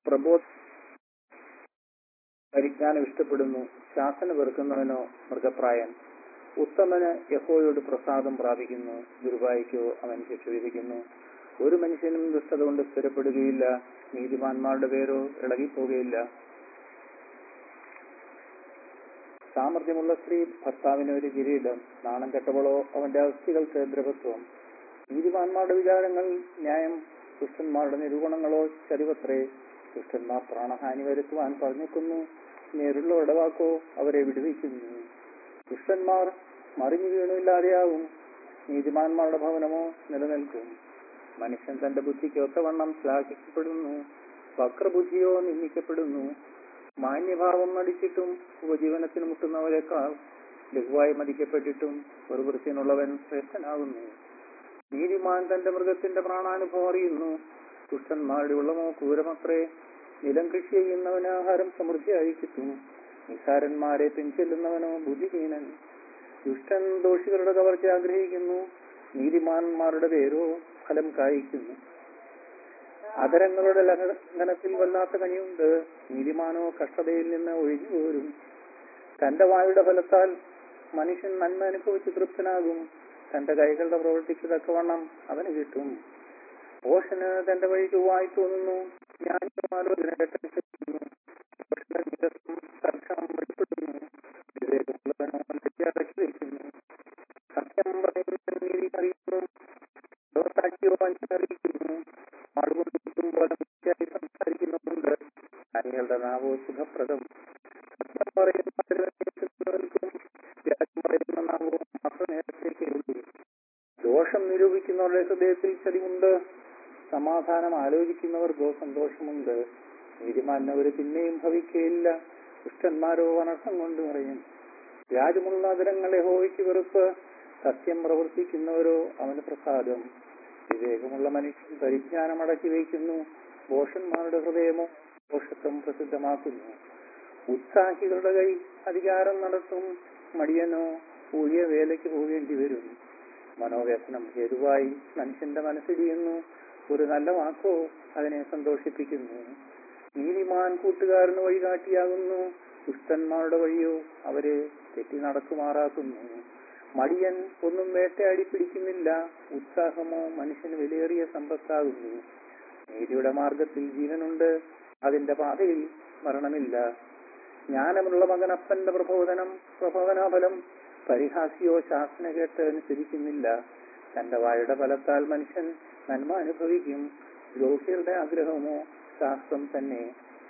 പ്രബോ പരിജ്ഞാനം ഇഷ്ടപ്പെടുന്നു ശാസന വെറുക്കുന്നവനോ മൃഗപ്രായൻ ഉത്തമന് യഹോയോട് പ്രസാദം പ്രാപിക്കുന്നു ദുർവായിക്കോ അവൻ ശിക്ഷ വിധിക്കുന്നു ഒരു മനുഷ്യനും ദുഷ്ടത കൊണ്ട് സ്ഥിരപ്പെടുകയില്ല നീതിമാന്മാരുടെ പേരോ ഇളകിപ്പോകുകയില്ല സാമർഥ്യമുള്ള സ്ത്രീ ഭർത്താവിന് ഒരു കിരീടം നാണം കെട്ടവളോ അവന്റെ അസ്ഥികൾക്ക് ദ്രവത്വം നീതിമാന്മാരുടെ വിചാരങ്ങൾ ന്യായം ദുഷ്ടന്മാരുടെ നിരൂപണങ്ങളോ ചരിവത്രേ ദുഷ്ടന്മാർ പ്രാണഹാനി വരുത്തുവാൻ പറഞ്ഞേക്കുന്നു നേരുള്ളവരുടെ വാക്കോ അവരെ വിടുവിക്കുന്നു ദുഷ്ടന്മാർ മറിഞ്ഞു വീണില്ലാതെയാവും നീതിമാന്മാരുടെ ഭവനമോ നിലനിൽക്കും മനുഷ്യൻ തന്റെ ബുദ്ധിക്ക് ഒത്തവണ്ണം ശ്ലാഘിക്കപ്പെടുന്നു വക്രബുദ്ധിയോ നിന്ദിക്കപ്പെടുന്നു മാന്യഭാവം നടിച്ചിട്ടും ഉപജീവനത്തിന് മുട്ടുന്നവരെക്കാൾ ലഘുവായി മതിക്കപ്പെട്ടിട്ടും ഒരു വൃത്തിനുള്ളവൻ ശ്രേഷ്ഠനാകുന്നു നീതിമാൻ തന്റെ മൃഗത്തിന്റെ പ്രാണാനുഭവം അറിയുന്നു ദുഷ്ടന്മാരുടെ ഉള്ളമോ ക്രൂരമത്രേ നിലം കൃഷി ചെയ്യുന്നവന് ആഹാരം സമൃദ്ധിയായി കിട്ടും നിസാരന്മാരെ പിൻചെല്ലുന്നവനോ ബുദ്ധിഹീനൻ ദുഷ്ടൻ ദോഷികളുടെ കവർച്ച ആഗ്രഹിക്കുന്നു നീതിമാന്മാരുടെ പേരോ ഫലം കായ്ക്കുന്നു അതരങ്ങളുടെ ലംഘനത്തിൽ വല്ലാത്ത കനിയുണ്ട് നീതിമാനോ കഷ്ടതയിൽ നിന്ന് ഒഴിഞ്ഞു പോരും തന്റെ വായുടെ ഫലത്താൽ മനുഷ്യൻ നന്മ അനുഭവിച്ച് തൃപ്തനാകും തന്റെ കൈകളുടെ പ്രവർത്തിക്ക് തക്കവണ്ണം അവന് കിട്ടും ഓഷന് തന്റെ വഴിക്ക് വായി തോന്നുന്നു ഞാൻ ആലോചന കേട്ടനുസരിക്കുന്നു തർക്കം വെളിപ്പെടുന്നു വിവേകമുള്ളവനോ തെറ്റിയടക്കി വയ്ക്കുന്നു സത്യം പറയുന്ന നീതി അറിയുന്നു സാക്ഷിയോ വഞ്ചന അറിയിക്കുന്നു ആളുകൊണ്ട് പോലെ മിഥ്യയായി സംസാരിക്കുന്നുണ്ട് അനികളുടെ നാവോ സുഖപ്രദം സത്യം പറയുന്നവർക്കും വ്യാജം പറയുന്ന നാവോ മാത്രം നേരത്തേക്കേ ഉള്ളൂ ദോഷം നിരൂപിക്കുന്നവരുടെ ഹൃദയത്തിൽ ചതിവുണ്ട് സമാധാനം ആലോചിക്കുന്നവർക്കോ സന്തോഷമുണ്ട് നീതിമാനവർ പിന്നെയും ഭവിക്കുകയില്ല ദുഷ്ടന്മാരോ അനർത്ഥം കൊണ്ട് പറയും വ്യാജമുള്ള അതിരങ്ങളെ ഹോയ്ക്ക് വെറുപ്പ് സത്യം പ്രവർത്തിക്കുന്നവരോ അവന് പ്രസാദം വിവേകമുള്ള മനുഷ്യൻ പരിജ്ഞാനം അടക്കി വയ്ക്കുന്നു ദോഷന്മാരുടെ ഹൃദയമോ ദോഷത്വം പ്രസിദ്ധമാക്കുന്നു ഉത്സാഹികളുടെ കൈ അധികാരം നടത്തും മടിയനോ ഊഴിയ വേലയ്ക്ക് പോകേണ്ടി വരും മനോവ്യസനം ഹേതുവായി മനുഷ്യന്റെ മനസ്സിടിയുന്നു ഒരു നല്ല വാക്കോ അതിനെ സന്തോഷിപ്പിക്കുന്നു നീതിമാൻ കൂട്ടുകാരന് വഴികാട്ടിയാകുന്നു ദുഷ്ടന്മാരുടെ വഴിയോ അവരെ തെറ്റി നടക്കുമാറാക്കുന്നു മടിയൻ ഒന്നും വേട്ടയാടി പിടിക്കുന്നില്ല ഉത്സാഹമോ മനുഷ്യന് വിലയേറിയ സമ്പത്താകുന്നു നീതിയുടെ മാർഗത്തിൽ ജീവനുണ്ട് അതിന്റെ പാതയിൽ മരണമില്ല ജ്ഞാനമുള്ള മകൻ അപ്പന്റെ പ്രബോധനം പ്രബോധനാഫലം പരിഹാസിയോ ശാസന കേട്ട് അനുസരിക്കുന്നില്ല തന്റെ വായുടെ ഫലത്താൽ മനുഷ്യൻ നന്മ അനുഭവിക്കും ദ്രോഹികളുടെ ആഗ്രഹമോ ശാസ്ത്രം തന്നെ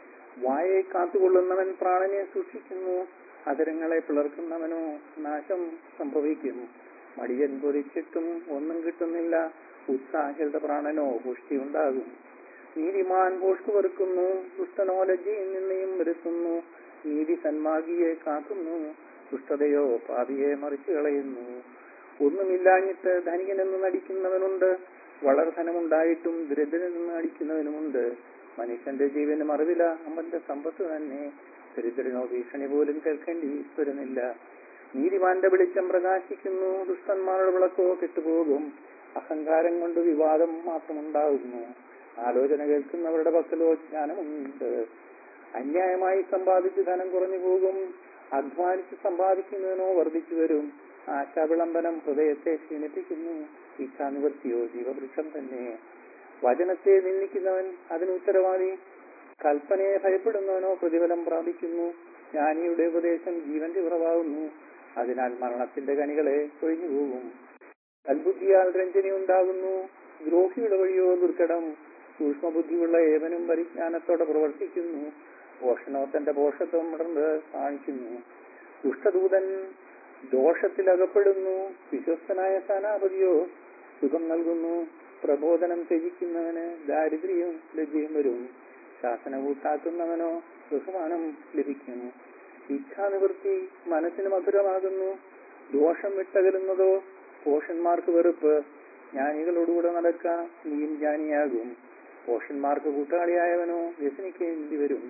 വായെ കാത്തുകൊള്ളുന്നവൻ പ്രാണനെ സൂക്ഷിക്കുന്നു അതരങ്ങളെ പിളർക്കുന്നവനോ നാശം സംഭവിക്കും മടിയൻ കൊതിച്ചിട്ടും ഒന്നും കിട്ടുന്നില്ല ഉത്സാഹികളുടെ പ്രാണനോ പുഷ്ടിയുണ്ടാകും നീതിമാൻ പോഷ്കു വെറുക്കുന്നു ദുഷ്ടനോ ലജ്ജയിൽ നിന്നെയും വരുത്തുന്നു നീതി സന്മാർഗിയെ കാക്കുന്നു ദുഷ്ടതയോ പാപിയെ മറിച്ചു കളയുന്നു ഒന്നുമില്ലാഞ്ഞിട്ട് ധനികനെന്ന് നടിക്കുന്നവനുണ്ട് വളരെ ധനമുണ്ടായിട്ടും ദരിദ്രനെന്ന് നടിക്കുന്നവനുമുണ്ട് മനുഷ്യന്റെ ജീവന് മറിവില അവന്റെ സമ്പത്ത് തന്നെ ദരിദ്രനോ ഭീഷണി പോലും കേൾക്കേണ്ടി വരുന്നില്ല നീതിമാന്റെ വെളിച്ചം പ്രകാശിക്കുന്നു ദുഷ്ടന്മാരുടെ വിളക്കോ കെട്ടുപോകും അഹങ്കാരം കൊണ്ട് വിവാദം മാത്രമുണ്ടാകുന്നു ആലോചന കേൾക്കുന്നവരുടെ പക്കലോ ജ്ഞാനമുണ്ട് അന്യായമായി സമ്പാദിച്ച് ധനം കുറഞ്ഞു പോകും അധ്വാനിച്ച് സമ്പാദിക്കുന്നതിനോ വർദ്ധിച്ചു വരും ആശാവിളംബനം ഹൃദയത്തെ ക്ഷീണിപ്പിക്കുന്നു ഇച്ഛാനിവൃത്തിയോ ജീവവൃക്ഷം തന്നെ വചനത്തെ നിന്ദിക്കുന്നവൻ അതിന് ഉത്തരവാദി കൽപ്പനയെ ഭയപ്പെടുന്നവനോ പ്രതിഫലം പ്രാപിക്കുന്നു ജ്ഞാനിയുടെ ഉപദേശം ജീവന്റെ ഉറവാകുന്നു അതിനാൽ മരണത്തിന്റെ കണികളെ ഒഴിഞ്ഞു പോകും കൽബുദ്ധിയാൽ രഞ്ജനി ഉണ്ടാകുന്നു ദ്രോഹിയുടെ വഴിയോ ദുർഘടം സൂക്ഷ്മബുദ്ധിയുള്ള ഏവനും പരിജ്ഞാനത്തോടെ പ്രവർത്തിക്കുന്നു പോഷണോ തന്റെ പോഷത്വം ഇടർന്ന് കാണിക്കുന്നു ദുഷ്ടദൂതൻ ദോഷത്തിൽ അകപ്പെടുന്നു വിശ്വസ്തനായ സ്ഥാനാപതിയോ സുഖം നൽകുന്നു പ്രബോധനം ത്യജിക്കുന്നവന് ദാരിദ്ര്യവും ലജ്ജയും വരും ശാസന കൂട്ടാക്കുന്നവനോ ബഹുമാനം ലഭിക്കും ഇച്ഛാനിവൃത്തി മനസ്സിന് മധുരമാകുന്നു ദോഷം വിട്ടകലുന്നതോ പോഷന്മാർക്ക് വെറുപ്പ് ജ്ഞാനികളോടുകൂടെ നടക്ക നീയും ജ്ഞാനിയാകും പോഷന്മാർക്ക് കൂട്ടാളിയായവനോ വ്യസനിക്കേണ്ടി വരും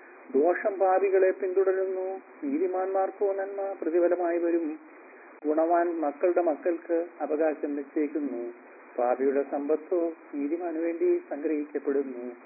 ദോഷം പാപികളെ പിന്തുടരുന്നു നീതിമാന്മാർക്കോ നന്മ പ്രതിഫലമായി വരും ഗുണവാൻ മക്കളുടെ മക്കൾക്ക് അവകാശം നിശ്ചയിക്കുന്നു പാപിയുടെ സമ്പത്തോ നീതിമാനു വേണ്ടി സംഗ്രഹിക്കപ്പെടുന്നു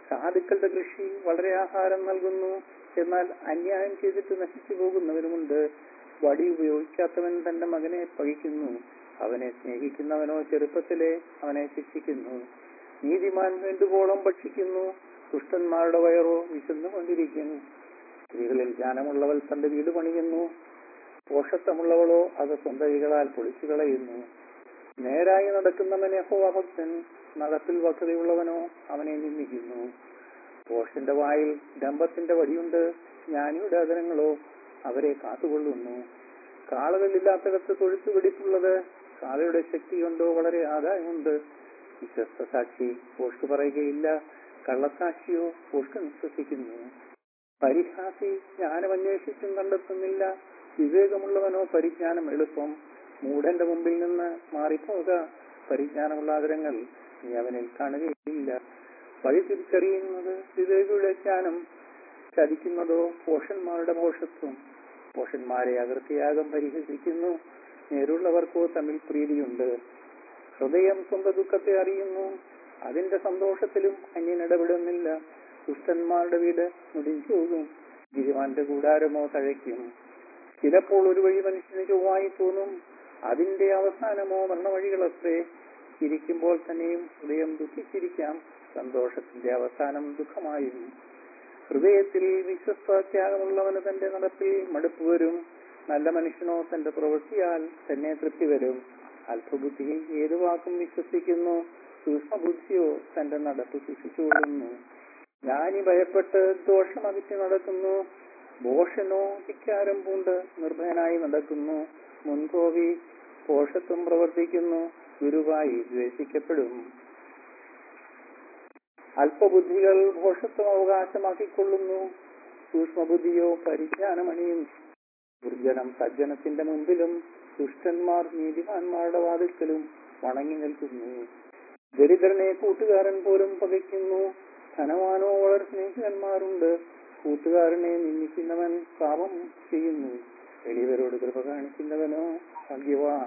സാധുക്കളുടെ കൃഷി വളരെ ആഹാരം നൽകുന്നു എന്നാൽ അന്യായം ചെയ്തിട്ട് നശിച്ചു പോകുന്നവരുമുണ്ട് വടി ഉപയോഗിക്കാത്തവൻ തന്റെ മകനെ പഴിക്കുന്നു അവനെ സ്നേഹിക്കുന്നവനോ ചെറുപ്പത്തിലെ അവനെ ശിക്ഷിക്കുന്നു നീതിമാൻ വേണ്ടുവോളം ഭക്ഷിക്കുന്നു ദുഷ്ടന്മാരുടെ വയറോ വിശന്നുകൊണ്ടിരിക്കുന്നു സ്ത്രീകളിൽ ജ്ഞാനമുള്ളവൾ തന്റെ വീട് പണിയുന്നു പോഷത്വമുള്ളവളോ അത് സ്വന്തവികളാൽ പൊളിച്ചു കളയുന്നു നേരായി നടക്കുന്നവനെ ഭക്തൻ നടപ്പിൽ വക്രതയുള്ളവനോ അവനെ നിന്ദിക്കുന്നു പോഷന്റെ വായിൽ ഡംബത്തിന്റെ വടിയുണ്ട് ജ്ഞാനിയുടെ അതരങ്ങളോ അവരെ കാത്തുകൊള്ളുന്നു കാളകളില്ലാത്തിടത്ത് തൊഴുത്തു പിടിപ്പുള്ളത് കാളയുടെ ശക്തി കൊണ്ടോ വളരെ ആദായമുണ്ട് വിശ്വസ്ത സാക്ഷി പോസ്റ്റ് പറയുകയില്ല കള്ളസാക്ഷിയോ പോസ്റ്റ് വിശ്വസിക്കുന്നു പരിഹാസി ജ്ഞാനം അന്വേഷിച്ചും കണ്ടെത്തുന്നില്ല വിവേകമുള്ളവനോ പരിജ്ഞാനം എളുപ്പം മൂഢന്റെ മുമ്പിൽ നിന്ന് മാറിപ്പോക പരിജ്ഞാനമുള്ള ആദരങ്ങൾ നീ അവനിൽ കാണുകയില്ല വഴി തിരിച്ചറിയുന്നത് വിവേകിയുടെ ജ്ഞാനം ചതിക്കുന്നതോ പോഷന്മാരുടെ പോഷത്വം പോഷന്മാരെ അകൃത്യയാഗം പരിഹസിക്കുന്നു നേരുള്ളവർക്കോ തമ്മിൽ പ്രീതിയുണ്ട് ഹൃദയം സ്വന്തം ദുഃഖത്തെ അറിയുന്നു അതിന്റെ സന്തോഷത്തിലും അന്യൻ ഇടപെടുന്നില്ല ദുഷ്ടന്മാരുടെ വീട് മുടിഞ്ഞു പോകും ഗിരിമാന്റെ കൂടാരമോ തഴയ്ക്കും ചിലപ്പോൾ ഒരു വഴി മനുഷ്യന് ചൊവ്വായി തോന്നും അതിന്റെ അവസാനമോ മരണവഴികളത്രേ ചിരിക്കുമ്പോൾ തന്നെയും ഹൃദയം ദുഃഖിച്ചിരിക്കാം സന്തോഷത്തിന്റെ അവസാനം ദുഃഖമായും ഹൃദയത്തിൽ വിശ്വസ്ത ത്യാഗമുള്ളവന് തന്റെ നടപ്പിൽ മടുപ്പ് വരും നല്ല മനുഷ്യനോ തന്റെ പ്രവൃത്തിയാൽ തന്നെ തൃപ്തി വരും അല്പബുദ്ധി ഏതു വാക്കും വിശ്വസിക്കുന്നു സൂക്ഷ്മബുദ്ധിയോ തന്റെ നടപ്പ് സൂക്ഷിച്ചുകൊള്ളുന്നു ജ്ഞാനി ഭയപ്പെട്ട് ദോഷം അകറ്റി നടക്കുന്നു ഭോഷനോ ധിക്കാരം പൂണ്ട് നിർഭയനായി നടക്കുന്നു മുൻകോപി പോഷത്വം പ്രവർത്തിക്കുന്നു ഗുരുവായി ദ്വേഷിക്കപ്പെടും അല്പബുദ്ധികൾ ഭോഷത്വം അവകാശമാക്കിക്കൊള്ളുന്നു സൂക്ഷ്മബുദ്ധിയോ പരിജ്ഞാനമണിയും ദുർജനം സജ്ജനത്തിന്റെ മുമ്പിലും ദുഷ്ടന്മാർ നീതിമാന്മാരുടെ വാതിൽക്കലും വണങ്ങി നിൽക്കുന്നു ദരിദ്രനെ കൂട്ടുകാരൻ പോലും പകയ്ക്കുന്നു ധനവാനോ വളരെ സ്നേഹിതന്മാരുണ്ട് കൂട്ടുകാരനെ നിന്ദിക്കുന്നവൻ പാപം ചെയ്യുന്നു എളിയവരോട് കൃപ കാണിക്കുന്നവനോ ഭാഗ്യവാ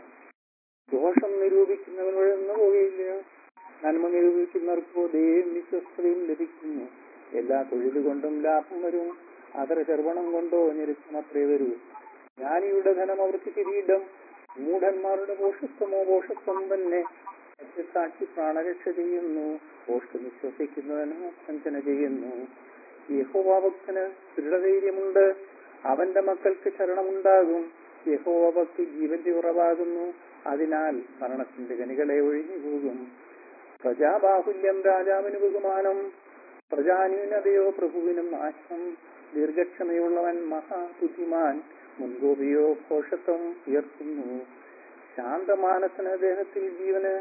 ദോഷം നിരൂപിക്കുന്നവൻ വഴന്നു പോവുകയില്ല നന്മ നിരൂപിക്കുന്നവർക്കോ ദയയും വിശ്വസ്തയും ലഭിക്കുന്നു എല്ലാ തൊഴിലുകൊണ്ടും ലാഭം വരും അതര ചെറുപണം കൊണ്ടോ ഞെരുക്കമത്രേ വരൂ ജ്ഞാനിയുടെ ധനം അവർക്ക് കിരീടം മൂഢന്മാരുടെ പോഷത്വമോ പോഷത്വം തന്നെ സാക്ഷി പ്രാണരക്ഷ ചെയ്യുന്നു പോസ്റ്റ് വിശ്വസിക്കുന്നവനോ വഞ്ചന ചെയ്യുന്നു യഹോവാഭക്തന് ദൃഢധൈര്യമുണ്ട് അവന്റെ മക്കൾക്ക് ശരണമുണ്ടാകും യഹോവഭക്തി ജീവന്റെ ഉറവാകുന്നു അതിനാൽ മരണത്തിന്റെ കനികളെ ഒഴിഞ്ഞു പോകും പ്രജാബാഹുല്യം രാജാവിന് ബഹുമാനം പ്രജാന്യൂനതയോ പ്രഭുവിനും നാശം ദീർഘക്ഷമയുള്ളവൻ മഹാബുദ്ധിമാൻ മുൻകോപിയോ ഘോഷത്വം ഉയർത്തുന്നു ശാന്തമാനസന് ദേഹത്തിൽ ജീവന്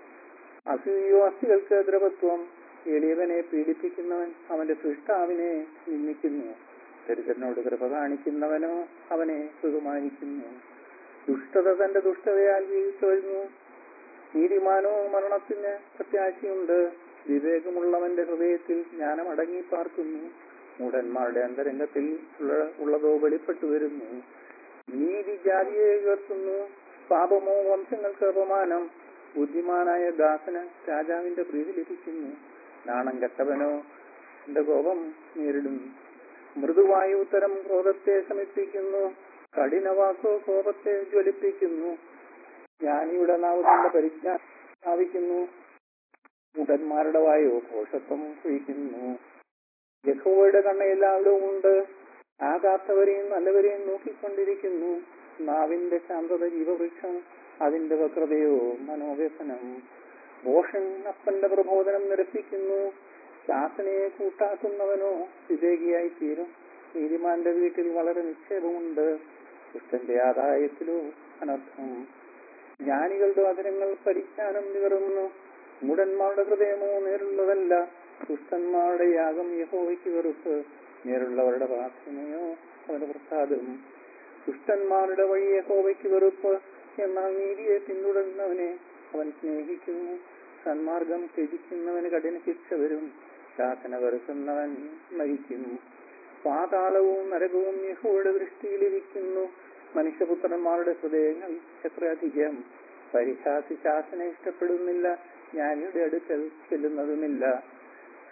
അസൂയോ അസ്ഥികൾക്ക് ദ്രവത്വം എളിയവനെ പീഡിപ്പിക്കുന്നവൻ അവന്റെ സൃഷ്ടാവിനെ നിന്ദിക്കുന്നു ദരിദ്രനോട് കൃപ കാണിക്കുന്നവനോ അവനെ ബഹുമാനിക്കുന്നു ദുഷ്ടത തന്റെ ദുഷ്ടതയാൽ ജീവിച്ചു വരുന്നു നീതിമാനോ മരണത്തിന് പ്രത്യാശയുണ്ട് വിവേകമുള്ളവന്റെ ഹൃദയത്തിൽ ജ്ഞാനം അടങ്ങി പാർക്കുന്നു മൂഢന്മാരുടെ അന്തരംഗത്തിൽ ഉള്ള- ഉള്ളതോ വെളിപ്പെട്ടു വരുന്നു നീതി ജാതിയെ ഉയർത്തുന്നു പാപമോ വംശങ്ങൾക്ക് അപമാനം ബുദ്ധിമാനായ ദാസന് രാജാവിന്റെ പ്രീതി ലഭിക്കുന്നു നാണം കെട്ടവനോ എന്റെ കോപം നേരിടുന്നു മൃദുവായ ഉത്തരം ക്രോധത്തെ ശമിപ്പിക്കുന്നു കഠിനവാക്കോ കോപത്തെ ജ്വലിപ്പിക്കുന്നു ജ്ഞാനിയുടെ നാവുകളുടെ പരിജ്ഞാനം സ്ഥാപിക്കുന്നു മുടന്മാരുടെ വായോ ഘോഷത്വം കുഴിക്കുന്നു യഹോവയുടെ കണ്ണ എല്ലായിടവും ഉണ്ട് ആകാത്തവരെയും നല്ലവരെയും നോക്കിക്കൊണ്ടിരിക്കുന്നു നാവിന്റെ ശാന്തത ജീവവൃക്ഷം അതിന്റെ വക്രതയോ മനോവ്യസനം ഭോഷൻ അപ്പന്റെ പ്രബോധനം നിരസിക്കുന്നു ശാസനയെ കൂട്ടാക്കുന്നവനോ വിവേകിയായി തീരും നീതിമാന്റെ വീട്ടിൽ വളരെ നിക്ഷേപമുണ്ട് ദുഷ്ടന്റെ ആദായത്തിലോ അനർത്ഥം ജ്ഞാനികളുടെ അതിരങ്ങൾ പരിജ്ഞാനം നികറുന്നു മൂടന്മാരുടെ ഹൃദയമോ നേരുള്ളതല്ല ദുഷ്ടന്മാരുടെ യാഗം യഹോവയ്ക്ക് വെറുപ്പ് നേരുള്ളവരുടെ പ്രാർത്ഥനയോ അവന് പ്രസാദം ദുഷ്ടന്മാരുടെ വഴി യഹോവയ്ക്ക് വെറുപ്പ് എന്നാൽ നീതിയെ പിന്തുടരുന്നവനെ അവൻ സ്നേഹിക്കുന്നു സന്മാർഗം ത്യജിക്കുന്നവന് കഠിന ശിക്ഷ വരും ശാസന വെറുക്കുന്നവൻ മരിക്കും പാതാളവും നരകവും യഹോയുടെ ദൃഷ്ടിയിലിരിക്കുന്നു മനുഷ്യപുത്രന്മാരുടെ ഹൃദയങ്ങൾ എത്രയധികം പരിഹാസി ശാസന ഇഷ്ടപ്പെടുന്നില്ല ജ്ഞാനിയുടെ അടുക്കൽ ചെല്ലുന്നതുമില്ല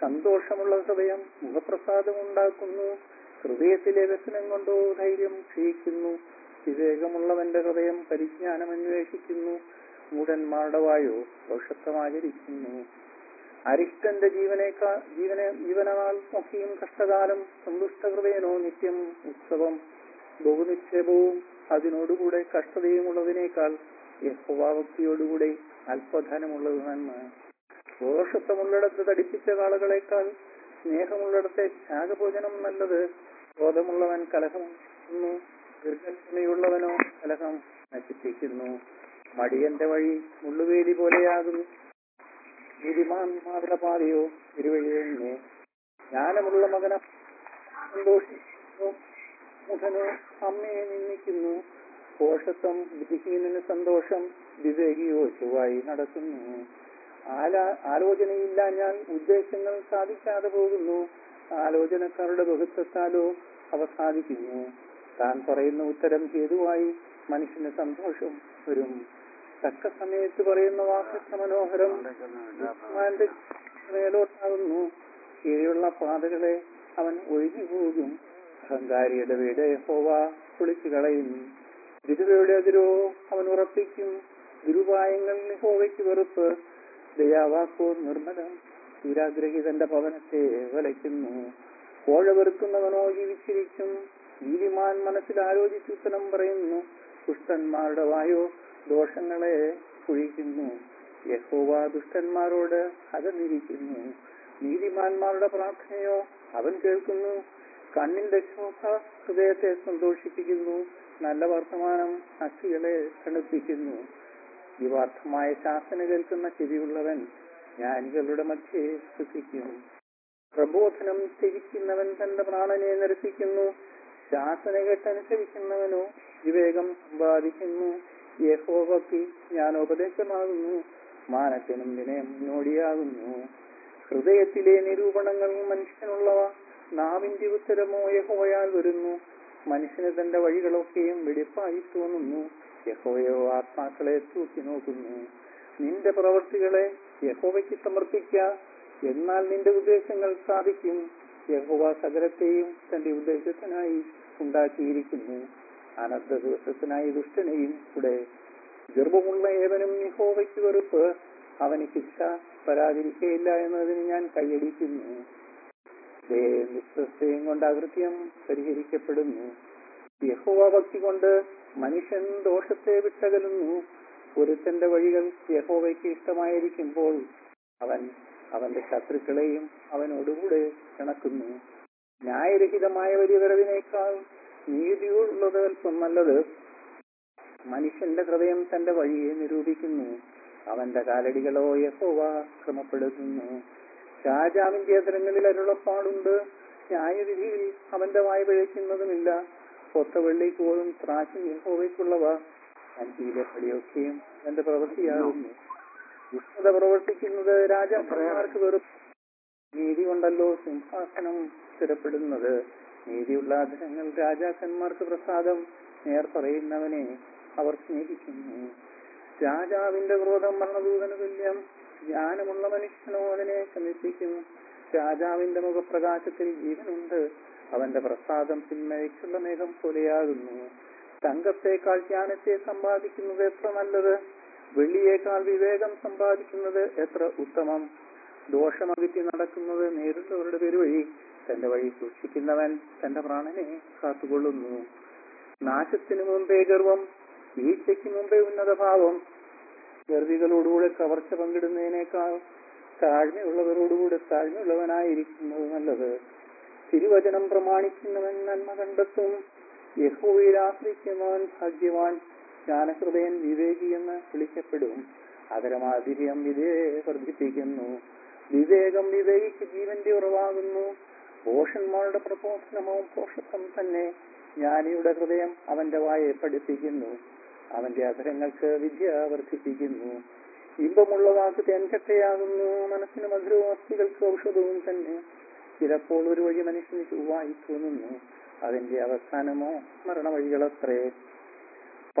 സന്തോഷമുള്ള ഹൃദയം മുഖപ്രസാദം ഉണ്ടാക്കുന്നു ഹൃദയത്തിലെ വ്യസനം കൊണ്ടോ ധൈര്യം ക്ഷയിക്കുന്നു വിവേകമുള്ളവന്റെ ഹൃദയം പരിജ്ഞാനം അന്വേഷിക്കുന്നു മൂടന്മാരുടെ വായോ ദോഷത്വമാചരിക്കുന്നു അരിഷ്ടന്റെ ജീവനേക്കാൾ ജീവനെ ജീവനാൽ നോക്കിയും കഷ്ടകാലം സന്തുഷ്ടഹൃദയനോ നിത്യം ഉത്സവം ബഹുനിക്ഷേപവും അതിനോടുകൂടെ കഷ്ടതയും ഉള്ളതിനേക്കാൾ യഹോവാഭക്തിയോടുകൂടെ അല്പധനമുള്ളത് നന്മ ദോഷത്വമുള്ളിടത്ത് തടിപ്പിച്ച കാളകളെക്കാൾ സ്നേഹമുള്ളിടത്തെ ശാഖഭോജനം നല്ലത് ക്രോധമുള്ളവൻ കലഹം നശിപ്പിക്കുന്നു ദീർഘക്ഷമയുള്ളവനോ കലഹം നശിപ്പിക്കുന്നു മടിയന്റെ വഴി മുള്ളുവേലി പോലെയാകുന്നു നീതിമാൻ മാതൃപാതയോ തിരുവഴിയെ ജ്ഞാനമുള്ള മകന സന്തോഷിക്കുന്നു മുഖനോ അമ്മയെ നിന്ദിക്കുന്നു പോഷത്വം ബുദ്ധിഹീനന് സന്തോഷം വിവേകിയോ ചൊവ്വായി നടക്കുന്നു ആലാ ആലോചനയില്ല ഞാൻ ഉദ്ദേശങ്ങൾ സാധിക്കാതെ പോകുന്നു ആലോചനക്കാരുടെ ബഹുത്വത്താലോ അവ സാധിക്കുന്നു താൻ പറയുന്ന ഉത്തരം ഹേതുവായി മനുഷ്യന് സന്തോഷം വരും തക്ക സമയത്ത് പറയുന്ന വാക്കത്ര മനോഹരം ബുദ്ധിമാന്റെ മേലോട്ടാകുന്നു കീഴിലുള്ള പാതകളെ അവൻ ഒഴിഞ്ഞു പോകും അഹങ്കാരിയുടെ വീട് യഹോവ കുളിച്ചു കളയും വിധുവയുടെ എതിരോ അവൻ ഉറപ്പിക്കും ഗുരുവായങ്ങൾ യഹോവയ്ക്ക് വെറുപ്പ് ദയാവാക്കോ നിർമ്മലം ദുരാഗ്രഹിതന്റെ ഭവനത്തെ വലയ്ക്കുന്നു കോഴ വെറുക്കുന്നവനോ ജീവിച്ചിരിക്കും നീതിമാൻ മനസ്സിൽ ആലോചിച്ച് ഉത്തരം പറയുന്നു ദുഷ്ടന്മാരുടെ വായോ ദോഷങ്ങളെ കുഴിക്കുന്നു യഹോവ ദുഷ്ടന്മാരോട് അകന്നിരിക്കുന്നു നീതിമാന്മാരുടെ പ്രാർത്ഥനയോ അവൻ കേൾക്കുന്നു കണ്ണിന്റെ ശോഭ ഹൃദയത്തെ സന്തോഷിപ്പിക്കുന്നു നല്ല വർത്തമാനം അസ്ഥികളെ തണുപ്പിക്കുന്നു ഈ വാർത്ഥമായ ശാസന കേൾക്കുന്ന ചെവിയുള്ളവൻ ജ്ഞാനികളുടെ മധ്യേ ശ്രദ്ധിക്കും പ്രബോധനം ത്യജിക്കുന്നവൻ തന്റെ പ്രാണനെ നിരസിക്കുന്നു ശാസന കേട്ടനുസരിക്കുന്നവനോ വിവേകം സമ്പാദിക്കുന്നു യഹോഭക്തി ജ്ഞാനോപദേശമാകുന്നു മാനത്തിനും വിനയം മുന്നോടിയാകുന്നു ഹൃദയത്തിലെ നിരൂപണങ്ങൾ മനുഷ്യനുള്ളവ നാവിന്റെ ഉത്തരമോ യഹോയാൽ വരുന്നു മനുഷ്യന് തന്റെ വഴികളൊക്കെയും വെടിപ്പായി തോന്നുന്നു യഹോയോ ആത്മാക്കളെ തൂക്കി നോക്കുന്നു നിന്റെ പ്രവൃത്തികളെ യഹോവയ്ക്ക് സമർപ്പിക്ക എന്നാൽ നിന്റെ ഉദ്ദേശങ്ങൾ സാധിക്കും യഹോവ സകലത്തെയും തന്റെ ഉദ്ദേശത്തിനായി ഉണ്ടാക്കിയിരിക്കുന്നു അനർത്ഥ ദിവസത്തിനായി ദുഷ്ടനെയും കൂടെ ഗർഭമുള്ള ഏവനും യഹോവയ്ക്ക് വെറുപ്പ് അവന് ശിക്ഷ വരാതിരിക്കയില്ല എന്നതിന് ഞാൻ കൈയടിക്കുന്നു വിശ്വസ്തയും കൊണ്ട് അകൃത്യം പരിഹരിക്കപ്പെടുന്നു യഹോവ ഭക്തി കൊണ്ട് മനുഷ്യൻ ദോഷത്തെ വിട്ടകലുന്നു ഒരുത്തന്റെ വഴികൾ യഹോവയ്ക്ക് ഇഷ്ടമായിരിക്കുമ്പോൾ അവൻ അവന്റെ ശത്രുക്കളെയും അവനോടുകൂടെ കണക്കുന്നു ന്യായരഹിതമായ വലിയ വരവിനേക്കാൾ നീതിയുള്ളത് അല്പം നല്ലത് മനുഷ്യന്റെ ഹൃദയം തന്റെ വഴിയെ നിരൂപിക്കുന്നു അവന്റെ കാലടികളോ യഹോവ ക്രമപ്പെടുത്തുന്നു രാജാവിന്റെ അതരങ്ങളിൽ അരുളപ്പാടുണ്ട് ന്യായവിധിയിൽ അവന്റെ വായ പിഴയ്ക്കുന്നതുമില്ല കൊത്ത വെള്ളിക്കോളും ത്രാശും യഹോവയ്ക്കുള്ളവ അഞ്ചിയിലെ പടിയൊക്കെയും അവന്റെ പ്രവൃത്തിയാകുന്നു ദുഷ്ടത പ്രവർത്തിക്കുന്നത് രാജാക്കന്മാർക്ക് വെറും നീതി കൊണ്ടല്ലോ സിംഹാസനം സ്ഥിരപ്പെടുന്നത് നീതിയുള്ള ആദരങ്ങൾ രാജാക്കന്മാർക്ക് പ്രസാദം നേർ പറയുന്നവനെ അവർ സ്നേഹിക്കുന്നു രാജാവിന്റെ ക്രോധം മരണദൂതന് തുല്യം ജ്ഞാനമുള്ള മനുഷ്യനോ അതിനെ ശമിപ്പിക്കും രാജാവിന്റെ മുഖപ്രകാശത്തിൽ ജീവനുണ്ട് അവന്റെ പ്രസാദം പിന്മഴയ്ക്കുള്ള മേഘം പോലെയാകുന്നു തങ്കത്തേക്കാൾ ജ്ഞാനത്തെ സമ്പാദിക്കുന്നത് എത്ര നല്ലത് വെള്ളിയേക്കാൾ വിവേകം സമ്പാദിക്കുന്നത് എത്ര ഉത്തമം ദോഷമകറ്റി നടക്കുന്നത് നേരിട്ടവരുടെ പെരുവഴി തന്റെ വഴി സൂക്ഷിക്കുന്നവൻ തന്റെ പ്രാണനെ കാത്തുകൊള്ളുന്നു നാശത്തിനു മുമ്പേ ഗർവം വീഴ്ചയ്ക്ക് മുമ്പേ ഉന്നതഭാവം ഗർവികളോടുകൂടെ കവർച്ച പങ്കിടുന്നതിനേക്കാൾ താഴ്മയുള്ളവരോടുകൂടെ താഴ്മയുള്ളവനായിരിക്കുന്നത് നല്ലത് തിരുവചനം പ്രമാണിക്കുന്നവൻ നന്മ കണ്ടെത്തും യഹോവയിൽ ആശ്രയിക്കുന്നവൻ ഭാഗ്യവാൻ ജ്ഞാനഹൃദയൻ വിവേകി എന്ന് വിളിക്കപ്പെടും അതരമാതിര്യം വിധേയെ വർദ്ധിപ്പിക്കുന്നു വിവേകം വിവേകിക്ക് ജീവന്റെ ഉറവാകുന്നു പോഷന്മാരുടെ പ്രബോധനമോ പോഷത്വം തന്നെ ജ്ഞാനിയുടെ ഹൃദയം അവന്റെ വായെ പഠിപ്പിക്കുന്നു അവന്റെ അധരങ്ങൾക്ക് വിദ്യ വർദ്ധിപ്പിക്കുന്നു ഇമ്പമുള്ള വാക്ക് തേൻകട്ടയാകുന്നു മനസ്സിന് മധുരവും അസ്ഥികൾക്ക് ഔഷധവും തന്നെ ചിലപ്പോൾ ഒരു വഴി മനുഷ്യന് ചൊവ്വായി തോന്നുന്നു അതിന്റെ അവസാനമോ മരണവഴികളത്രേ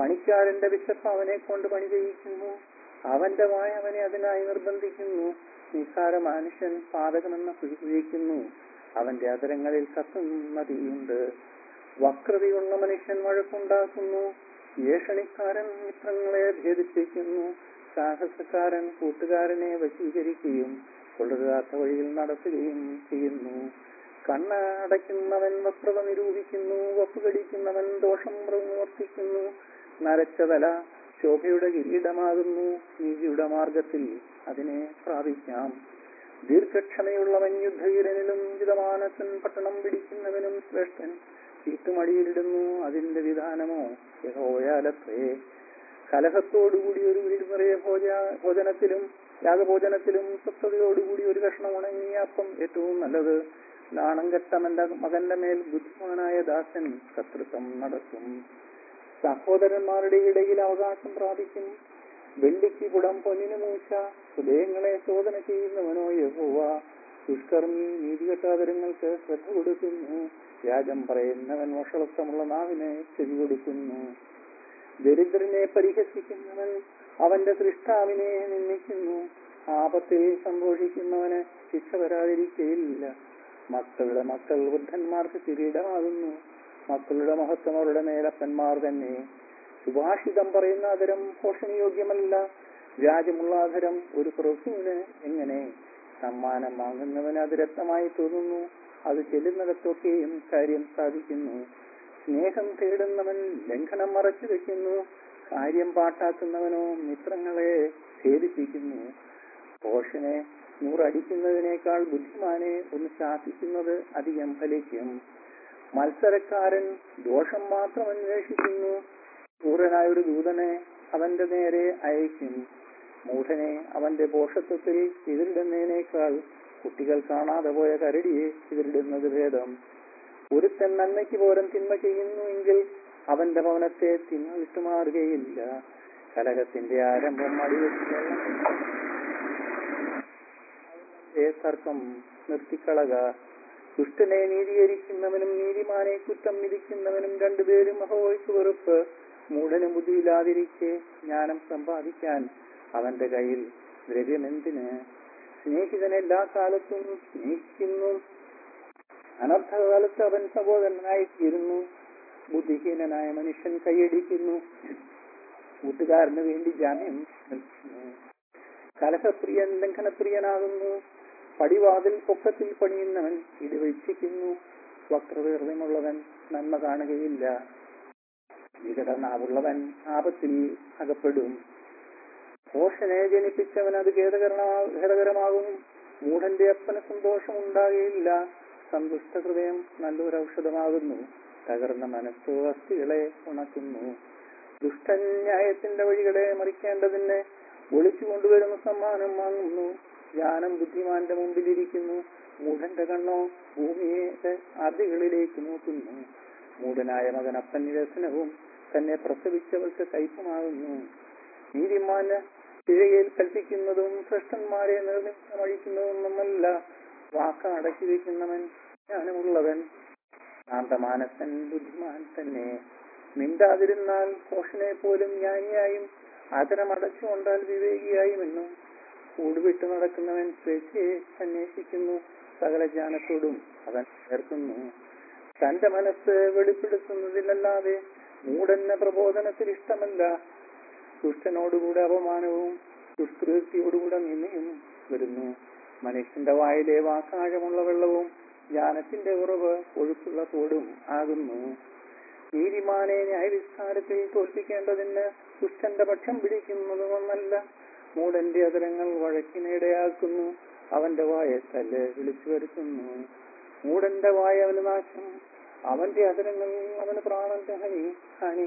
പണിക്കാരന്റെ വിശപ്പ് അവനെ കൊണ്ട് പണി ചെയ്യിക്കുന്നു അവന്റെ വായ അവനെ അതിനായി നിർബന്ധിക്കുന്നു നിസ്സാര മനുഷ്യൻ പാതകമെന്ന കുഴി കുഴിക്കുന്നു അവന്റെ അതരങ്ങളിൽ കത്തുന്ന തീയുണ്ട് വക്രതയുള്ള മനുഷ്യൻ വഴക്കുണ്ടാക്കുന്നു ഏഷണിക്കാരൻ മിത്രങ്ങളെ ഭേദിപ്പിക്കുന്നു സാഹസക്കാരൻ കൂട്ടുകാരനെ വശീകരിക്കുകയും കൊള്ളരുതാത്ത വഴിയിൽ നടത്തുകയും ചെയ്യുന്നു കണ്ണ് അടയ്ക്കുന്നവൻ വക്രത നിരൂപിക്കുന്നു വപ്പുകടിക്കുന്നവൻ ദോഷം പ്രവർത്തിക്കുന്നു നരച്ചതല ശോഭയുടെ കിരീടമാകുന്നു നീതിയുടെ മാർഗത്തിൽ അതിനെ പ്രാപിക്കാം ദീർഘക്ഷമയുള്ളവൻ യുദ്ധവീരനിലും വിധമാനസൻ പട്ടണം പിടിക്കുന്നവനും ശ്രേഷ്ഠൻ ചീട്ടുമടിയിലിടുന്നു അതിന്റെ വിധാനമോ യഹോയാലത്രേ കലഹത്തോടുകൂടി ഒരു വിരുന്നറിയ ഭോജ ഭോജനത്തിലും യാഗഭോജനത്തിലും സ്വസ്ഥതയോടുകൂടി ഒരു കഷ്ണം ഉണങ്ങിയ അപ്പം ഏറ്റവും നല്ലത് നാണം കെട്ടമന്റെ മകന്റെ മേൽ ബുദ്ധിമാനായ ദാസൻ കർത്തൃത്വം നടത്തും സഹോദരന്മാരുടെ ഇടയിൽ അവകാശം പ്രാപിക്കും വെള്ളിക്ക് കുടം പൊന്നിന് മൂശ ഹൃദയങ്ങളെ ശോധന ചെയ്യുന്നവനോ യഹോവ ദുഷ്കർമ്മി നീതികെട്ടാതരങ്ങൾക്ക് ശ്രദ്ധ കൊടുക്കുന്നു വ്യാജം പറയുന്നവൻ വഷളത്വമുള്ള നാവിനെ ചെവി കൊടുക്കുന്നു ദരിദ്രനെ പരിഹസിക്കുന്നവൻ അവന്റെ സൃഷ്ടാവിനെ നിന്ദിക്കുന്നു ആപത്തിൽ സന്തോഷിക്കുന്നവന് ശിക്ഷ വരാതിരിക്കയില്ല മക്കളുടെ മക്കൾ വൃദ്ധന്മാർക്ക് കിരീടമാകുന്നു മക്കളുടെ മഹത്വം അവരുടെ മേലപ്പന്മാർ തന്നെ സുഭാഷിതം പറയുന്ന ആദരം പോഷണയോഗ്യമല്ല വ്യാജമുള്ള ആദരം ഒരു പ്രഭുവിന് എങ്ങനെ സമ്മാനം വാങ്ങുന്നവന് അത് രക്തമായി തോന്നുന്നു അത് ചെല്ലുന്നിടത്തൊക്കെയും കാര്യം സാധിക്കുന്നു സ്നേഹം തേടുന്നവൻ ലംഘനം മറച്ചു വെക്കുന്നു കാര്യം പാട്ടാക്കുന്നവനോ മിത്രങ്ങളെ ഛേദിപ്പിക്കുന്നു പോഷനെ നൂറടിക്കുന്നതിനേക്കാൾ ബുദ്ധിമാനെ ഒന്ന് ശാസിക്കുന്നത് അധികം ഫലിക്കും മത്സരക്കാരൻ ദോഷം മാത്രം അന്വേഷിക്കുന്നു ക്രൂരനായ ഒരു ദൂതനെ അവന്റെ നേരെ അയക്കും മൂഢനെ അവന്റെ പോഷത്വത്തിൽ എതിരിടുന്നതിനേക്കാൾ കുട്ടികൾ കാണാതെ പോയ കരടിയെ എതിരിടുന്നത് ഭേദം ഒരുത്തൻ നന്മയ്ക്ക് പോരം തിന്മ ചെയ്യുന്നുവെങ്കിൽ അവന്റെ ഭവനത്തെ തിന്മ വിട്ടുമാറുകയില്ല കലഹത്തിന്റെ ആരംഭം അടിവെച്ച് തർക്കം നിർത്തിക്കളക ദുഷ്ടനെ നീതീകരിക്കുന്നവനും നീതിമാനെ കുറ്റം വിധിക്കുന്നവനും രണ്ടുപേരും അഹോയ്ക്ക് വെറുപ്പ് മൂഢനും ബുദ്ധിയില്ലാതിരിക്കെ ജ്ഞാനം സമ്പാദിക്കാൻ അവന്റെ കയ്യിൽ ദ്രവ്യമെന്തിന് സ്നേഹിതൻ എല്ലാ കാലത്തും സ്നേഹിക്കുന്നു അനർത്ഥകാലത്ത് അവൻ സഹോദരനായി തീരുന്നു ബുദ്ധിഹീനനായ മനുഷ്യൻ കൈയടിക്കുന്നു കൂട്ടുകാരന് വേണ്ടി ജാമ്യം നിൽക്കുന്നു കലഹപ്രിയൻ ലംഘനപ്രിയനാകുന്നു പടിവാതിൽ പൊക്കത്തിൽ പണിയുന്നവൻ ഇത് വീക്ഷിക്കുന്നു വക്രവീർദ്യമുള്ളവൻ നന്മ കാണുകയില്ല വികടനാവുള്ളവൻ ആപത്തിൽ അകപ്പെടും പോഷനെ ജനിപ്പിച്ചവൻ അത് ഖേദകരണ ഖേദകരമാകും മൂഢന്റെ അപ്പന് സന്തോഷം ഉണ്ടാകുകയില്ല സന്തുഷ്ട ഹൃദയം നല്ലൊരു ഔഷധമാകുന്നു തകർന്ന മനസ്സോ അസ്ഥികളെ ഉണക്കുന്നു ദുഷ്ടൻ ന്യായത്തിന്റെ വഴികളെ മറിക്കേണ്ടതിന് ഒളിച്ചു കൊണ്ടുവരുന്ന സമ്മാനം വാങ്ങുന്നു ജ്ഞാനം ബുദ്ധിമാന്റെ മുമ്പിലിരിക്കുന്നു മൂഢന്റെ കണ്ണോ ഭൂമിയുടെ അതികളിലേക്ക് നോക്കുന്നു മൂഢനായ മകൻ അപ്പൻ നിരസനവും തന്നെ പ്രസവിച്ചവർക്ക് കയ്പമാകുന്നു നീതിമാന് പിഴയിൽ കൽപ്പിക്കുന്നതും ഭ്രഷ്ടന്മാരെ നിർമ്മിതമഴിക്കുന്നതൊന്നുമല്ല വാക്ക അടക്കി വെക്കുന്നവൻ ജ്ഞാനമുള്ളവൻ ശാന്തമാനസൻ ബുദ്ധിമാൻ തന്നെ മിണ്ടാതിരുന്നാൽ കോഷനെ പോലും ജ്ഞാനിയായും ആദരമടച്ചുകൊണ്ടാൽ വിവേകിയായുമെന്നും കൂടുവിട്ട് നടക്കുന്നവൻ സ്വേച്ഛയെ അന്വേഷിക്കുന്നു സകല ജ്ഞാനത്തോടും അവൻ ചേർക്കുന്നു തന്റെ മനസ്സ് വെളിപ്പെടുത്തുന്നതിലല്ലാതെ മൂടന്ന പ്രബോധനത്തിൽ ഇഷ്ടമല്ല ദുഷ്ടനോടുകൂടെ അപമാനവും ദുഷ്കൃതിയോടുകൂടെ നിന്നയും വരുന്നു മനുഷ്യന്റെ വായിലെ വാക്കാഴമുള്ള വെള്ളവും ജ്ഞാനത്തിന്റെ ഉറവ് ഒഴുക്കുള്ള തോടും ആകുന്നു നീതിമാനെ ന്യായവിസ്താരത്തിൽ തോൽപ്പിക്കേണ്ടതിന് ദുഷ്ടന്റെ പക്ഷം പിടിക്കുന്നതുമൊന്നല്ല മൂടന്റെ അതരങ്ങൾ വഴക്കിനിടയാക്കുന്നു അവന്റെ വായ തല്ല് വിളിച്ചു വരുത്തുന്നു മൂടന്റെ വായ അവന് നാശം അവന്റെ അതരങ്ങൾ അവന് പ്രാണന്റെ ഹനി ഹനി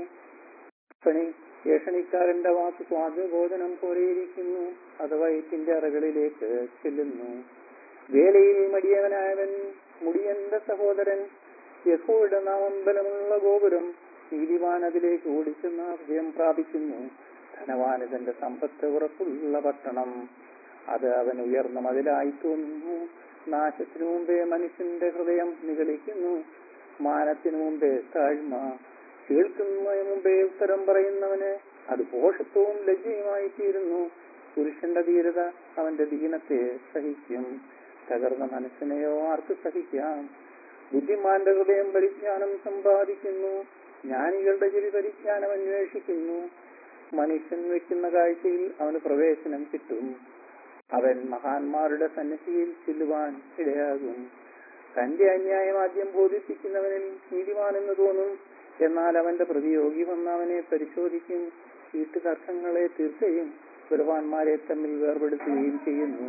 പണി ഏഷണിക്കാരന്റെ വാക്ക് സ്വാദഭോജനം പോലെയിരിക്കുന്നു അത് വയറ്റിന്റെ അറകളിലേക്ക് ചെല്ലുന്നു വേലയിൽ മടിയവനായവൻ മുടിയന്റെ സഹോദരൻ യഹോയുടെ നാമമ്പലമുള്ള ഗോപുരം നീതിമാൻ അതിലേക്ക് ഓടിച്ചെന്ന അഭയം പ്രാപിക്കുന്നു ധനവാന് തന്റെ സമ്പത്ത് ഉറപ്പുള്ള പട്ടണം അത് അവൻ ഉയർന്ന മതിലായി തോന്നുന്നു നാശത്തിനു മുമ്പേ മനുഷ്യന്റെ ഹൃദയം നിഗളിക്കുന്നു മാനത്തിനു മുമ്പേ താഴ്മ കേൾക്കുന്നതിന് മുമ്പേ ഉത്തരം പറയുന്നവന് അത് പോഷത്വവും ലജ്ജയുമായി തീരുന്നു പുരുഷന്റെ ധീരത അവന്റെ ദീനത്തെ സഹിക്കും തകർന്ന മനസ്സിനെയോ ആർക്ക് സഹിക്കാം ബുദ്ധിമാന്റെ ഹൃദയം പരിജ്ഞാനം സമ്പാദിക്കുന്നു ജ്ഞാനികളുടെ ചെവി പരിജ്ഞാനം അന്വേഷിക്കുന്നു മനുഷ്യൻ വെക്കുന്ന കാഴ്ചയിൽ അവന് പ്രവേശനം കിട്ടും അവൻ മഹാന്മാരുടെ സന്നിധിയിൽ ചെല്ലുവാൻ ഇടയാകും തന്റെ അന്യായം ആദ്യം ബോധിപ്പിക്കുന്നവനിൽ നീതിമാനെന്ന് തോന്നും എന്നാൽ അവന്റെ പ്രതിയോഗി വന്ന് അവനെ പരിശോധിക്കും വീട്ടുതർക്കങ്ങളെ തീർക്കുകയും ബലവാന്മാരെ തമ്മിൽ വേർപെടുത്തുകയും ചെയ്യുന്നു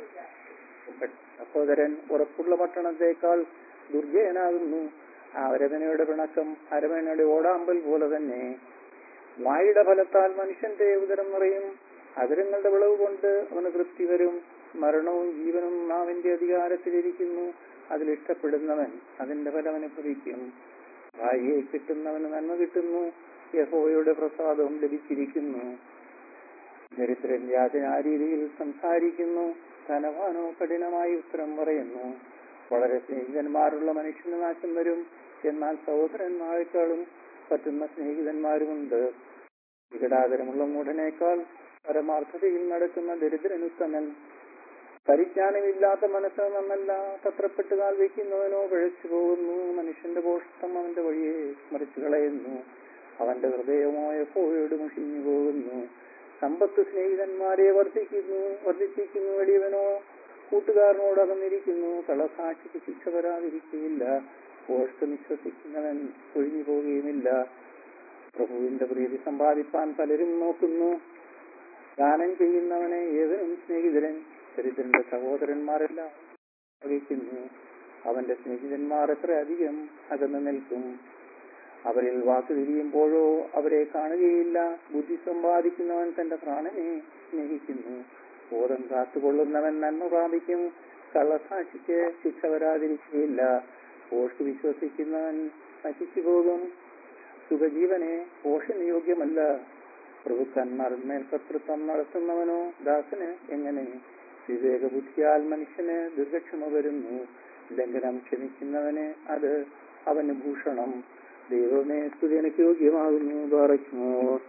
സഹോദരൻ ഉറപ്പുള്ള പട്ടണത്തേക്കാൾ ദുർജയനാകുന്നു ആ അരമനയുടെ പിണക്കം അരമനയുടെ ഓടാമ്പൽ പോലെ തന്നെ വായുടെ ഫലത്താൽ മനുഷ്യന്റെ ഉദരം നിറയും അതിരങ്ങളുടെ വിളവ് കൊണ്ട് അവന് തൃപ്തി വരും മരണവും ജീവനും നാവിന്റെ അധികാരത്തിലിരിക്കുന്നു അതിലിഷ്ടപ്പെടുന്നവൻ അതിന്റെ ഫലം അനുഭവിക്കും ഭാര്യയെ കിട്ടുന്നവന് നന്മ കിട്ടുന്നു യഹോയുടെ പ്രസാദവും ലഭിച്ചിരിക്കുന്നു ദരിദ്രൻ യാചനാ രീതിയിൽ സംസാരിക്കുന്നു ധനവാനോ കഠിനമായി ഉത്തരം പറയുന്നു വളരെ സ്നേഹിതന്മാരുള്ള മനുഷ്യന് നാശം വരും എന്നാൽ സഹോദരന്മാരെക്കാളും പറ്റുന്ന സ്നേഹിതന്മാരുമുണ്ട് വികടാതരമുള്ള മൂഢനേക്കാൾ പരമാർത്ഥതയിൽ നടക്കുന്ന ദരിദ്രനുത്തമൻ പരിജ്ഞാനമില്ലാത്ത മനസ്സ് നന്നല്ല തത്രപ്പെട്ട് കാൽ വയ്ക്കുന്നവനോ പിഴച്ചു പോകുന്നു മനുഷ്യന്റെ പോഷത്വം അവന്റെ വഴിയെ മറിച്ചു കളയുന്നു അവന്റെ ഹൃദയമോ എപ്പോഴും മുഷിഞ്ഞു പോകുന്നു സമ്പത്ത് സ്നേഹിതന്മാരെ വർദ്ധിക്കുന്നു വർദ്ധിപ്പിക്കുന്നു എളിയവനോ കൂട്ടുകാരനോട് അകന്നിരിക്കുന്നു കളസാക്ഷിക്ക് ശിക്ഷ വരാതിരിക്കുകയില്ല പോഷത്ത് വിശ്വസിക്കുന്നവൻ ഒഴിഞ്ഞു പോവുകയുമില്ല പ്രഭുവിന്റെ പ്രീതി സമ്പാദിപ്പാൻ പലരും നോക്കുന്നു ദാനം ചെയ്യുന്നവനെ ഏവനും സ്നേഹിതരൻ ദരിദ്രന്റെ സഹോദരന്മാരെല്ലാം വഹിക്കുന്നു അവന്റെ സ്നേഹിതന്മാർ എത്ര അധികം അകന്നു നിൽക്കും അവരിൽ വാക്ക് തിരിയുമ്പോഴോ അവരെ കാണുകയില്ല ബുദ്ധി സമ്പാദിക്കുന്നവൻ തന്റെ പ്രാണനെ സ്നേഹിക്കുന്നു ബോധം കാത്തുകൊള്ളുന്നവൻ നന്മ പ്രാപിക്കും കള്ളസാക്ഷിക്ക് ശിക്ഷ വരാതിരിക്കുകയില്ല പോസ്റ്റ് വിശ്വസിക്കുന്നവൻ നശിച്ചു പോകും സുഖജീവനെ പോഷന് യോഗ്യമല്ല പ്രഭുക്കന്മാർമേൽ കർത്തൃത്വം നടത്തുന്നവനോ ദാസന് എങ്ങനെ വിവേകബുദ്ധിയാൽ മനുഷ്യന് ദീർഘക്ഷമ വരുന്നു ലംഘനം ക്ഷമിക്കുന്നവന് അത് അവന് ഭൂഷണം ദൈവമേ സ്തുതി എനിക്ക് യോഗ്യമാകുന്നു പാറയ്ക്കുമോ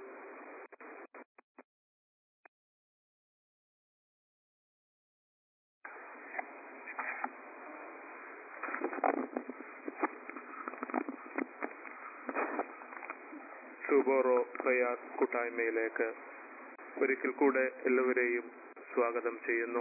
ടുബോറോ പ്രയാസ് കൂട്ടായ്മയിലേക്ക് ഒരിക്കൽ കൂടെ എല്ലാവരെയും സ്വാഗതം ചെയ്യുന്നു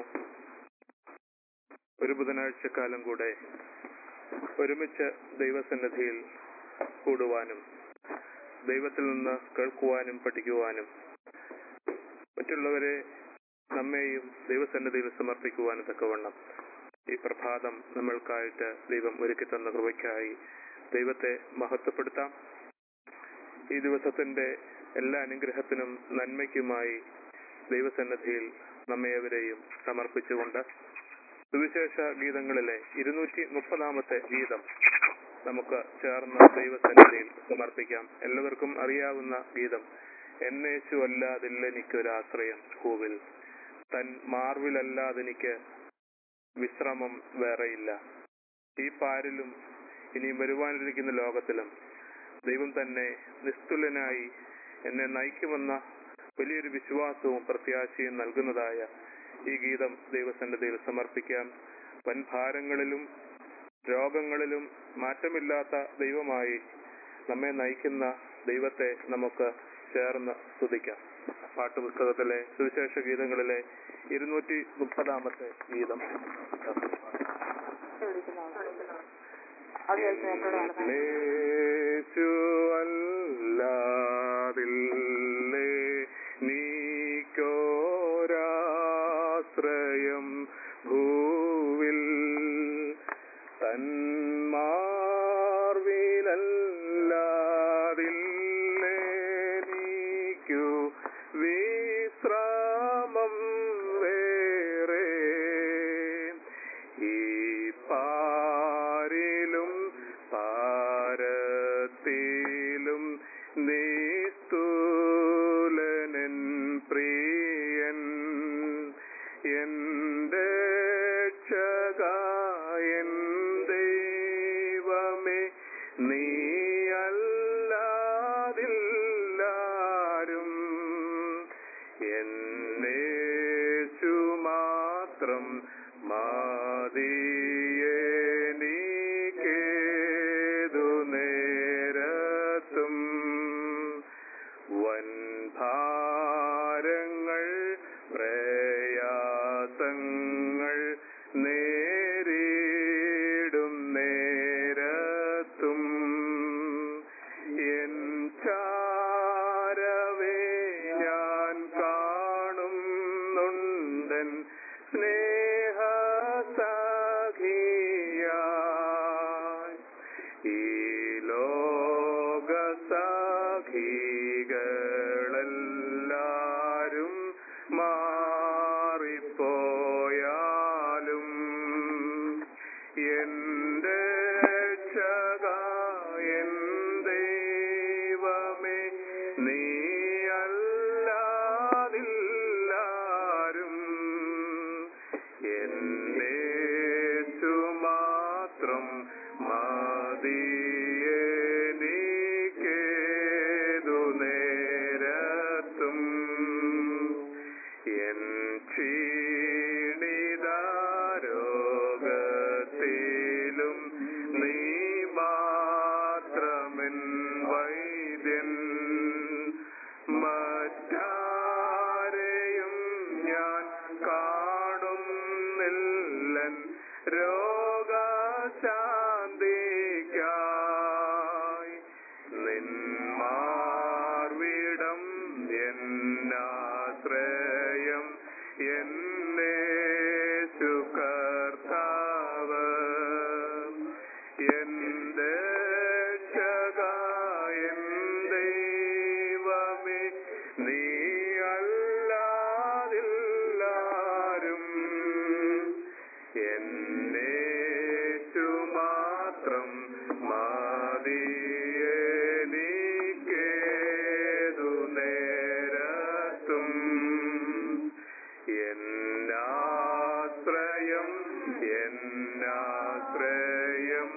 ഒരു ബുധനാഴ്ചക്കാലം കൂടെ ഒരുമിച്ച് ദൈവസന്നിധിയിൽ കൂടുവാനും ദൈവത്തിൽ നിന്ന് കേൾക്കുവാനും പഠിക്കുവാനും മറ്റുള്ളവരെ നമ്മെയും ദൈവസന്നിധിയിൽ സമർപ്പിക്കുവാനും തക്കവണ്ണം ഈ പ്രഭാതം നമ്മൾക്കായിട്ട് ദൈവം ഒരുക്കി തന്ന കൃപയ്ക്കായി ദൈവത്തെ മഹത്വപ്പെടുത്താം ഈ ദിവസത്തിന്റെ എല്ലാ അനുഗ്രഹത്തിനും നന്മയ്ക്കുമായി ദൈവസന്നിധിയിൽ നമ്മേവരെയും സമർപ്പിച്ചുകൊണ്ട് സുവിശേഷ ഗീതങ്ങളിലെ ഇരുന്നൂറ്റി മുപ്പതാമത്തെ ഗീതം നമുക്ക് ചേർന്ന് ദൈവസന്നിധിയിൽ സമർപ്പിക്കാം എല്ലാവർക്കും അറിയാവുന്ന ഗീതം എന്നേശു അല്ലാതില്ലെനിക്കൊരാശ്രയം ഭൂവിൽ തൻ മാർവിലല്ലാതെനിക്ക് വിശ്രമം വേറെയില്ല ഈ പാരിലും ഇനിയും വരുവാനിരിക്കുന്ന ലോകത്തിലും ദൈവം തന്നെ നിസ്തുലനായി എന്നെ നയിക്കുമെന്ന വലിയൊരു വിശ്വാസവും പ്രത്യാശയും നൽകുന്നതായ ഈ ഗീതം ദൈവസന്നിധിയിൽ സമർപ്പിക്കാം വൻഭാരങ്ങളിലും രോഗങ്ങളിലും മാറ്റമില്ലാത്ത ദൈവമായി നമ്മെ നയിക്കുന്ന ദൈവത്തെ നമുക്ക് ചേർന്ന് സ്തുതിക്കാം പാട്ടുപുസ്തകത്തിലെ സുവിശേഷ ഗീതങ്ങളിലെ ഇരുന്നൂറ്റി മുപ്പതാമത്തെ ഗീതം യേശു അല്ലാതില്ലേ നീക്കോരാശ്രയം ഭൂവിൽ തന്മാർവിലല്ലാതില്ലേ നീക്കു വിശ്രാമം വേറെ ഈ പാരിലും പാരത്തിലും നീസ്തുലനൻ പ്രിയൻ എന്റെ രക്ഷകായൻ ദൈവം മതിയേനിക്കേതു നേരത്തും എൻ ക്ഷീണിതാരോഗത്തിലും നീ മാത്രമെൻ വൈദ്യൻ മറ്റാരെയും ഞാൻ കാണുന്നില്ലൻ രോഗശാന്തിക്കായി നിന്മാർവിടം എന്നാശ്രയം എന്നെ സുകർത്താവ് എന്റെ രക്ഷക എൻ ദൈവമേ നീ അല്ലാതില്ലാരും എന്നേറ്റു മാത്രം മതിയേനിക്കേതു നേരത്തും എന്നാശ്രയം എന്നാശ്രയം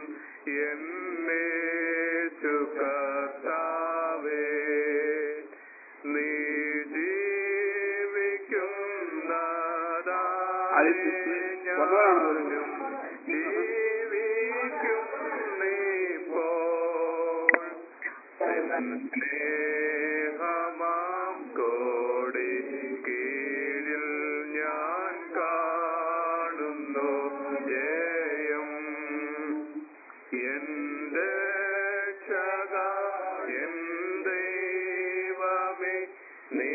എന്നേറ്റു കർത്താവേ നീ ജീവിക്കുന്നതായും ജീവിക്കും നീപ്പോൾ സ്നേഹമാം കോടി കീഴിൽ ഞാൻ കാണുന്നു ജയം എന്റെ രക്ഷക എൻ ദൈവമേ നീ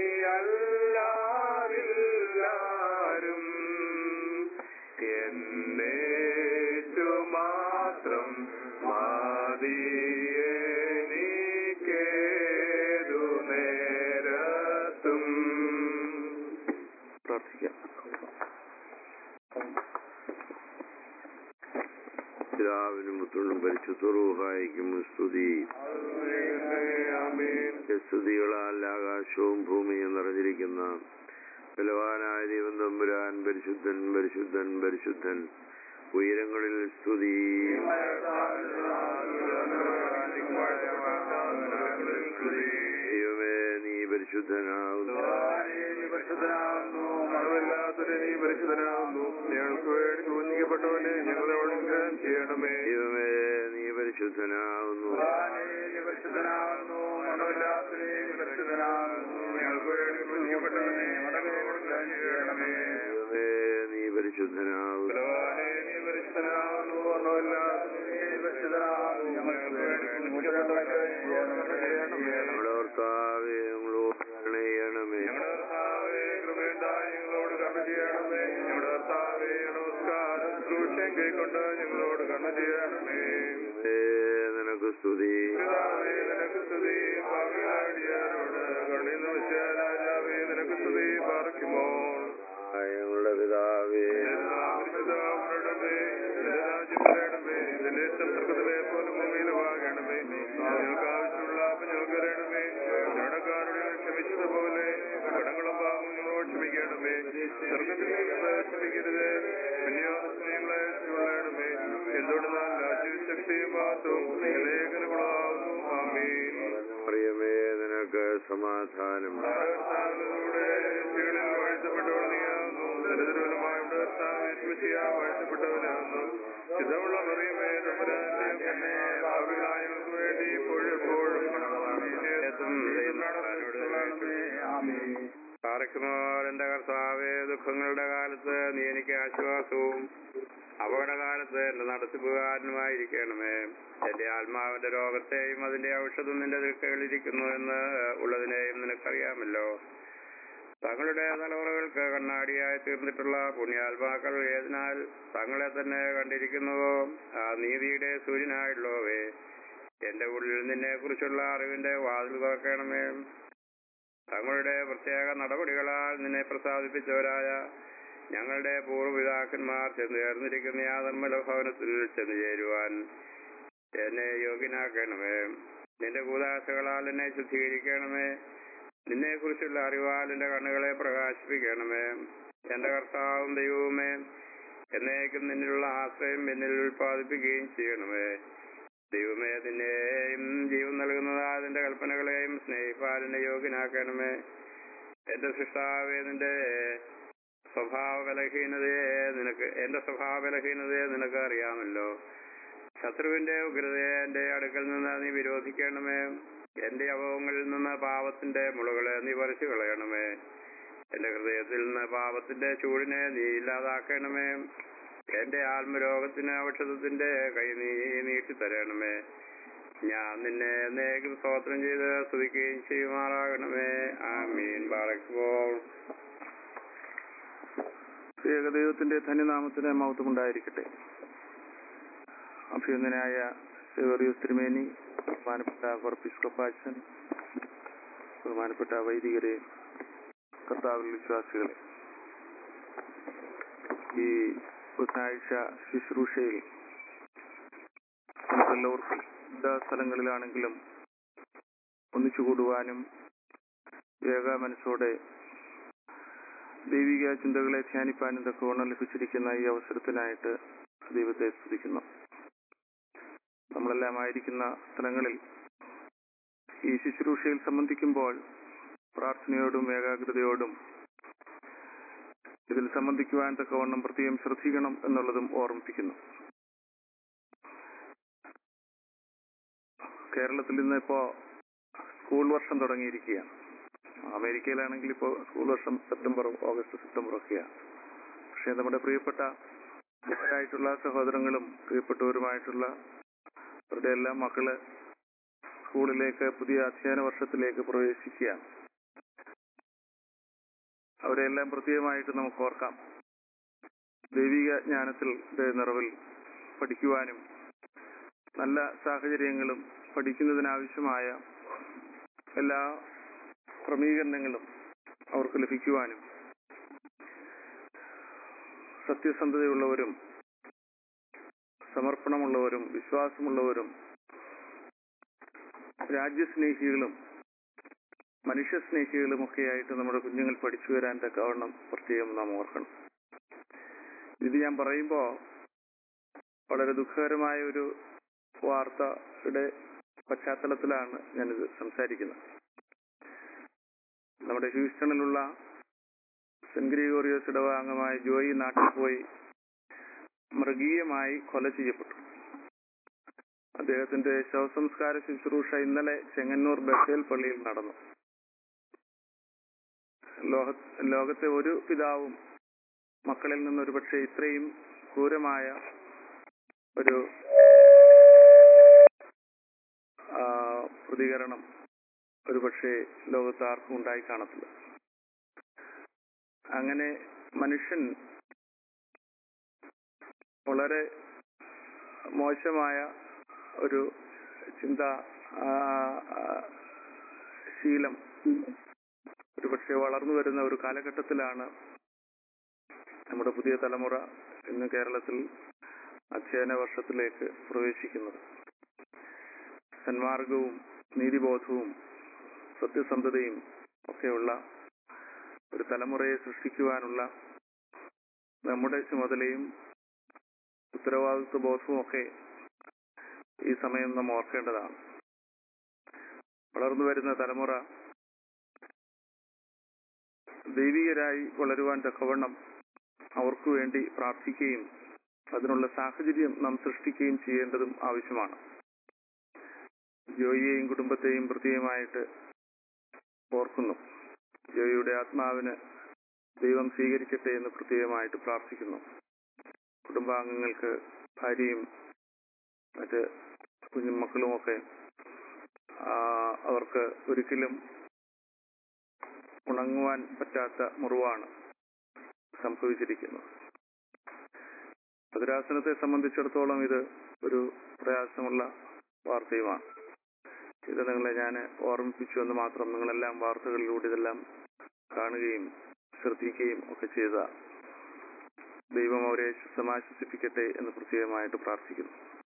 അല്ലാതില്ലാരും എന്നേറ്റു മാത്രം മതിയേനിക്കേതു നേരത്തും പ്രാർത്ഥിക്കാം പിതാവിനും പുത്രനും പരിശുദ്ധറൂഹായിക്കും സ്തുതി സ്തുതികളാൽ ആകാശവും ഭൂമിയും നിറഞ്ഞിരിക്കുന്ന ബലവാനായ ദൈവം തമ്പുരാൻ പരിശുദ്ധൻ പരിശുദ്ധൻ പരിശുദ്ധൻ ഉയരങ്ങളിൽ സ്തുതി ദൈവമേ നീ പരിശുദ്ധനാവുന്നു പരിശുദ്ധനാകുന്നു മറവില്ലാത്തൊരു നീ പരിശുദ്ധനാകുന്നു ഞങ്ങൾക്ക് വേണ്ടി സൂചിക്കപ്പെട്ടവനെ ഞങ്ങളോട് അനുഗ്രഹം ചെയ്യണമേ ദൈവമേ നീ പരിശുദ്ധനാവുന്നു നീ പരിശുദ്ധനാകുന്നു മറവില്ലാത്തൊരു നീ പരിശുദ്ധനാകുന്നു ഞങ്ങൾക്ക് വേണ്ടി സൂചിക്കപ്പെട്ടവനെ ഞങ്ങളോട് അനുഗ്രഹം ചെയ്യണമേ ദൈവമേ നീ പരിശുദ്ധനാവുന്നു ബലവാനേ, നീ പരിശുദ്ധനാകുന്നു മറവില്ലാത്തൊരു നീ പരിശുദ്ധനാകുന്നു ഞങ്ങൾക്ക് വേണ്ടി സൂചിക്കപ്പെട്ടവനെ ഞങ്ങളോട് ചെയ്യണമേ നമ്മുടെ കർത്താവേ ഞങ്ങളോട് കരുണ ചെയ്യണമേ ഞങ്ങളുടെ കർത്താവേ കൃപയുണ്ടായി ഞങ്ങളോട് കണ്ണു ചെയ്യണമേ ഞങ്ങളുടെ കർത്താവേ നമസ്കാരം ശുശ്രൂഷയും കൈക്കൊണ്ട് ഞങ്ങളോട് കണ്ണു ചെയ്യണമേ ദൈവമേ, നിനക്ക് സ്തുതി പിതാവേ നിനക്ക് സ്തുതി പാപികളാടിയാരോട് കണ്ണിന്ന് വെച്ച രാജാവേ നിനക്ക് സ്തുതി പാർക്കുമോ ഞങ്ങളുടെ പിതാവേ രാജ്യപ്പെടണമേ ഇതിന്റെ ഇഷ്ടം സ്വർഗത്തിലെ പോലും ഭൂമിയിലുമാകണമേ ഞങ്ങൾക്ക് ആവശ്യമുള്ള അപ്പം ഞങ്ങൾക്ക് തരണമേ ഞങ്ങളുടെക്കാരുടെ ക്ഷമിച്ചതുപോലെ കടങ്ങളും പാപം ഞങ്ങളോട് ക്ഷമിക്കണമേ സ്വർഗത്തിൽ നിന്ന് ക്ഷമിക്കരുത് പുണ്യാസ്മയങ്ങളെ ചുള്ളണമേ എന്തുകൊണ്ടെന്നാൽ രാജ്യവും ശക്തിയും മാത്രവും ലേഖനങ്ങളാവുന്നു ആമീൻ മറിയമേ നിനക്ക് സമാധാനം കർത്താവിലൂടെ സ്ത്രീകളിൽ വാഴ്ത്തപ്പെട്ടവനെയാകുന്നു ദരിദ്രഫലമായ വാഴ്ത്തപ്പെട്ടവനാകുന്നു ചിതമുള്ള മറിയമേ തമ്പുരാന്റെ അമ്മേ, പാപികളായ ഞങ്ങൾക്ക് വേണ്ടി ഇപ്പോഴും എപ്പോഴും പാറയ്ക്കുമാർ എന്റെ കർത്താവേ ദുഃഖങ്ങളുടെ കാലത്ത് നീ എനിക്ക് ആശ്വാസവും അപകടകാലത്ത് എന്റെ നടത്തിപ്പുകാരനുമായിരിക്കണമേ എന്റെ ആത്മാവിന്റെ രോഗത്തെയും അതിന്റെ ഔഷധം നിന്റെ ദൃക്കകളിരിക്കുന്നു എന്ന് ഉള്ളതിനെയും നിനക്കറിയാമല്ലോ തങ്ങളുടെ തലമുറകൾക്ക് കണ്ണാടിയായി തീർന്നിട്ടുള്ള പുണ്യാത്മാക്കൾ ഏതിനാൽ തങ്ങളെ തന്നെ കണ്ടിരിക്കുന്നുവോ ആ നീതിയുടെ സൂര്യനായുള്ളവേ എന്റെ ഉള്ളിൽ നിന്നെ കുറിച്ചുള്ള അറിവിന്റെ വാതിൽ തുറക്കണമേ തങ്ങളുടെ പ്രത്യേക നടപടികളാൽ നിന്നെ പ്രസാദിപ്പിച്ചവരായ ഞങ്ങളുടെ പൂർവ്വപിതാക്കന്മാർ ചെന്ന് ചേർന്നിരിക്കുന്ന ആ നിർമ്മല ഭവനത്തിൽ ചെന്ന് ചേരുവാൻ എന്നെ യോഗ്യനാക്കണമേ നിന്റെ കൂതാശകളാൽ എന്നെ ശുദ്ധീകരിക്കണമേ നിന്നെ കുറിച്ചുള്ള അറിവാൽ എന്റെ കണ്ണുകളെ പ്രകാശിപ്പിക്കണമേ എന്റെ കർത്താവും ദൈവവുമേ എന്നേക്കും നിന്നിലുള്ള ആശ്രയം എന്നിൽ ഉൽപ്പാദിപ്പിക്കുകയും ചെയ്യണമേ നിന്നെയും ജീവൻ നൽകുന്നതായ നിന്റെ കൽപ്പനകളെയും സ്നേഹിപ്പാൻ എന്നെ യോഗ്യനാക്കണമേ എന്റെ സൃഷ്ടാവേ നിന്റെ സ്വഭാവ ബലഹീനതയെ നിനക്ക് എന്റെ സ്വഭാവ ബലഹീനതയെ നിനക്ക് അറിയാമല്ലോ ശത്രുവിന്റെ ഉഗ്രതയെ എന്റെ അടുക്കൽ നിന്ന് നീ വിരോധിക്കണമേ എന്റെ അഭവങ്ങളിൽ നിന്ന് പാപത്തിന്റെ മുളകളെ നീ പറിച്ചു കളയണമേ എന്റെ ഹൃദയത്തിൽ നിന്ന് പാപത്തിന്റെ ചൂടിനെ നീ ഇല്ലാതാക്കണമേ എന്റെ ആത്മരോഗത്തിന് ഔഷധത്തിന്റെ കൈ നീ നീട്ടിത്തരണമേ ഞാൻ നിന്നെ എന്നേക്കും സ്തോത്രം ചെയ്ത് സ്തുതിക്കുകയും ചെയ്യുമാറാകണമേ ആമീൻ ബാറക്കുമ്പോൾ ഏകദൈവത്തിന്റെ ധന്യനാമത്തിന് മഹത്വമുണ്ടായിരിക്കട്ടെ അഭ്യുന്നനായ സെവറിയൂസ് തിരുമേനി ബഹുമാനപ്പെട്ട വർപ്പിസ്കപ്പാച്ചൻ ബഹുമാനപ്പെട്ട വൈദികരെ കർത്താവിൽ വിശ്വാസികളെ ഈ ബുധനാഴ്ച ശുശ്രൂഷയിൽ നമുക്കെല്ലാവർക്കും എല്ലാ സ്ഥലങ്ങളിലാണെങ്കിലും ഒന്നിച്ചു കൂടുവാനും ഏക മനസ്സോടെ ദൈവിക ചിന്തകളെ ധ്യാനിപ്പാനും തക്കവണ്ണം ലഭിച്ചിരിക്കുന്ന ഈ അവസരത്തിനായിട്ട് ദൈവത്തെ സ്തുതിക്കുന്നു നമ്മളെല്ലാം ആയിരിക്കുന്ന സ്ഥലങ്ങളിൽ ഈ ശുശ്രൂഷയിൽ സംബന്ധിക്കുമ്പോൾ പ്രാർത്ഥനയോടും ഏകാഗ്രതയോടും ഇതിൽ സംബന്ധിക്കുവാൻ തക്കവണ്ണം പ്രത്യേകം ശ്രദ്ധിക്കണം എന്നുള്ളതും ഓർമ്മിപ്പിക്കുന്നു കേരളത്തിൽ ഇന്ന് ഇപ്പോ സ്കൂൾ വർഷം തുടങ്ങിയിരിക്കുകയാണ് അമേരിക്കയിലാണെങ്കിൽ ഇപ്പോൾ സ്കൂൾ വർഷം സെപ്റ്റംബർ ഓഗസ്റ്റ് സെപ്റ്റംബർ ഒക്കെയാണ് പക്ഷേ നമ്മുടെ പ്രിയപ്പെട്ട ആയിട്ടുള്ള സഹോദരങ്ങളും പ്രിയപ്പെട്ടവരുമായിട്ടുള്ള അവരുടെ എല്ലാ മക്കള് സ്കൂളിലേക്ക് പുതിയ അധ്യയന വർഷത്തിലേക്ക് പ്രവേശിക്കുകയാണ് അവരെല്ലാം പ്രത്യേകമായിട്ട് നമുക്ക് ഓർക്കാം ദൈവിക ജ്ഞാനത്തിന്റെ നിറവിൽ പഠിക്കുവാനും നല്ല സാഹചര്യങ്ങളും പഠിക്കുന്നതിനാവശ്യമായ എല്ലാ ക്രമീകരണങ്ങളും അവർക്ക് ലഭിക്കുവാനും സത്യസന്ധതയുള്ളവരും സമർപ്പണമുള്ളവരും വിശ്വാസമുള്ളവരും രാജ്യസ്നേഹികളും മനുഷ്യസ്നേഹികളും ഒക്കെയായിട്ട് നമ്മുടെ കുഞ്ഞുങ്ങൾ പഠിച്ചു വരാൻ തക്കവണ്ണം പ്രത്യേകം നാം ഓർക്കണം ഇത് ഞാൻ പറയുമ്പോ വളരെ ദുഃഖകരമായ ഒരു വാർത്തയുടെ പശ്ചാത്തലത്തിലാണ് ഞാനിത് സംസാരിക്കുന്നത് നമ്മുടെ ഹ്യൂസ്റ്റണിലുള്ള സെന്റ് ഗ്രിഗോറിയോസ് ഇടവാംഗമായ ജോയി നാട്ടിൽ പോയി മൃഗീയമായി കൊല ചെയ്യപ്പെട്ടു അദ്ദേഹത്തിന്റെ ശവസംസ്കാര ശുശ്രൂഷ ഇന്നലെ ചെങ്ങന്നൂർ ബത്തേൽ പള്ളിയിൽ നടന്നു ലോക ലോകത്തെ ഒരു പിതാവും മക്കളിൽ നിന്ന് ഒരുപക്ഷെ ഇത്രയും ക്രൂരമായ ഒരു ആ, പ്രതികരണം ഒരുപക്ഷെ ലോകത്ത് ആർക്കും ഉണ്ടായി കാണത്തില്ല അങ്ങനെ മനുഷ്യൻ വളരെ മോശമായ ഒരു ചിന്ത ആ, ആ, ശീലം ഒരുപക്ഷെ വളർന്നു വരുന്ന ഒരു കാലഘട്ടത്തിലാണ് നമ്മുടെ പുതിയ തലമുറ ഇന്ന് കേരളത്തിൽ അധ്യയന വർഷത്തിലേക്ക് പ്രവേശിക്കുന്നത് സന്മാർഗവും നീതിബോധവും സത്യസന്ധതയും ഒക്കെയുള്ള ഒരു തലമുറയെ സൃഷ്ടിക്കുവാനുള്ള നമ്മുടെ ചുമതലയും ഉത്തരവാദിത്വ ബോധവും ഒക്കെ ഈ സമയം നാം ഓർക്കേണ്ടതാണ് വളർന്നു വരുന്ന തലമുറ ദൈവികരായി വളരുവാൻ തക്കവണ്ണം അവർക്ക് വേണ്ടി പ്രാർത്ഥിക്കുകയും അതിനുള്ള സാഹചര്യം നാം സൃഷ്ടിക്കുകയും ചെയ്യേണ്ടതും ആവശ്യമാണ് ജോയിയെയും കുടുംബത്തെയും പ്രത്യേകമായിട്ട് ഓർക്കുന്നു ജോയിയുടെ ആത്മാവിന് ദൈവം സ്വീകരിക്കട്ടെ എന്ന് പ്രത്യേകമായിട്ട് പ്രാർത്ഥിക്കുന്നു കുടുംബാംഗങ്ങൾക്ക് ഭാര്യയും മറ്റ് കുഞ്ഞുമക്കളുമൊക്കെ ആ, അവർക്ക് ഒരിക്കലും ഉണങ്ങുവാൻ പറ്റാത്ത മുറിവാണ് സംഭവിച്ചിരിക്കുന്നത് ഭദ്രാസനത്തെ സംബന്ധിച്ചിടത്തോളം ഇത് ഒരു പ്രയാസമുള്ള വാർത്തയുമാണ് ഇത് നിങ്ങളെ ഞാൻ ഓർമ്മിപ്പിച്ചു എന്ന് മാത്രം നിങ്ങളെല്ലാം വാർത്തകളിലൂടെ ഇതെല്ലാം കാണുകയും ശ്രദ്ധിക്കുകയും ഒക്കെ ചെയ്ത ദൈവം അവരെ സമാശ്വസിപ്പിക്കട്ടെ എന്ന് പ്രത്യേകമായിട്ട് പ്രാർത്ഥിക്കുന്നു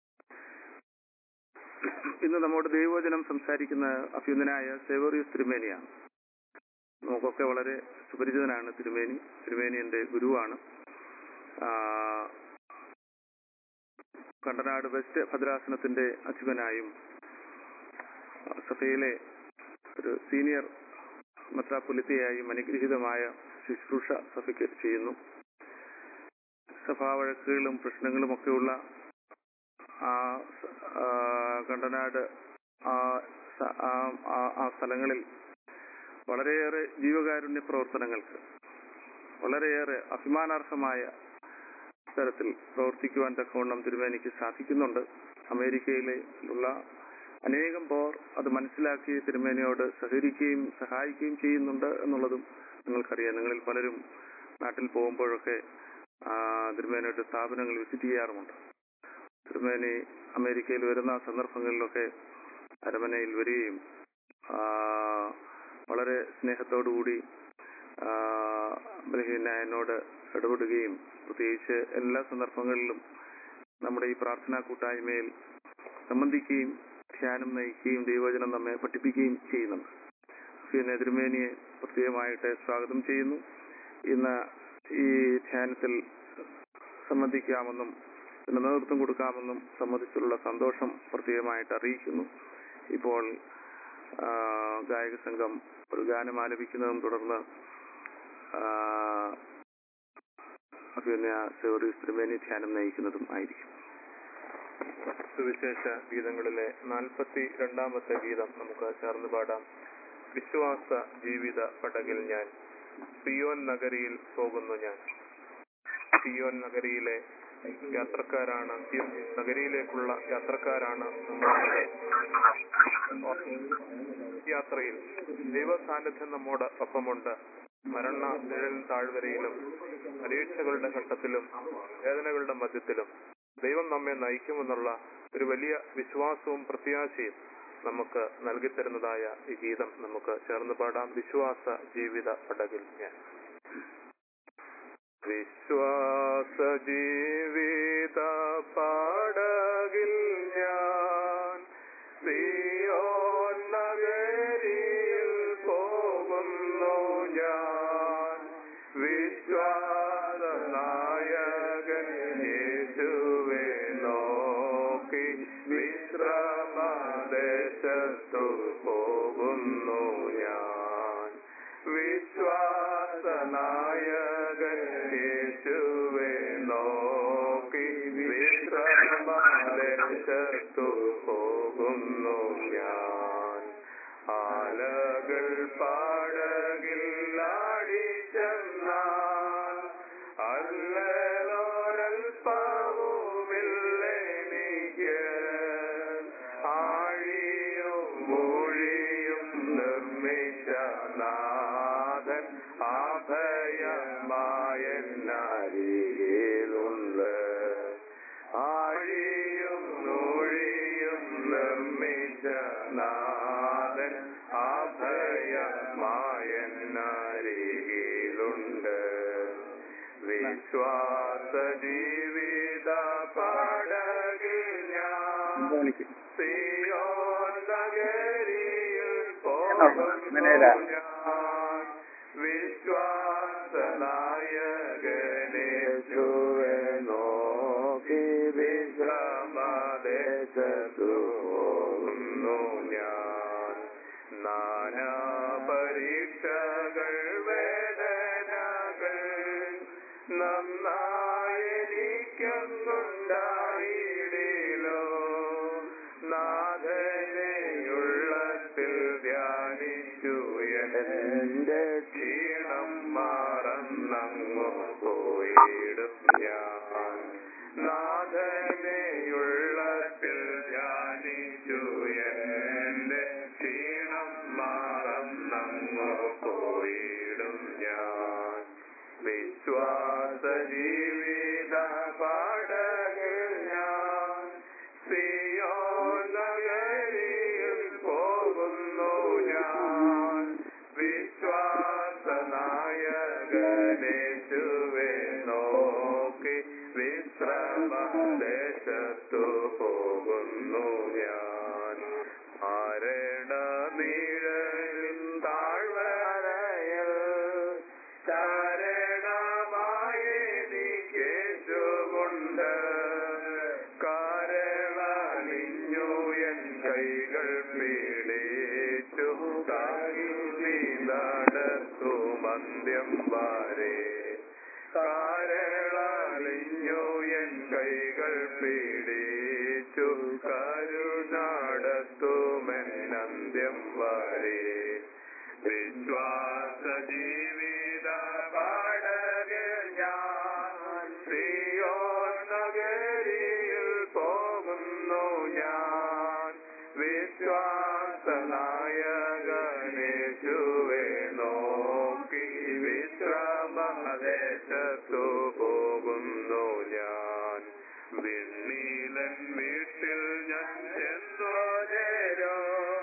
ഇന്ന് നമ്മുടെ ദൈവവചനം സംസാരിക്കുന്ന അഭ്യുന്നനായ സേവറിയസ് തിരുമേനിയാണ് നമുക്കൊക്കെ വളരെ സുപരിചിതനാണ് തിരുമേനി തിരുമേനി എന്റെ ഗുരുവാണ് ആ, കണ്ടനാട് വെസ്റ്റ് ഭദ്രാസനത്തിന്റെ അധിപനായും സഭയിലെ ഒരു സീനിയർ മെത്രാപ്പൊലിത്തയായും അനുഗ്രഹീതമായ ശുശ്രൂഷ സഭയ്ക്ക് ചെയ്യുന്നു സഭാവഴക്കുകളും പ്രശ്നങ്ങളും ഒക്കെയുള്ള ആ സ- ആ കണ്ടനാട് ആ സ- ആ- ആ- ആ സ്ഥലങ്ങളിൽ വളരെയേറെ ജീവകാരുണ്യ പ്രവർത്തനങ്ങൾക്ക് വളരെയേറെ അഭിമാനാർഹമായ തരത്തിൽ പ്രവർത്തിക്കുവാൻ തക്കവണ്ണം തിരുമേനിക്ക് സാധിക്കുന്നുണ്ട് അമേരിക്കയിലെ ഉള്ള അനേകം പേർ അത് മനസ്സിലാക്കി തിരുമേനിയോട് സഹകരിക്കുകയും സഹായിക്കുകയും ചെയ്യുന്നുണ്ട് എന്നുള്ളതും നിങ്ങൾക്കറിയാം നിങ്ങളിൽ പലരും നാട്ടിൽ പോകുമ്പോഴൊക്കെ ആ, തിരുമേനിയുടെ സ്ഥാപനങ്ങൾ വിസിറ്റ് ചെയ്യാറുമുണ്ട് തിരുമേനി അമേരിക്കയിൽ വരുന്ന സന്ദർഭങ്ങളിലൊക്കെ അരമനയിൽ വരികയും ആ, വളരെ സ്നേഹത്തോടുകൂടി ആ, ബലഹീനായനോട് ഇടപെടുകയും പ്രത്യേകിച്ച് എല്ലാ സന്ദർഭങ്ങളിലും നമ്മുടെ ഈ പ്രാർത്ഥനാ കൂട്ടായ്മയിൽ സംബന്ധിക്കുകയും ധ്യാനം നയിക്കുകയും ദൈവവചനം നമ്മെ പഠിപ്പിക്കുകയും ചെയ്യുന്നുണ്ട് പിന്നെ തിരുമേനിയെ പ്രത്യേകമായിട്ട് സ്വാഗതം ചെയ്യുന്നു ഇന്ന് ഈ ധ്യാനത്തിൽ സംബന്ധിക്കാമെന്നും ഇതിന് നേതൃത്വം കൊടുക്കാമെന്നും സംബന്ധിച്ചുള്ള സന്തോഷം പ്രത്യേകമായിട്ട് അറിയിക്കുന്നു ഇപ്പോൾ ആ, ഗായക സംഘം ഒരു ഗാനം ആലപിക്കുന്നതും തുടർന്ന് ആ, പിന്നെ സെവറീസ് തിരുമേനി ധ്യാനം നയിക്കുന്നതും ആയിരിക്കും സുവിശേഷ ഗീതങ്ങളിലെ നാൽപ്പത്തി രണ്ടാമത്തെ ഗീതം നമുക്ക് ചേർന്ന് പാടാം വിശ്വാസ ജീവിത പടകിൽ ഞാൻ സിയോൻ നഗരിയിൽ പോകുന്നു ഞാൻ സിയോൻ നഗരിയിലെ യാത്രക്കാരാണ് സിയോൻ നഗരിയിലേക്കുള്ള യാത്രക്കാരാണ് നമ്മളുടെ യാത്രയിൽ ദൈവ സാന്നിധ്യം നമ്മോട് ഒപ്പമുണ്ട് മരണ നിഴൽ താഴ്വരയിലും പരീക്ഷകളുടെ ഘട്ടത്തിലും വേദനകളുടെ മധ്യത്തിലും ദൈവം നമ്മെ നയിക്കുമെന്നുള്ള ഒരു വലിയ വിശ്വാസവും പ്രത്യാശയും നമുക്ക് നൽകിത്തരുന്നതായ ഈ ഗീതം നമുക്ക് ചേർന്ന് പാടാം വിശ്വാസ ജീവിത പടകിൽ ഞാൻ വിശ്വാസ ജീവിത പടകിൽ ഞാൻ സിയോൻ നഗരിയിൽ പോകുന്നു ഞാൻ വിശ്വാസ നായകൻ യേശുവെ നോക്കി വിശ്രമദേശത്തു പോകുന്നു ഞാൻ വിശ്വാസ നായകൻ യേശുവെ നോക്കി വിശ്രമദേശത്തു പോകുന്നു ഞാൻ ആലകൾ പാടകിൽ ആടിച്ചെന്നാൽ അല്ലലോരൽപ്പവുമില്ലെനിക്ക് ആഴിയും മൂഴിയും നിർമ്മിച്ച നാഥൻ അഭയമായെന്നരികിലുണ്ട് ആഴിയും നൂഴിയും നിർമ്മിച്ച നാഥൻ അഭയമായെന്നരികിലുണ്ട് വിശ്വാസ ജീവിത പടകിൽ ഞാൻ സിയോൻ നഗരിയിൽ പോകുന്നു ഞാൻ വിശ്വാസ നായകനെ നോക്കി വിശ്രമദേശത്തു പോകുന്നു ഞാൻ നാനാ പരീക്ഷകൾ വേദനകൾ നന്നായിരിക്കുന്നുണ്ടായിടിലോ നാഥനെയുള്ളത്തിൽ ധ്യാനിച്ചു എന്റെ ക്ഷീണം മറന്നങ്ങു പോയിടും ഞാൻ നാഥനെയുള്ളത്തിൽ ധ്യാനിച്ചു എന്റെ ക്ഷീണം മറന്നങ്ങു പോയിടും ഞാൻ വിശ്വാസ ജീവിത പാടകിൽ ഞാൻ സിയോൻ നഗരിയിൽ പോകുന്നു ഞാൻ വിശ്വാസ നായകനേശുവെ നോക്കി വിശ്രമദേശത്തു പോകുന്നു ഞാൻ ആരണ നീഴലിൻ താഴ്വരയിൽ വരെ വിശ്വാസ ജീവിത പാടകിൽ ഞാൻ സിയോൻ നഗരിയിൽ പോകുന്നു ഞാൻ വിശ്വാസനായകനേശുവെ നോക്കി വിശ്രമദേശത്തു പോകുന്നു ഞാൻ വിണ്ണീലൻ വീട്ടിൽ ഞാൻ ചെന്നോരേരും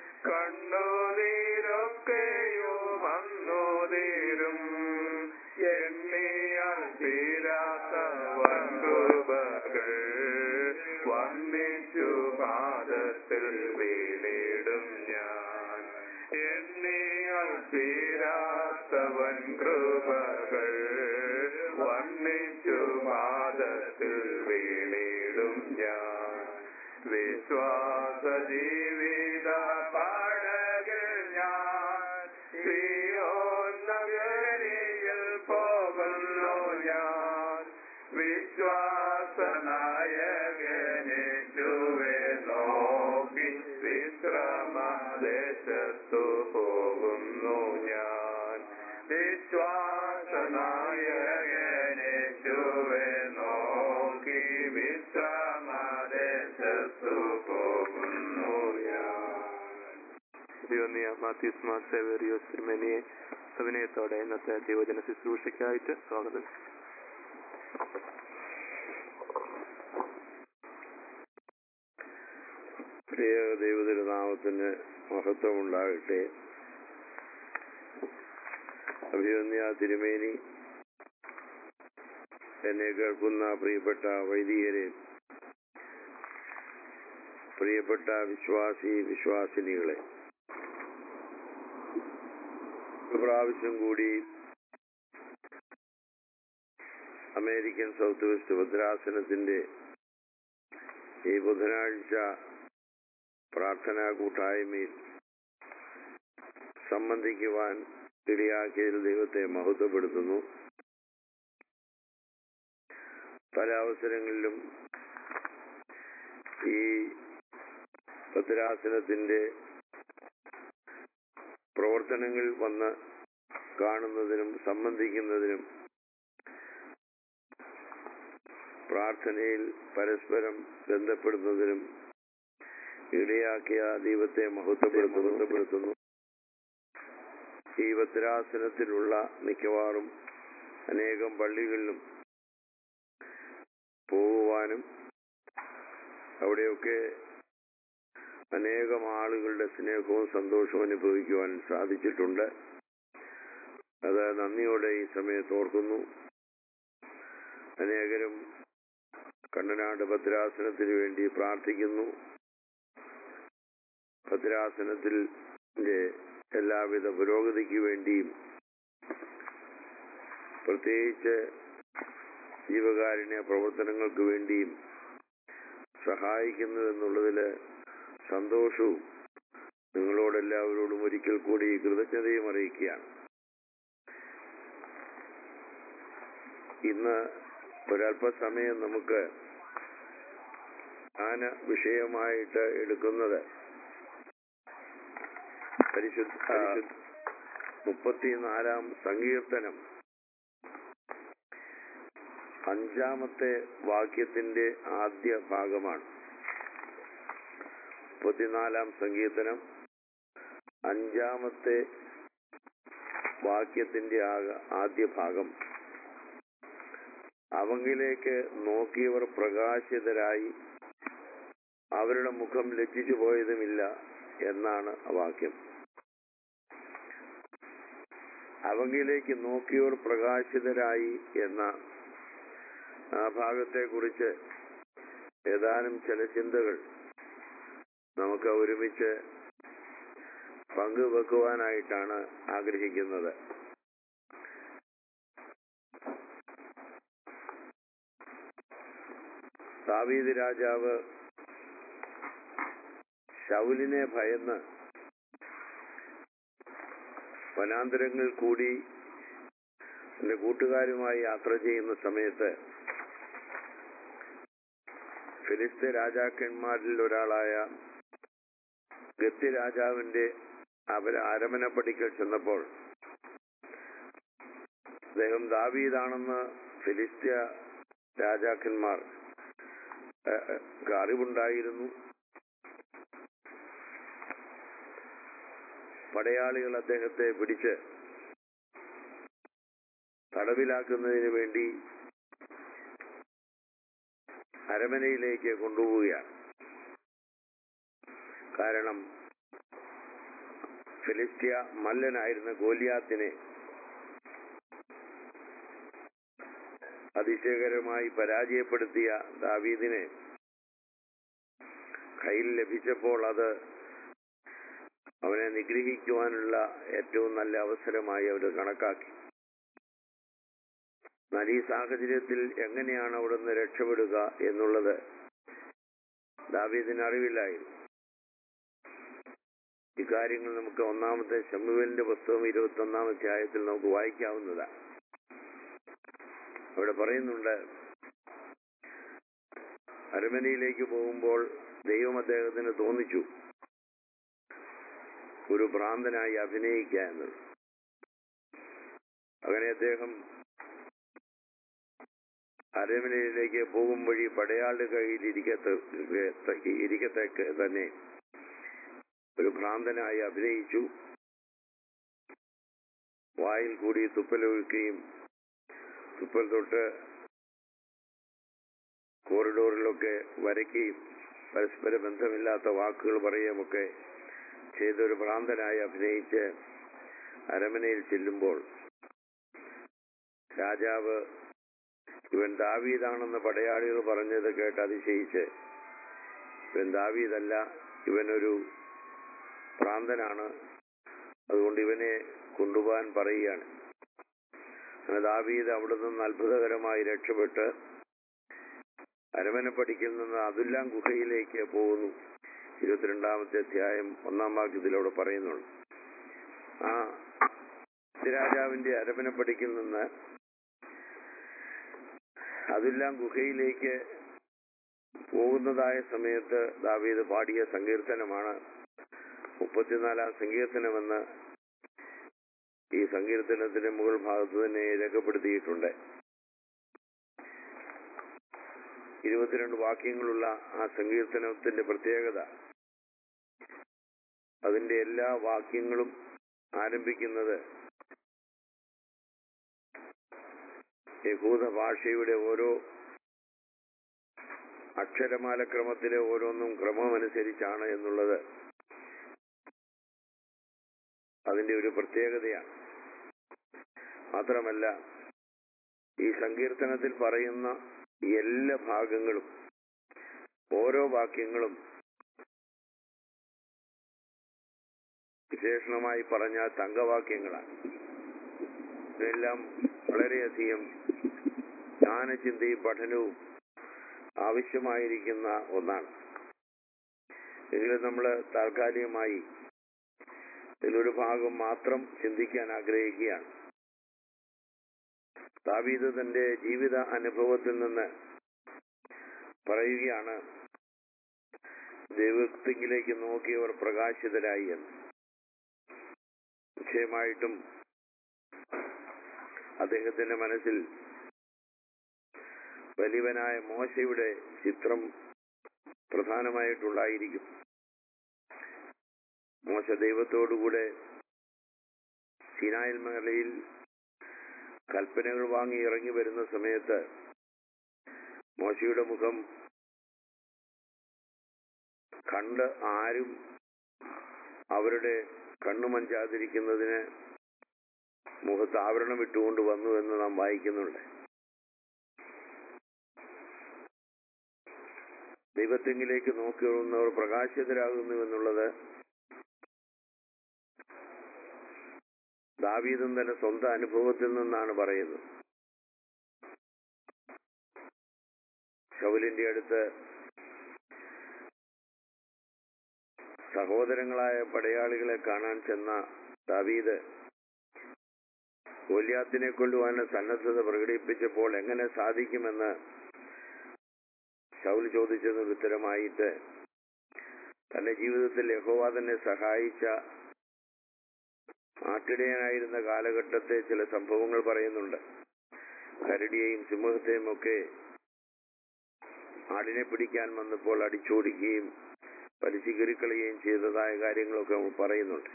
കണ്ണുനീരൊക്കെയോ വന്നോതീരും എണ്ണിയാൽ തീരാത്ത വൻകൃപകൾ വന്നിച്ചു പാദത്തിൽ വീണിടും ഞാൻ എണ്ണിയാൽ തീരാത്ത വൻകൃപകൾ വന്നിച്ചു പാദത്തിൽ വീണിടും ഞാൻ വിശ്വാസ ജീവിത പാടകിൽ ഞാൻ സിയോൻ നഗരിയിൽ പോകുന്നു ഞാൻ വിശ്വാസനായകനേശുവെ നോക്കി വിശ്രമദേശത്തു പോകുന്നു ഞാൻ വിശ്വാസനായകനേശുവെ നോക്കി വിശ്രമദേശത്തു പോകുന്നു ഞാൻ ദൈവനിയ മാത്യൂസ് മാർ സേവേറിയോസ് തിരുമേനിയെ അഭിനയത്തോടെ ഇന്നത്തെ ദൈവജന ശുശ്രൂഷയ്ക്കായിട്ട് സ്വാഗതം പ്രിയ ദൈവതിരുനാമത്തിന് മഹത്വമുണ്ടാകട്ടെ അഭിമന്യ തിരുമേനി എന്നെ കേൾക്കുന്ന പ്രിയപ്പെട്ട വൈദികരെ പ്രിയപ്പെട്ട വിശ്വാസി വിശ്വാസിനികളെ ഒരു പ്രാവശ്യം കൂടി അമേരിക്കൻ സൗത്ത് വെസ്റ്റ് ഭദ്രാസനത്തിന്റെ ഈ ബുധനാഴ്ച പ്രാർത്ഥനാ കൂട്ടായ്മയിൽ സംബന്ധിക്കുവാൻ ഇടയാക്കിയതിൽ ദൈവത്തെ മഹത്വപ്പെടുത്തുന്നു പല അവസരങ്ങളിലും ഈ ഭദ്രാസനത്തിന്റെ പ്രവർത്തനങ്ങൾ വന്ന് കാണുന്നതിനും സംബന്ധിക്കുന്നതിനും പ്രാർത്ഥനയിൽ പരസ്പരം ബന്ധപ്പെടുന്നതിനും ഇടയാക്കിയ ദൈവത്തെ മഹത്വപ്പെടുത്തു മഹത്വപ്പെടുത്തുന്നു ഈ ഭദ്രാസനത്തിലുള്ള മിക്കവാറും അനേകം പള്ളികളിലും പോകുവാനും അവിടെയൊക്കെ അനേകം ആളുകളുടെ സ്നേഹവും സന്തോഷവും അനുഭവിക്കുവാൻ സാധിച്ചിട്ടുണ്ട് അത് നന്ദിയോടെ ഈ സമയത്ത് ഓർക്കുന്നു അനേകരും കണ്ണനാട് ഭദ്രാസനത്തിന് വേണ്ടി പ്രാർത്ഥിക്കുന്നു ഭദ്രാസനത്തിൽ എല്ലാവിധ പുരോഗതിക്ക് വേണ്ടിയും പ്രത്യേകിച്ച് ജീവകാരുണ്യ പ്രവർത്തനങ്ങൾക്ക് വേണ്ടിയും സഹായിക്കുന്നു എന്നുള്ളതില് സന്തോഷവും നിങ്ങളോടെല്ലാവരോടും ഒരിക്കൽ കൂടി കൃതജ്ഞതയും അറിയിക്കുകയാണ് ഇന്ന് ഒരല്പസമയം നമുക്ക് ധ്യാന വിഷയമായിട്ട് എടുക്കുന്നത് പരിശുദ്ധ മുപ്പത്തിനാലാം സങ്കീർത്തനം അഞ്ചാമത്തെ വാക്യത്തിന്റെ ആദ്യ ഭാഗമാണ് മുപ്പത്തിനാലാം സങ്കീർത്തനം അഞ്ചാമത്തെ വാക്യത്തിന്റെ ആക- ആദ്യ ഭാഗം അവങ്കിലേക്ക് നോക്കിയവർ പ്രകാശിതരായി അവരുടെ മുഖം ലജ്ജിച്ചു പോയതുമില്ല എന്നാണ് ആ വാക്യം അവങ്കിലേക്ക് നോക്കിയവർ പ്രകാശിതരായി എന്ന ആ ഭാഗത്തെ കുറിച്ച് ഏതാനും ചില ചിന്തകൾ നമുക്ക് ഒരുമിച്ച് പങ്കുവെക്കുവാനായിട്ടാണ് ആഗ്രഹിക്കുന്നത് ദാവീദ് രാജാവ് ശൗലിനെ ഭയന്ന് വനാന്തരങ്ങളിൽ കൂടി തന്റെ കൂട്ടുകാരുമായി യാത്ര ചെയ്യുന്ന സമയത്ത് ഫിലിസ്തീൻ രാജാക്കന്മാരിൽ ഒരാളായ ഗത്തി രാജാവിന്റെ അവര് അരമനപ്പടിക്കൽ ചെന്നപ്പോൾ അദ്ദേഹം ദാവീദാണെന്ന് ഫിലിസ്ത്യ രാജാക്കന്മാർ ഏഹ്, ഏഹ്, അറിവുണ്ടായിരുന്നു പടയാളികൾ അദ്ദേഹത്തെ പിടിച്ച് തടവിലാക്കുന്നതിന് വേണ്ടി അരമനയിലേക്ക് കൊണ്ടുപോവുകയാണ് കാരണം ഫിലിസ്ത്യ മല്ലനായിരുന്ന ഗോലിയാത്തിനെ അതിശയകരമായി പരാജയപ്പെടുത്തിയ ദാവീദിനെ കയ്യിൽ ലഭിച്ചപ്പോൾ അത് അവനെ നിഗ്രഹിക്കുവാനുള്ള ഏറ്റവും നല്ല അവസരമായി അവർ കണക്കാക്കി എന്നാൽ ഈ സാഹചര്യത്തിൽ എങ്ങനെയാണ് അവിടുന്ന് രക്ഷപ്പെടുക എന്നുള്ളത് ദാവീദിന് അറിവില്ലായിരുന്നു ഇക്കാര്യങ്ങൾ നമുക്ക് ഒന്നാമത്തെ ശമുവേലിന്റെ പുസ്തകം ഇരുപത്തി ഒന്നാം അധ്യായത്തിൽ നമുക്ക് വായിക്കാവുന്നതാണ് അവിടെ പറയുന്നുണ്ട് അരമനയിലേക്ക് പോകുമ്പോൾ ദൈവം അദ്ദേഹത്തിന് തോന്നിച്ചു ഒരു ഭ്രാന്തനായി അഭിനയിക്കുക എന്നത് അങ്ങനെ അദ്ദേഹം അരമനയിലേക്ക് പോകും വഴി പടയാളുടെ കയ്യിൽ ഇരിക്കത്ത ഇരിക്കത്തക്ക തന്നെ ഒരു ഭ്രാന്തനായി അഭിനയിച്ചു വായിൽ കൂടി തുപ്പലൊഴുക്കുകയും തുപ്പൽ തൊട്ട് കോറിഡോറിലൊക്കെ വരയ്ക്കുകയും പരസ്പര ബന്ധമില്ലാത്ത വാക്കുകൾ പറയുകയുമൊക്കെ ചെയ്തൊരു ഭ്രാന്തനായി അഭിനയിച്ച് അരമനയിൽ ചെല്ലുമ്പോൾ രാജാവ് ഇവൻ ദാവീദാണെന്ന് പടയാളികൾ പറഞ്ഞത് കേട്ട് അതിശയിച്ച് ഇവൻ ദാവീദല്ല ഇവനൊരു ഭ്രാന്തനാണ് അതുകൊണ്ട് ഇവനെ കൊണ്ടുപോകാൻ പറയുകയാണ് അങ്ങനെ ദാവീദ് അവിടെ നിന്ന് അത്ഭുതകരമായി രക്ഷപ്പെട്ട് അരമനപ്പടിക്കിൽ നിന്ന് അതുല്ലാം ഗുഹയിലേക്ക് പോകുന്നു ഇരുപത്തിരണ്ടാമത്തെ അധ്യായം ഒന്നാം വാക്യത്തിൽ അവിടെ പറയുന്നുള്ളു ആ രാജാവിന്റെ അരമനപ്പടിക്കിൽ നിന്ന് അതെല്ലാം ഗുഹയിലേക്ക് പോകുന്നതായ സമയത്ത് ദാവീദ് പാടിയ സങ്കീർത്തനമാണ് മുപ്പത്തിനാലാം സങ്കീർത്തനമെന്ന് ഈ സങ്കീർത്തനത്തിന്റെ മുകൾ ഭാഗത്ത് തന്നെ രേഖപ്പെടുത്തിയിട്ടുണ്ട് ഇരുപത്തിരണ്ട് വാക്യങ്ങളുള്ള ആ സങ്കീർത്തനത്തിന്റെ പ്രത്യേകത അതിന്റെ എല്ലാ വാക്യങ്ങളും ആരംഭിക്കുന്നത് യഹൂദ ഭാഷയുടെ ഓരോ അക്ഷരമാലക്രമത്തിലെ ഓരോന്നും ക്രമമനുസരിച്ചാണ് എന്നുള്ളത് അതിന്റെ ഒരു പ്രത്യേകതയാണ് മാത്രമല്ല ഈ സങ്കീർത്തനത്തിൽ പറയുന്ന എല്ലാ ഭാഗങ്ങളും ഓരോ വാക്യങ്ങളും വിശേഷണമായി പറഞ്ഞ തങ്കവാക്യങ്ങളാണ് ഇതെല്ലാം വളരെയധികം ജ്ഞാനചിന്തയും പഠനവും ആവശ്യമായിരിക്കുന്ന ഒന്നാണ് എങ്കിലും നമ്മൾ താൽക്കാലികമായി ഇതിലൊരു ഭാഗം മാത്രം ചിന്തിക്കാൻ ആഗ്രഹിക്കുകയാണ് ദാവീദ് തന്റെ ജീവിത അനുഭവത്തിൽ നിന്ന് പറയുകയാണ് ദൈവത്തിങ്കിലേക്ക് നോക്കിയവർ പ്രകാശിതരായി എന്ന് നിശ്ചയമായിട്ടും അദ്ദേഹത്തിന്റെ മനസ്സിൽ വലിയവനായ മോശയുടെ ചിത്രം പ്രധാനമായിട്ടുള്ളായിരിക്കും മോശ ദൈവത്തോടുകൂടെ സിനായിൽ മേളയിൽ കൽപ്പനകൾ വാങ്ങി ഇറങ്ങി വരുന്ന സമയത്ത് മോശയുടെ മുഖം കണ്ട് ആരും അവരുടെ കണ്ണു മഞ്ചാതിരിക്കുന്നതിന് മുഖത്ത് ആവരണം ഇട്ടുകൊണ്ട് വന്നു എന്ന് നാം വായിക്കുന്നുണ്ട് ദൈവത്തെങ്കിലേക്ക് നോക്കി വരുന്നവർ പ്രകാശിതരാകുന്നു എന്നുള്ളത് ദാവീദും തന്നെ സ്വന്തം അനുഭവത്തിൽ നിന്നാണ് പറയുന്നത് ശൗലിന്റെ അടുത്ത് സഹോദരങ്ങളായ പടയാളികളെ കാണാൻ ചെന്ന ദാവീദ് ഗോല്യാത്തിനെ കൊല്ലുവാൻ സന്നദ്ധത പ്രകടിപ്പിച്ചപ്പോൾ എങ്ങനെ സാധിക്കുമെന്ന് ശൗൽ ചോദിച്ചതിന് ഉത്തരമായിട്ട് തന്റെ ജീവിതത്തിൽ യഹോവ തന്നെ സഹായിച്ച ആട്ടിടയനായിരുന്ന കാലഘട്ടത്തെ ചില സംഭവങ്ങൾ പറയുന്നുണ്ട് കരടിയെയും സിംഹത്തെയും ഒക്കെ ആടിനെ പിടിക്കാൻ വന്നപ്പോൾ അടിച്ചോടിക്കുകയും വലിച്ചു കീറിക്കളയുകയും ചെയ്തതായ കാര്യങ്ങളൊക്കെ നമ്മൾ പറയുന്നുണ്ട്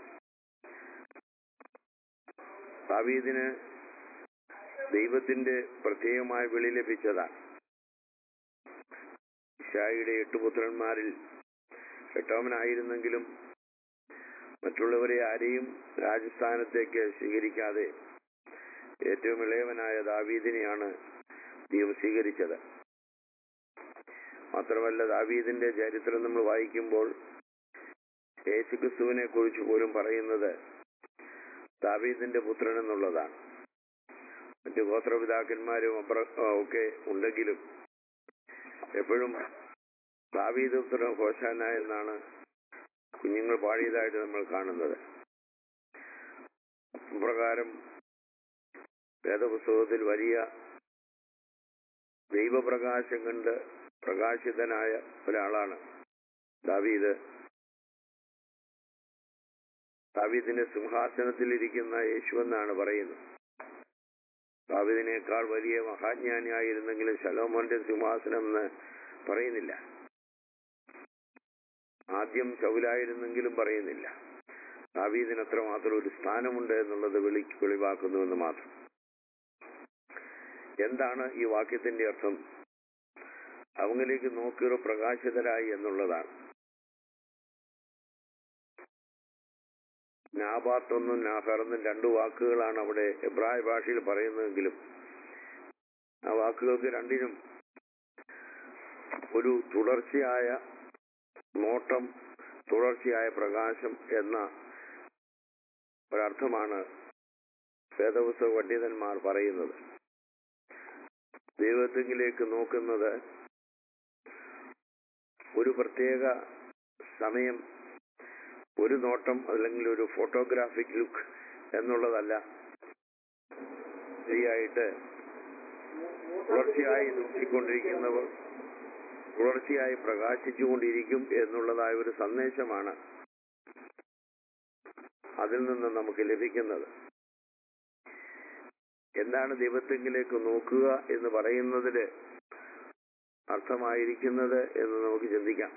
ദാവീദിന് ദൈവത്തിന്റെ പ്രത്യേകമായ വിളി ലഭിച്ചതാണ് ഇഷായിയുടെ എട്ട് പുത്രന്മാരിൽ എട്ടാമനായിരുന്നെങ്കിലും മറ്റുള്ളവരെ ആരെയും രാജസ്ഥാനത്തേക്ക് സ്വീകരിക്കാതെ ഏറ്റവും ഇളയവനായ ദാവീദിനെയാണ് ദൈവം സ്വീകരിച്ചത് മാത്രമല്ല ദാവീദിന്റെ ചരിത്രം നമ്മൾ വായിക്കുമ്പോൾ യേശുക്രിസ്തുവിനെ കുറിച്ച് പോലും പറയുന്നത് ദാവീദിന്റെ പുത്രൻ എന്നുള്ളതാണ് മറ്റു ഗോത്രപിതാക്കന്മാരും അബ്ര- ഒക്കെ ഉണ്ടെങ്കിലും എപ്പോഴും ദാവീദ് പുത്രൻ ഹോശാന എന്നാണ് കുഞ്ഞുങ്ങൾ പാടിയതായിട്ട് നമ്മൾ കാണുന്നത് പ്രകാരം വേദപുസ്തകത്തിൽ വലിയ ദൈവപ്രകാശം കണ്ട് പ്രകാശിതനായ ഒരാളാണ് ദാവീദ് ദാവീദിന്റെ സിംഹാസനത്തിലിരിക്കുന്ന യേശു എന്നാണ് പറയുന്നത് ദാവീദിനേക്കാൾ വലിയ മഹാജ്ഞാനിയായിരുന്നെങ്കിലും ശലോമോന്റെ സിംഹാസനം എന്ന് പറയുന്നില്ല ആദ്യം ശൗലായിരുന്നെങ്കിലും പറയുന്നില്ല ദാവീദിന് അത്രമാത്രം ഒരു സ്ഥാനമുണ്ട് എന്നുള്ളത് വെളി വെളിവാക്കുന്നുവെന്ന് മാത്രം എന്താണ് ഈ വാക്യത്തിന്റെ അർത്ഥം അവങ്ങളിലേക്ക് നോക്കിയൊരു പ്രകാശിതരായി എന്നുള്ളതാണ് നാബാത്തൊന്നും നാഹറെന്നും രണ്ടു വാക്കുകളാണ് അവിടെ എബ്രായ ഭാഷയിൽ പറയുന്നതെങ്കിലും ആ വാക്കുകൾക്ക് രണ്ടിനും ഒരു തുടർച്ചയായ നോട്ടം തുടർച്ചയായ പ്രകാശം എന്ന ഒരർത്ഥമാണ് വേദപുസ്തക പണ്ഡിതന്മാർ പറയുന്നത് ദൈവത്തിങ്കിലേക്ക് നോക്കുന്നത് ഒരു പ്രത്യേക സമയം ഒരു നോട്ടം അല്ലെങ്കിൽ ഒരു ഫോട്ടോഗ്രാഫിക് ലുക്ക് എന്നുള്ളതല്ല ശരിയായിട്ട് തുടർച്ചയായി നോക്കിക്കൊണ്ടിരിക്കുന്നവർ തുടർച്ചയായി പ്രകാശിച്ചുകൊണ്ടിരിക്കും എന്നുള്ളതായ ഒരു സന്ദേശമാണ് അതിൽ നിന്ന് നമുക്ക് ലഭിക്കുന്നത് എന്താണ് ദൈവത്തെങ്കിലേക്ക് നോക്കുക എന്ന് പറയുന്നതില് അർത്ഥമായിരിക്കുന്നത് എന്ന് നമുക്ക് ചിന്തിക്കാം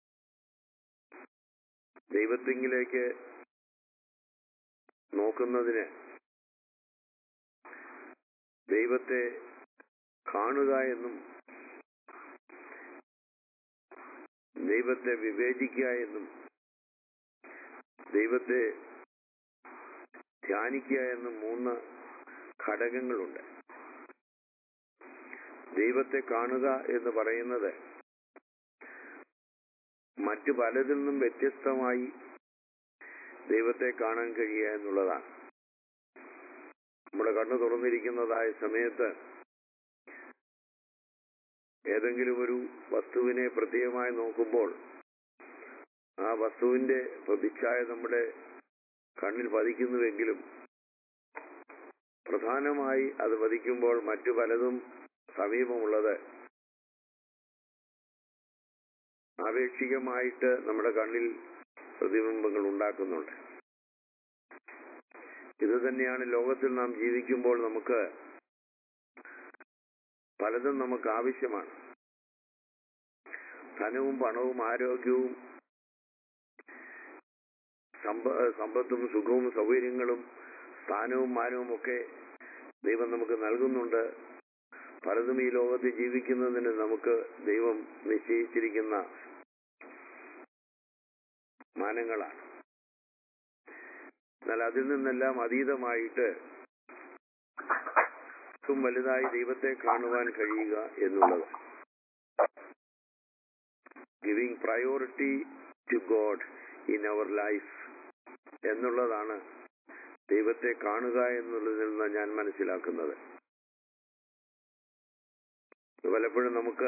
ദൈവത്തെങ്കിലേക്ക് നോക്കുന്നതിന് ദൈവത്തെ കാണുക എന്നും ദൈവത്തെ വിവേചിക്കുക എന്നും ദൈവത്തെ ധ്യാനിക്കുക എന്നും മൂന്ന് ഘടകങ്ങളുണ്ട് ദൈവത്തെ കാണുക എന്ന് പറയുന്നത് മറ്റു പലതിൽ നിന്നും വ്യത്യസ്തമായി ദൈവത്തെ കാണാൻ കഴിയുക എന്നുള്ളതാണ് നമ്മുടെ കണ്ണു തുറന്നിരിക്കുന്നതായ സമയത്ത് ഏതെങ്കിലും ഒരു വസ്തുവിനെ പ്രത്യേകമായി നോക്കുമ്പോൾ ആ വസ്തുവിന്റെ പ്രതിച്ഛായ നമ്മുടെ കണ്ണിൽ പതിക്കുന്നുവെങ്കിലും പ്രധാനമായി അത് പതിക്കുമ്പോൾ മറ്റു പലതും സമീപമുള്ളത് ആപേക്ഷികമായിട്ട് നമ്മുടെ കണ്ണിൽ പ്രതിബിംബങ്ങൾ ഉണ്ടാക്കുന്നുണ്ട് ഇത് തന്നെയാണ് ലോകത്തിൽ നാം ജീവിക്കുമ്പോൾ നമുക്ക് പലതും നമുക്ക് ആവശ്യമാണ് ധനവും പണവും ആരോഗ്യവും സമ്പ- സമ്പത്തും സുഖവും സൗകര്യങ്ങളും സ്ഥാനവും മാനവും ഒക്കെ ദൈവം നമുക്ക് നൽകുന്നുണ്ട് പലതും ഈ ലോകത്ത് ജീവിക്കുന്നതിന് നമുക്ക് ദൈവം നിശ്ചയിച്ചിരിക്കുന്ന മാനങ്ങളാണ് എന്നാൽ അതിൽ നിന്നെല്ലാം അതീതമായിട്ട് ഏറ്റവും വലുതായി ദൈവത്തെ കാണുവാൻ കഴിയുക എന്നുള്ളത് giving priority to God in our life എന്നുള്ളതാണ് ദൈവത്തെ കാണുക എന്നുള്ളതിൽ നിന്ന് ഞാൻ മനസ്സിലാക്കുന്നത് പലപ്പോഴും നമുക്ക്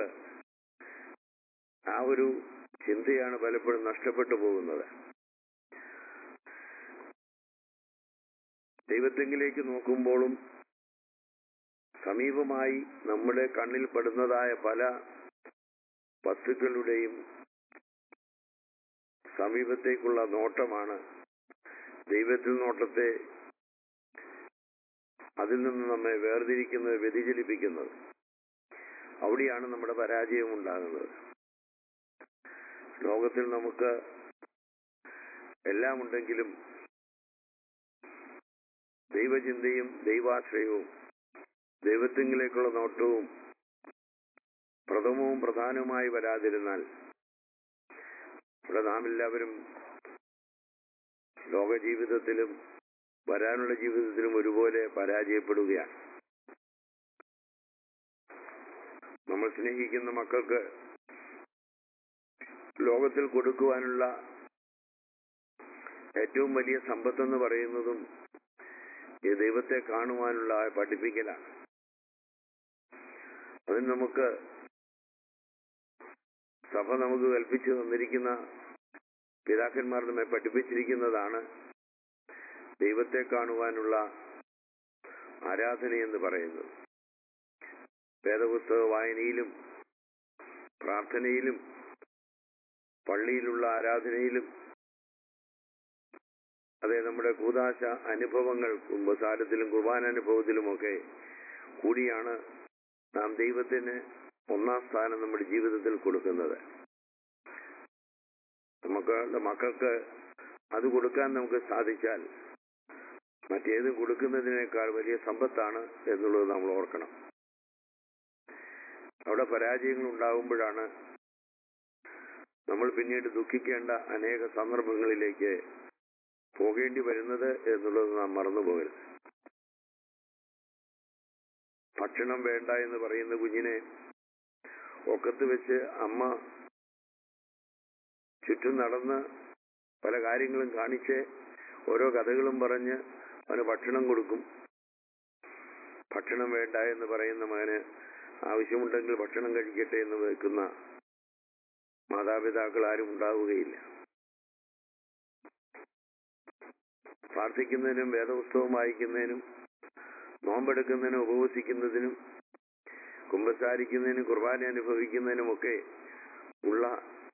ആ ഒരു ചിന്തയാണ് പലപ്പോഴും നഷ്ടപ്പെട്ടു പോകുന്നത് ദൈവത്തെങ്കിലേക്ക് നോക്കുമ്പോഴും സമീപമായി നമ്മുടെ കണ്ണിൽ പെടുന്നതായ പല വസ്തുക്കളുടെയും സമീപത്തേക്കുള്ള നോട്ടമാണ് ദൈവത്തിൽ നോട്ടത്തെ അതിൽ നിന്ന് നമ്മെ വേർതിരിക്കുന്നത് വ്യതിചലിപ്പിക്കുന്നത് അവിടെയാണ് നമ്മുടെ പരാജയം ഉണ്ടാകുന്നത് ലോകത്തിൽ നമുക്ക് എല്ലാം ഉണ്ടെങ്കിലും ദൈവചിന്തയും ദൈവാശ്രയവും ദൈവത്തിങ്കിലേക്കുള്ള നോട്ടവും പ്രഥമവും പ്രധാനവുമായി വരാതിരുന്നാൽ ഇവിടെ നാം എല്ലാവരും ലോക ജീവിതത്തിലും വരാനുള്ള ജീവിതത്തിലും ഒരുപോലെ പരാജയപ്പെടുകയാണ് നമ്മൾ സ്നേഹിക്കുന്ന മക്കൾക്ക് ലോകത്തിൽ കൊടുക്കുവാനുള്ള ഏറ്റവും വലിയ സമ്പത്തെന്ന് പറയുന്നതും ഈ ദൈവത്തെ കാണുവാനുള്ള ആ പഠിപ്പിക്കലാണ് അതിന് നമുക്ക് സഭ നമുക്ക് കൽപ്പിച്ചു തന്നിരിക്കുന്ന പിതാക്കന്മാർ നമ്മെ പഠിപ്പിച്ചിരിക്കുന്നതാണ് ദൈവത്തെ കാണുവാനുള്ള ആരാധന എന്ന് പറയുന്നത് വേദപുസ്തക വായനയിലും പ്രാർത്ഥനയിലും പള്ളിയിലുള്ള ആരാധനയിലും അതെ നമ്മുടെ കൂതാശ അനുഭവങ്ങൾ കുംഭസാരത്തിലും കുർബാന അനുഭവത്തിലുമൊക്കെ കൂടിയാണ് നാം ദൈവത്തിന് ഒന്നാം സ്ഥാനം നമ്മുടെ ജീവിതത്തിൽ കൊടുക്കുന്നത് നമുക്ക് മക്കൾക്ക് അത് കൊടുക്കാൻ നമുക്ക് സാധിച്ചാൽ മറ്റേതും കൊടുക്കുന്നതിനേക്കാൾ വലിയ സമ്പത്താണ് എന്നുള്ളത് നമ്മൾ ഓർക്കണം അവിടെ പരാജയങ്ങൾ ഉണ്ടാകുമ്പോഴാണ് നമ്മൾ പിന്നീട് ദുഃഖിക്കേണ്ട അനേക സന്ദർഭങ്ങളിലേക്ക് പോകേണ്ടി വരുന്നത് എന്നുള്ളത് നാം മറന്നുപോകരുത് ഭക്ഷണം വേണ്ട എന്ന് പറയുന്ന കുഞ്ഞിനെ ഒക്കത്ത് വെച്ച് അമ്മ ചുറ്റും നടന്ന് പല കാര്യങ്ങളും കാണിച്ച് ഓരോ കഥകളും പറഞ്ഞ് അവന് ഭക്ഷണം കൊടുക്കും ഭക്ഷണം വേണ്ട എന്ന് പറയുന്ന മകന് ആവശ്യമുണ്ടെങ്കിൽ ഭക്ഷണം കഴിക്കട്ടെ എന്ന് വെക്കുന്ന മാതാപിതാക്കൾ ആരും ഉണ്ടാവുകയില്ല പ്രാർത്ഥിക്കുന്നതിനും വേദപുസ്തകം വായിക്കുന്നതിനും നോമ്പെടുക്കുന്നതിനും ഉപവസിക്കുന്നതിനും കുമ്പസാരിക്കുന്നതിനും കുർബാന അനുഭവിക്കുന്നതിനുമൊക്കെ ഉള്ള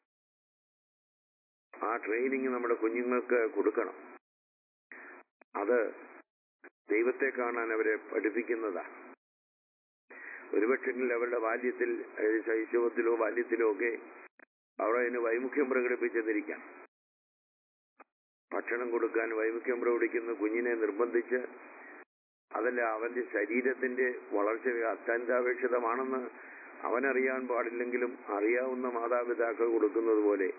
ആ ട്രെയിനിങ് നമ്മുടെ കുഞ്ഞുങ്ങൾക്ക് കൊടുക്കണം അത് ദൈവത്തെ കാണാൻ അവരെ പഠിപ്പിക്കുന്നതാണ് ഒരുപക്ഷെങ്കിൽ അവരുടെ ബാല്യത്തിൽ അതായത് ശൈശവത്തിലോ ബാല്യത്തിലോ ഒക്കെ അവർ അതിന് വൈമുഖ്യം പ്രകടിപ്പിച്ചെന്നിരിക്കാം ഭക്ഷണം കൊടുക്കാൻ വൈമുഖ്യം പ്രകടിക്കുന്ന കുഞ്ഞിനെ നിർബന്ധിച്ച് അതല്ല അവന്റെ ശരീരത്തിന്റെ വളർച്ച അത്യന്താപേക്ഷിതമാണെന്ന് അവനറിയാൻ പാടില്ലെങ്കിലും അറിയാവുന്ന മാതാപിതാക്കൾ കൊടുക്കുന്നത് പോലെ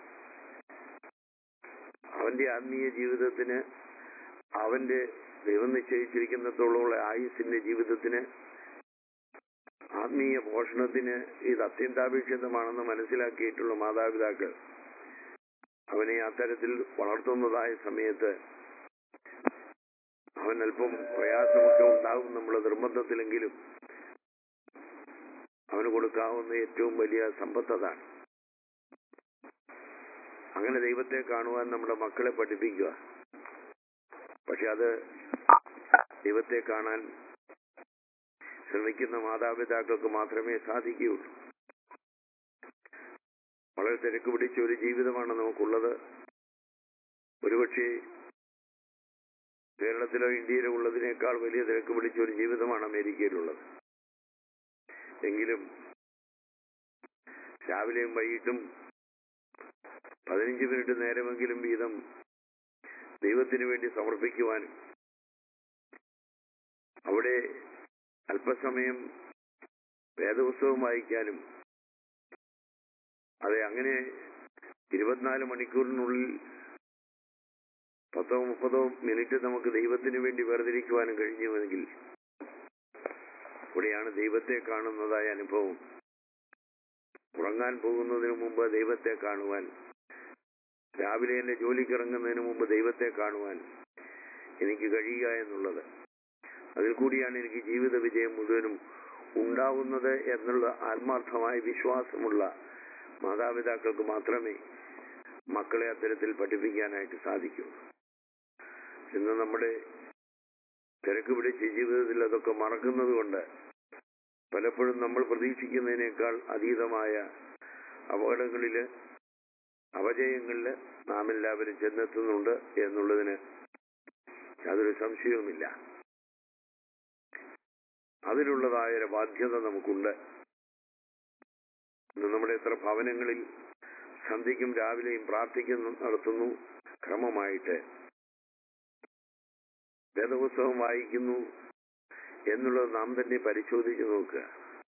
അവന്റെ ആത്മീയ ജീവിതത്തിന് അവന്റെ ദൈവം നിശ്ചയിച്ചിരിക്കുന്നത്തോളമുള്ള ആയുസിന്റെ ജീവിതത്തിന് ആത്മീയ പോഷണത്തിന് ഇത് അത്യന്താപേക്ഷിതമാണെന്ന് മനസ്സിലാക്കിയിട്ടുള്ള മാതാപിതാക്കൾ അവനെ അത്തരത്തിൽ വളർത്തുന്നതായ സമയത്ത് അവൻ അല്പം പ്രയാസമൊക്കെ ഉണ്ടാകും നമ്മുടെ നിർബന്ധത്തിലെങ്കിലും അവന് കൊടുക്കാവുന്ന ഏറ്റവും വലിയ സമ്പത്തതാണ് അങ്ങനെ ദൈവത്തെ കാണുവാൻ നമ്മുടെ മക്കളെ പഠിപ്പിക്കുക പക്ഷെ അത് ദൈവത്തെ കാണാൻ ശ്രമിക്കുന്ന മാതാപിതാക്കൾക്ക് മാത്രമേ സാധിക്കുകയുള്ളൂ വളരെ തിരക്ക് പിടിച്ച ഒരു ജീവിതമാണ് നമുക്കുള്ളത് ഒരുപക്ഷെ കേരളത്തിലോ ഇന്ത്യയിലോ ഉള്ളതിനേക്കാൾ വലിയ തിരക്ക് പിടിച്ച ഒരു ജീവിതമാണ് അമേരിക്കയിലുള്ളത് എങ്കിലും രാവിലെയും വൈകിട്ടും പതിനഞ്ച് മിനിറ്റ് നേരമെങ്കിലും വീതം ദൈവത്തിന് വേണ്ടി സമർപ്പിക്കുവാനും അവിടെ അല്പസമയം വേദപുസ്തകം വായിക്കാനും അതെ അങ്ങനെ ഇരുപത്തിനാല് മണിക്കൂറിനുള്ളിൽ പത്തോ മുപ്പതോ മിനിറ്റ് നമുക്ക് ദൈവത്തിന് വേണ്ടി വേർതിരിക്കുവാനും കഴിഞ്ഞുവെങ്കിൽ ഇവിടെയാണ് ദൈവത്തെ കാണുന്നതായ അനുഭവം ഉറങ്ങാൻ പോകുന്നതിന് മുമ്പ് ദൈവത്തെ കാണുവാൻ രാവിലെ എന്റെ ജോലിക്ക് ഇറങ്ങുന്നതിന് മുമ്പ് ദൈവത്തെ കാണുവാൻ എനിക്ക് കഴിയുക എന്നുള്ളത് അതിൽ കൂടിയാണ് എനിക്ക് ജീവിത വിജയം മുഴുവനും ഉണ്ടാവുന്നത് എന്നുള്ള ആത്മാർത്ഥമായ വിശ്വാസമുള്ള മാതാപിതാക്കൾക്ക് മാത്രമേ മക്കളെ അത്തരത്തിൽ പഠിപ്പിക്കാനായിട്ട് സാധിക്കൂ ഇന്ന് നമ്മുടെ തിരക്ക് പിടിച്ച ജീവിതത്തിൽ അതൊക്കെ മറക്കുന്നത് കൊണ്ട് പലപ്പോഴും നമ്മൾ പ്രതീക്ഷിക്കുന്നതിനേക്കാൾ അതീതമായ അപകടങ്ങളില് അപജയങ്ങളില് നാം എല്ലാവരും ചെന്നെത്തുന്നുണ്ട് എന്നുള്ളതിന് യാതൊരു സംശയവുമില്ല അതിനുള്ളതായ ഒരു ബാധ്യത നമുക്കുണ്ട് ഇന്ന് നമ്മുടെ എത്ര ഭവനങ്ങളിൽ സന്ധ്യയ്ക്കും രാവിലെയും പ്രാർത്ഥിക്കുന്നു നടത്തുന്നു ക്രമമായിട്ട് വേദപുസ്തകം വായിക്കുന്നു എന്നുള്ളത് നാം തന്നെ പരിശോധിച്ച് നോക്കുക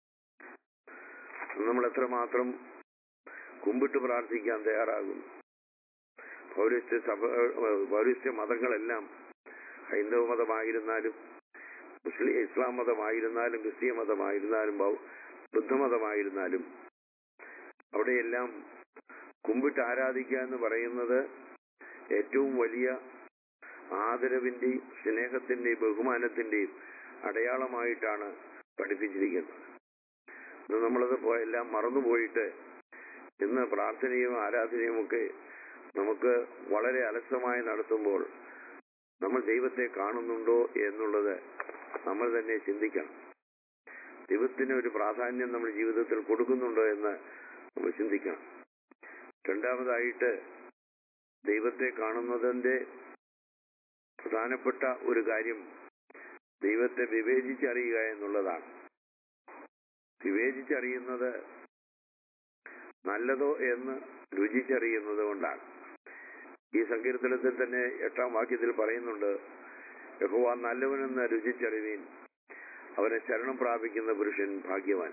നമ്മൾ എത്രമാത്രം കുമ്പിട്ട് പ്രാർത്ഥിക്കാൻ തയ്യാറാകുന്നു പൗരസ്ത്യ സഭ പൗരസ്ത്യ മതങ്ങളെല്ലാം ഹൈന്ദവ മതമായിരുന്നാലും മുസ്ലിം ഇസ്ലാം മതമായിരുന്നാലും ക്രിസ്തീയ മതമായിരുന്നാലും ബൗ- ബുദ്ധമതമായിരുന്നാലും അവിടെയെല്ലാം കുമ്പിട്ട് ആരാധിക്കുക എന്ന് പറയുന്നത് ഏറ്റവും വലിയ ആദരവിന്റെയും സ്നേഹത്തിന്റെയും ബഹുമാനത്തിന്റെയും അടയാളമായിട്ടാണ് പഠിപ്പിച്ചിരിക്കുന്നത് ഇന്ന് നമ്മളത് പോ- എല്ലാം മറന്നുപോയിട്ട് ഇന്ന് പ്രാർത്ഥനയും ആരാധനയും ഒക്കെ നമുക്ക് വളരെ അലസമായി നടത്തുമ്പോൾ നമ്മൾ ദൈവത്തെ കാണുന്നുണ്ടോ എന്നുള്ളത് നമ്മൾ തന്നെ ചിന്തിക്കണം ദൈവത്തിന് ഒരു പ്രാധാന്യം നമ്മൾ ജീവിതത്തിൽ കൊടുക്കുന്നുണ്ടോ എന്ന് നമ്മൾ ചിന്തിക്കണം രണ്ടാമതായിട്ട് ദൈവത്തെ കാണുന്നതിന്റെ പ്രധാനപ്പെട്ട ഒരു കാര്യം ദൈവത്തെ വിവേചിച്ചറിയുക എന്നുള്ളതാണ് വിവേചിച്ചറിയുന്നത് നല്ലതോ എന്ന് രുചിച്ചറിയുന്നത് കൊണ്ടാണ് ഈ സങ്കീർത്തനത്തിൽ തന്നെ എട്ടാം വാക്യത്തിൽ പറയുന്നുണ്ട് യഹോവ നല്ലവനെന്ന് രുചിച്ചറിവീൻ അവനെ ശരണം പ്രാപിക്കുന്ന പുരുഷൻ ഭാഗ്യവാൻ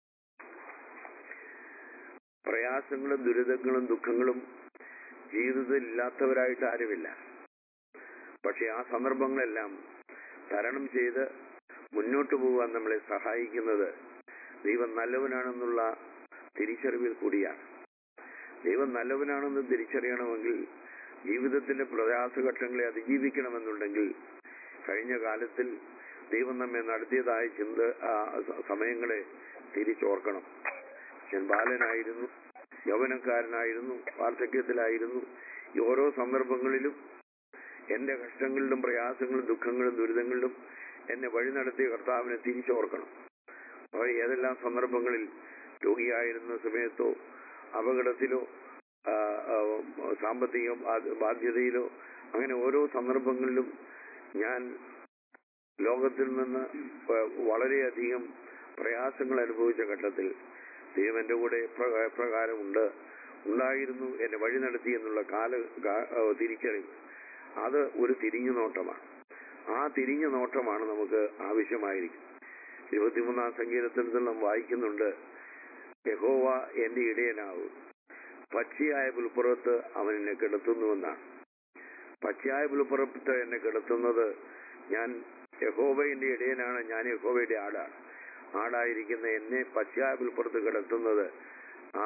പ്രയാസങ്ങളും ദുരിതങ്ങളും ദുഃഖങ്ങളും ജീവിതത്തിൽ ഇല്ലാത്തവരായിട്ട് ആരുമില്ല പക്ഷെ ആ സന്ദർഭങ്ങളെല്ലാം തരണം ചെയ്ത് മുന്നോട്ട് പോകാൻ നമ്മളെ സഹായിക്കുന്നത് ദൈവം നല്ലവനാണെന്നുള്ള തിരിച്ചറിവിൽ കൂടിയാണ് ദൈവം നല്ലവനാണെന്ന് തിരിച്ചറിയണമെങ്കിൽ ജീവിതത്തിന്റെ പ്രയാസഘട്ടങ്ങളെ അതിജീവിക്കണമെന്നുണ്ടെങ്കിൽ കഴിഞ്ഞ കാലത്തിൽ ദൈവം നമ്മെ നടത്തിയതായ ചിന്ത ആ, സ- സമയങ്ങളെ തിരിച്ചോർക്കണം ഞാൻ ബാലനായിരുന്നു യൗവനക്കാരനായിരുന്നു വാർദ്ധക്യത്തിലായിരുന്നു ഈ ഓരോ സന്ദർഭങ്ങളിലും എന്റെ കഷ്ടങ്ങളിലും പ്രയാസങ്ങളും ദുഃഖങ്ങളും ദുരിതങ്ങളിലും എന്നെ വഴി നടത്തിയ കർത്താവിനെ തിരിച്ചോർക്കണം അവർ ഏതെല്ലാം സന്ദർഭങ്ങളിൽ രോഗിയായിരുന്ന സമയത്തോ അപകടത്തിലോ ആ, ആ, സാമ്പത്തിക ബാ- ബാധ്യതയിലോ അങ്ങനെ ഓരോ സന്ദർഭങ്ങളിലും ഞാൻ ലോകത്തിൽ നിന്ന് വ- വളരെയധികം പ്രയാസങ്ങൾ അനുഭവിച്ച ഘട്ടത്തിൽ ദൈവം എന്റെ കൂടെ പ്രക- പ്രകാരമുണ്ട് ഉണ്ടായിരുന്നു എന്നെ വഴി നടത്തി എന്നുള്ള കാല കാ- ആ, തിരിച്ചറിവ് അത് ഒരു തിരിഞ്ഞു നോട്ടമാണ് ആ തിരിഞ്ഞു നോട്ടമാണ് നമുക്ക് ആവശ്യമായിരിക്കും ഇരുപത്തിമൂന്നാം സങ്കീർത്തനത്തിൽ നാം വായിക്കുന്നുണ്ട് യഹോവ എന്റെ ഇടയനാവും പച്ചയായ പുൽപ്പുറത്ത് അവൻ എന്നെ കിടത്തുന്നുവെന്നാണ് പച്ചയായ പുൽപ്പുറത്ത് എന്നെ കിടത്തുന്നത് ഞാൻ യഹോവയുടെ ഇടയനാണ് ഞാൻ യഹോവയുടെ ആടാണ് ആടായിരിക്കുന്ന എന്നെ പച്ചയായ പുൽപ്പുറത്ത് കിടത്തുന്നത് ആ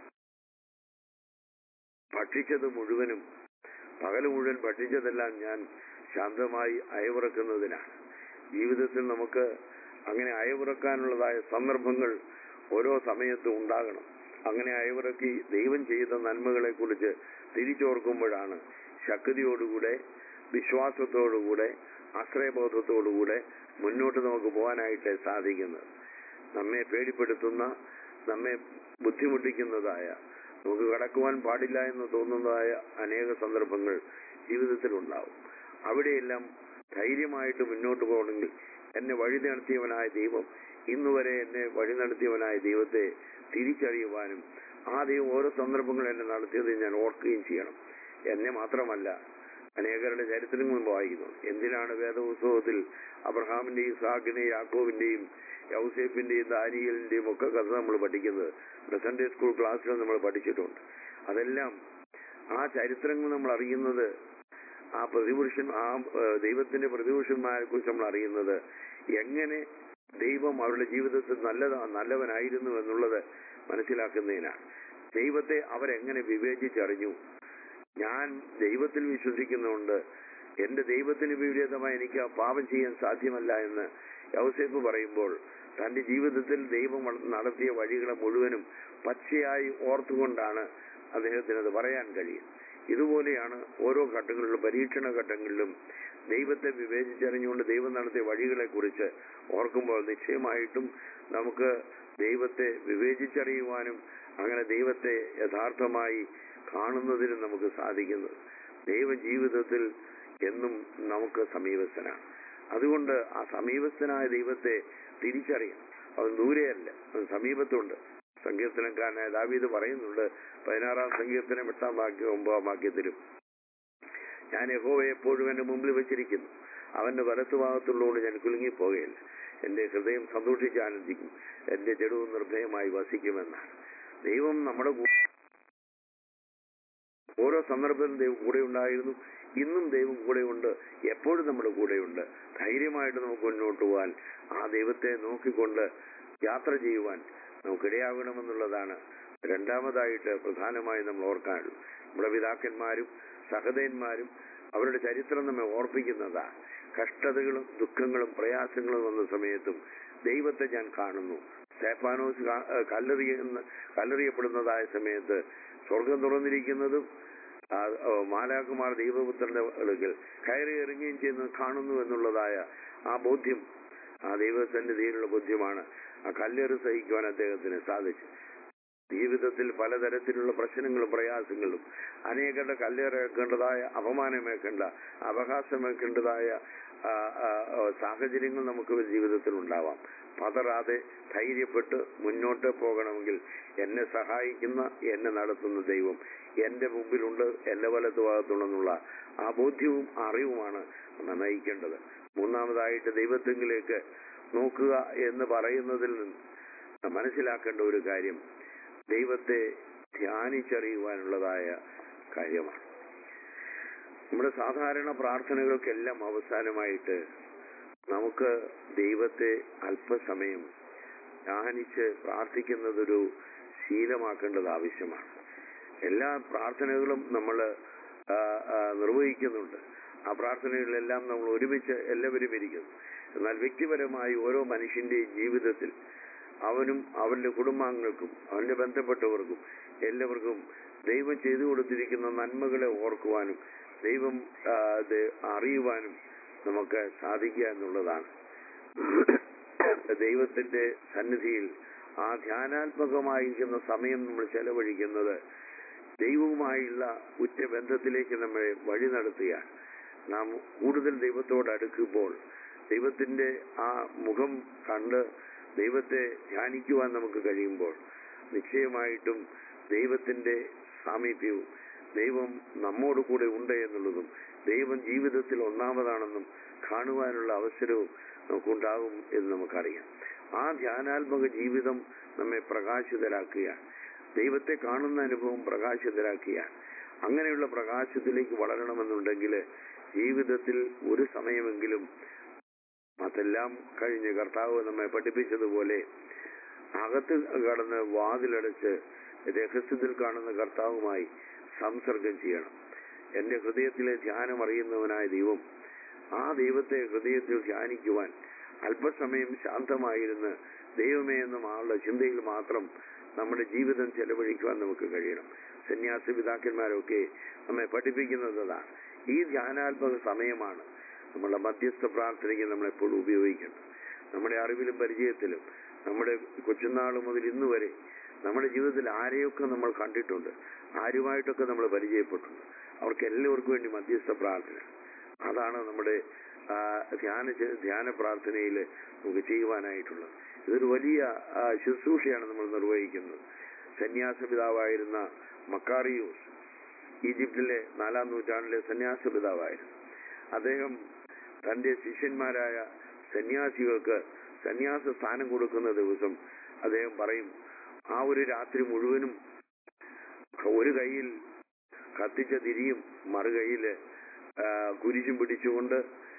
ഭക്ഷിച്ചത് മുഴുവനും പകൽ മുഴുവൻ ഭക്ഷിച്ചതെല്ലാം ഞാൻ ശാന്തമായി അയവിറക്കുന്നതിനാണ് ജീവിതത്തിൽ നമുക്ക് അങ്ങനെ അയവിറക്കാനുള്ളതായ സന്ദർഭങ്ങൾ ഓരോ സമയത്തും ഉണ്ടാകണം അങ്ങനെ അയവിറക്കി ദൈവം ചെയ്ത നന്മകളെ കുറിച്ച് തിരിച്ചോർക്കുമ്പോഴാണ് ശക്തിയോടുകൂടെ വിശ്വാസത്തോടുകൂടെ ആശ്രയബോധത്തോടുകൂടെ മുന്നോട്ട് നമുക്ക് പോകാനായിട്ട് സാധിക്കുന്നത് നമ്മെ പേടിപ്പെടുത്തുന്ന നമ്മെ ബുദ്ധിമുട്ടിക്കുന്നതായ നമുക്ക് കടക്കുവാൻ പാടില്ല എന്ന് തോന്നുന്നതായ അനേക സന്ദർഭങ്ങൾ ജീവിതത്തിൽ ഉണ്ടാവും അവിടെയെല്ലാം ധൈര്യമായിട്ട് മുന്നോട്ട് പോകണമെങ്കിൽ എന്നെ വഴി നടത്തിയവനായ ദൈവം ഇന്നുവരെ എന്നെ വഴി നടത്തിയവനായ ദൈവത്തെ തിരിച്ചറിയുവാനും ആ ദൈവം ഓരോ സന്ദർഭങ്ങൾ എന്നെ നടത്തിയത് ഞാൻ ഓർക്കുകയും ചെയ്യണം എന്നെ മാത്രമല്ല അനേകരുടെ ചരിത്രങ്ങൾ വായിക്കുന്നു എന്തിനാണ് വേദപുസ്തകത്തിൽ അബ്രഹാമിന്റെയും ഇസാഖിന്റെയും യാക്കോബിന്റെയും യൗസേഫിന്റെയും ദാനിയലിന്റെയും ഒക്കെ കഥ നമ്മൾ പഠിക്കുന്നത് സൺഡേ സ്കൂൾ ക്ലാസ്സിൽ നമ്മൾ പഠിച്ചിട്ടുണ്ട് അതെല്ലാം ആ ചരിത്രങ്ങൾ നമ്മൾ അറിയുന്നത് ആ പ്രതിപുരുഷൻ ആ ഏഹ്, ദൈവത്തിന്റെ പ്രതിപുരുഷന്മാരെ കുറിച്ച് നമ്മൾ അറിയുന്നത് എങ്ങനെ ദൈവം അവരുടെ ജീവിതത്തിൽ നല്ലതാ നല്ലവനായിരുന്നു എന്നുള്ളത് മനസ്സിലാക്കുന്നതിനാണ് ദൈവത്തെ അവരെങ്ങനെ വിവേചിച്ചറിഞ്ഞു ഞാൻ ദൈവത്തിൽ വിശ്വസിക്കുന്നുണ്ട് എന്റെ ദൈവത്തിന് വിപരീതമായി എനിക്ക് ആ പാപം ചെയ്യാൻ സാധ്യമല്ല എന്ന് യൗസേപ്പ് പറയുമ്പോൾ തന്റെ ജീവിതത്തിൽ ദൈവം വള- നടത്തിയ വഴികളെ മുഴുവനും പച്ചയായി ഓർത്തുകൊണ്ടാണ് അദ്ദേഹത്തിന് അത് പറയാൻ കഴിയും ഇതുപോലെയാണ് ഓരോ ഘട്ടങ്ങളിലും പരീക്ഷണ ഘട്ടങ്ങളിലും ദൈവത്തെ വിവേചിച്ചറിഞ്ഞുകൊണ്ട് ദൈവം നടത്തിയ വഴികളെ കുറിച്ച് ഓർക്കുമ്പോൾ നിശ്ചയമായിട്ടും നമുക്ക് ദൈവത്തെ വിവേചിച്ചറിയുവാനും അങ്ങനെ ദൈവത്തെ യഥാർത്ഥമായി കാണുന്നതിനും നമുക്ക് സാധിക്കുന്നത് ദൈവ ജീവിതത്തിൽ എന്നും നമുക്ക് സമീപസ്ഥനാണ് അതുകൊണ്ട് ആ സമീപസ്ഥനായ ദൈവത്തെ തിരിച്ചറിയാം അവൻ ദൂരെയല്ല അവൻ സമീപത്തുണ്ട് സങ്കീർത്തനക്കാരനായ ദാവീദ് പറയുന്നുണ്ട് പതിനാറാം സങ്കീർത്തനം എട്ടാം വാക്യം ഒമ്പതാം വാക്യത്തിലും ഞാൻ യഹോവയെ എപ്പോഴും എന്റെ മുമ്പിൽ വെച്ചിരിക്കുന്നു അവന്റെ വലത്തുഭാഗത്തുള്ളതുകൊണ്ട് ഞാൻ കുലുങ്ങിപ്പോകുകയില്ല എന്റെ ഹൃദയം സന്തോഷിച്ച് ആനന്ദിക്കും എന്റെ ജഡവും നിർഭയമായി വസിക്കുമെന്നാണ് ദൈവം നമ്മുടെ കൂ- ഓരോ സന്ദർഭത്തിലും ദൈവം കൂടെ ഉണ്ടായിരുന്നു ഇന്നും ദൈവം കൂടെയുണ്ട് എപ്പോഴും നമ്മുടെ കൂടെയുണ്ട് ധൈര്യമായിട്ട് നമുക്ക് മുന്നോട്ട് പോകാൻ ആ ദൈവത്തെ നോക്കിക്കൊണ്ട് യാത്ര ചെയ്യുവാൻ നമുക്കിടയാകണമെന്നുള്ളതാണ് രണ്ടാമതായിട്ട് പ്രധാനമായും നമ്മൾ ഓർക്കാനുള്ളൂ നമ്മുടെ പിതാക്കന്മാരും സഹതന്മാരും അവരുടെ ചരിത്രം നമ്മെ ഓർപ്പിക്കുന്നതാണ് കഷ്ടതകളും ദുഃഖങ്ങളും പ്രയാസങ്ങളും വന്ന സമയത്തും ദൈവത്തെ ഞാൻ കാണുന്നു സ്തേഫാനോസ് കാ- ഏഹ് കല്ലെറിയുന്ന കല്ലെറിയപ്പെടുന്നതായ സമയത്ത് സ്വർഗം തുറന്നിരിക്കുന്നതും ആ, ഓ, മാലാകുമാർ ദൈവപുത്രന്റെ അടുക്കൽ കയറി ഇറങ്ങുകയും ചെയ്യുന്നത് കാണുന്നു എന്നുള്ളതായ ആ ബോധ്യം ആ ദൈവസന്നിധിയിലുള്ള ബോധ്യമാണ് ആ കല്ലേറ് സഹിക്കുവാൻ അദ്ദേഹത്തിന് സാധിച്ചു ജീവിതത്തിൽ പലതരത്തിലുള്ള പ്രശ്നങ്ങളും പ്രയാസങ്ങളും അനേകരുടെ കല്ലേറേക്കേണ്ടതായ അപമാനമേക്കേണ്ട അപഹാസമേക്കേണ്ടതായ ആ, ആ, ആ, സാഹചര്യങ്ങൾ നമുക്ക് ജീവിതത്തിൽ ഉണ്ടാവാം പതറാതെ ധൈര്യപ്പെട്ട് മുന്നോട്ട് പോകണമെങ്കിൽ എന്നെ സഹായിക്കുന്ന എന്നെ നടത്തുന്ന ദൈവം എന്റെ മുമ്പിലുണ്ട് എന്റെ വലത്ത് ഭാഗത്തുണ്ടെന്നുള്ള ആ ബോധ്യവും അറിവുമാണ് നമ്മെ നയിക്കേണ്ടത് മൂന്നാമതായിട്ട് ദൈവത്തെങ്കിലേക്ക് നോക്കുക എന്ന് പറയുന്നതിൽ നിന്ന് മനസ്സിലാക്കേണ്ട ഒരു കാര്യം ദൈവത്തെ ധ്യാനിച്ചറിയുവാനുള്ളതായ കാര്യമാണ് നമ്മുടെ സാധാരണ പ്രാർത്ഥനകൾക്കെല്ലാം അവസാനമായിട്ട് നമുക്ക് ദൈവത്തെ അല്പസമയം ധ്യാനിച്ച് പ്രാർത്ഥിക്കുന്നതൊരു ശീലമാക്കേണ്ടത് ആവശ്യമാണ് എല്ലാ പ്രാർത്ഥനകളും നമ്മൾ നിർവഹിക്കുന്നുണ്ട് ആ പ്രാർത്ഥനകളിലെല്ലാം നമ്മൾ ഒരുമിച്ച് എല്ലാവരും ഇരിക്കുന്നു എന്നാൽ വ്യക്തിപരമായി ഓരോ മനുഷ്യന്റെയും ജീവിതത്തിൽ അവനും അവന്റെ കുടുംബാംഗങ്ങൾക്കും അവന്റെ ബന്ധപ്പെട്ടവർക്കും എല്ലാവർക്കും ദൈവം ചെയ്തു കൊടുത്തിരിക്കുന്ന നന്മകളെ ഓർക്കുവാനും ദൈവം ആ, ഇത് അറിയുവാനും നമുക്ക് സാധിക്കുക എന്നുള്ളതാണ് ദൈവത്തിന്റെ സന്നിധിയിൽ ആ ധ്യാനാത്മകമായിരിക്കുന്ന സമയം നമ്മൾ ചെലവഴിക്കുന്നത് ദൈവവുമായുള്ള ഉറ്റ ബന്ധത്തിലേക്ക് നമ്മളെ വഴി നടത്തുകയാണ് നാം കൂടുതൽ ദൈവത്തോട് അടുക്കുമ്പോൾ ദൈവത്തിന്റെ ആ മുഖം കണ്ട് ദൈവത്തെ ധ്യാനിക്കുവാൻ നമുക്ക് കഴിയുമ്പോൾ നിശ്ചയമായിട്ടും ദൈവത്തിന്റെ സാമീപ്യവും ദൈവം നമ്മോട് കൂടെ ഉണ്ട് എന്നുള്ളതും ദൈവം ജീവിതത്തിൽ ഒന്നാമതാണെന്നും കാണുവാനുള്ള അവസരവും നമുക്കുണ്ടാകും എന്ന് നമുക്കറിയാം ആ ധ്യാനാത്മക ജീവിതം നമ്മെ പ്രകാശിതരാക്കുകയാണ് ദൈവത്തെ കാണുന്ന അനുഭവം പ്രകാശിതരാക്കുകയാണ് അങ്ങനെയുള്ള പ്രകാശത്തിലേക്ക് വളരണമെന്നുണ്ടെങ്കിൽ ജീവിതത്തിൽ ഒരു സമയമെങ്കിലും അതെല്ലാം കഴിഞ്ഞ് കർത്താവ് നമ്മെ പഠിപ്പിച്ചതുപോലെ അകത്ത് കടന്ന് വാതിലടച്ച് രഹസ്യത്തിൽ കാണുന്ന കർത്താവുമായി സംസർഗം ചെയ്യണം എന്റെ ഹൃദയത്തിലെ ധ്യാനം അറിയുന്നവനായ ദൈവം ആ ദൈവത്തെ ഹൃദയത്തിൽ ധ്യാനിക്കുവാൻ അല്പസമയം ശാന്തമായിരുന്ന് ദൈവമേ എന്ന ആളുടെ ചിന്തയിൽ മാത്രം നമ്മുടെ ജീവിതം ചെലവഴിക്കുവാൻ നമുക്ക് കഴിയണം സന്യാസ പിതാക്കന്മാരൊക്കെ നമ്മെ പഠിപ്പിക്കുന്നത് അതാണ് ഈ ധ്യാനാത്മക സമയമാണ് നമ്മളുടെ മധ്യസ്ഥ പ്രാർത്ഥനയ്ക്ക് നമ്മൾ എപ്പോഴും ഉപയോഗിക്കണം നമ്മുടെ അറിവിലും പരിചയത്തിലും നമ്മുടെ കൊച്ചുനാൾ മുതൽ ഇന്ന് വരെ നമ്മുടെ ജീവിതത്തിൽ ആരെയൊക്കെ നമ്മൾ കണ്ടിട്ടുണ്ട് ആരുമായിട്ടൊക്കെ നമ്മൾ പരിചയപ്പെട്ടിട്ടുണ്ട് അവർക്ക് എല്ലാവർക്കും വേണ്ടി മധ്യസ്ഥ പ്രാർത്ഥന അതാണ് നമ്മുടെ ആ, ധ്യാന ചെ- ധ്യാന പ്രാർത്ഥനയിൽ നമുക്ക് ചെയ്യുവാനായിട്ടുള്ളത് ഇതൊരു വലിയ ആ, ശുശ്രൂഷയാണ് നമ്മൾ നിർവഹിക്കുന്നത് സന്യാസ പിതാവായിരുന്ന മക്കാറിയൂസ് ഈജിപ്തിലെ നാലാം നൂറ്റാണ്ടിലെ സന്യാസ പിതാവായിരുന്നു അദ്ദേഹം തന്റെ ശിഷ്യന്മാരായ സന്യാസികൾക്ക് സന്യാസ സ്ഥാനം കൊടുക്കുന്ന ദിവസം അദ്ദേഹം പറയും ആ ഒരു രാത്രി മുഴുവനും ഒരു കൈയിൽ കത്തിച്ച തിരിയും മറുകൈയില് ആ, കുരിശും പിടിച്ചുകൊണ്ട്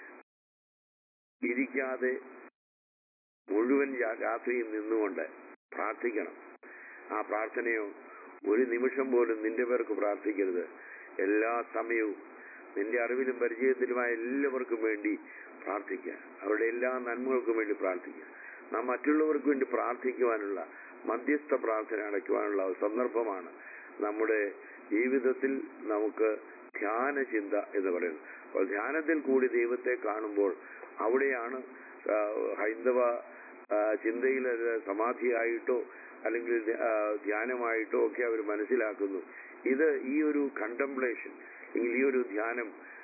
ഇരിക്കാതെ മുഴുവൻ രാ- രാത്രിയും നിന്നുകൊണ്ട് പ്രാർത്ഥിക്കണം ആ പ്രാർത്ഥനയോ ഒരു നിമിഷം പോലും നിന്റെ പേർക്ക് പ്രാർത്ഥിക്കരുത് എല്ലാ സമയവും നിന്റെ അറിവിലും പരിചയത്തിലുമായ എല്ലാവർക്കും വേണ്ടി പ്രാർത്ഥിക്കുക അവരുടെ എല്ലാ നന്മകൾക്കും വേണ്ടി പ്രാർത്ഥിക്കുക നാം മറ്റുള്ളവർക്ക് വേണ്ടി പ്രാർത്ഥിക്കുവാനുള്ള മധ്യസ്ഥ പ്രാർത്ഥന അടയ്ക്കുവാനുള്ള ഒരു സന്ദർഭമാണ് നമ്മുടെ ജീവിതത്തിൽ നമുക്ക് ധ്യാന ചിന്ത എന്ന് പറയുന്നത് അപ്പോൾ ധ്യാനത്തിൽ കൂടി ദൈവത്തെ കാണുമ്പോൾ അവിടെയാണ് ആ, ഹൈന്ദവ ആ, ചിന്തയിൽ അത് സമാധിയായിട്ടോ അല്ലെങ്കിൽ ആ, ധ്യാനമായിട്ടോ ഒക്കെ അവർ മനസ്സിലാക്കുന്നു ഇത് ഈ ഒരു കണ്ടംപ്ലേഷൻ അല്ലെങ്കിൽ ഈ ഒരു ധ്യാനം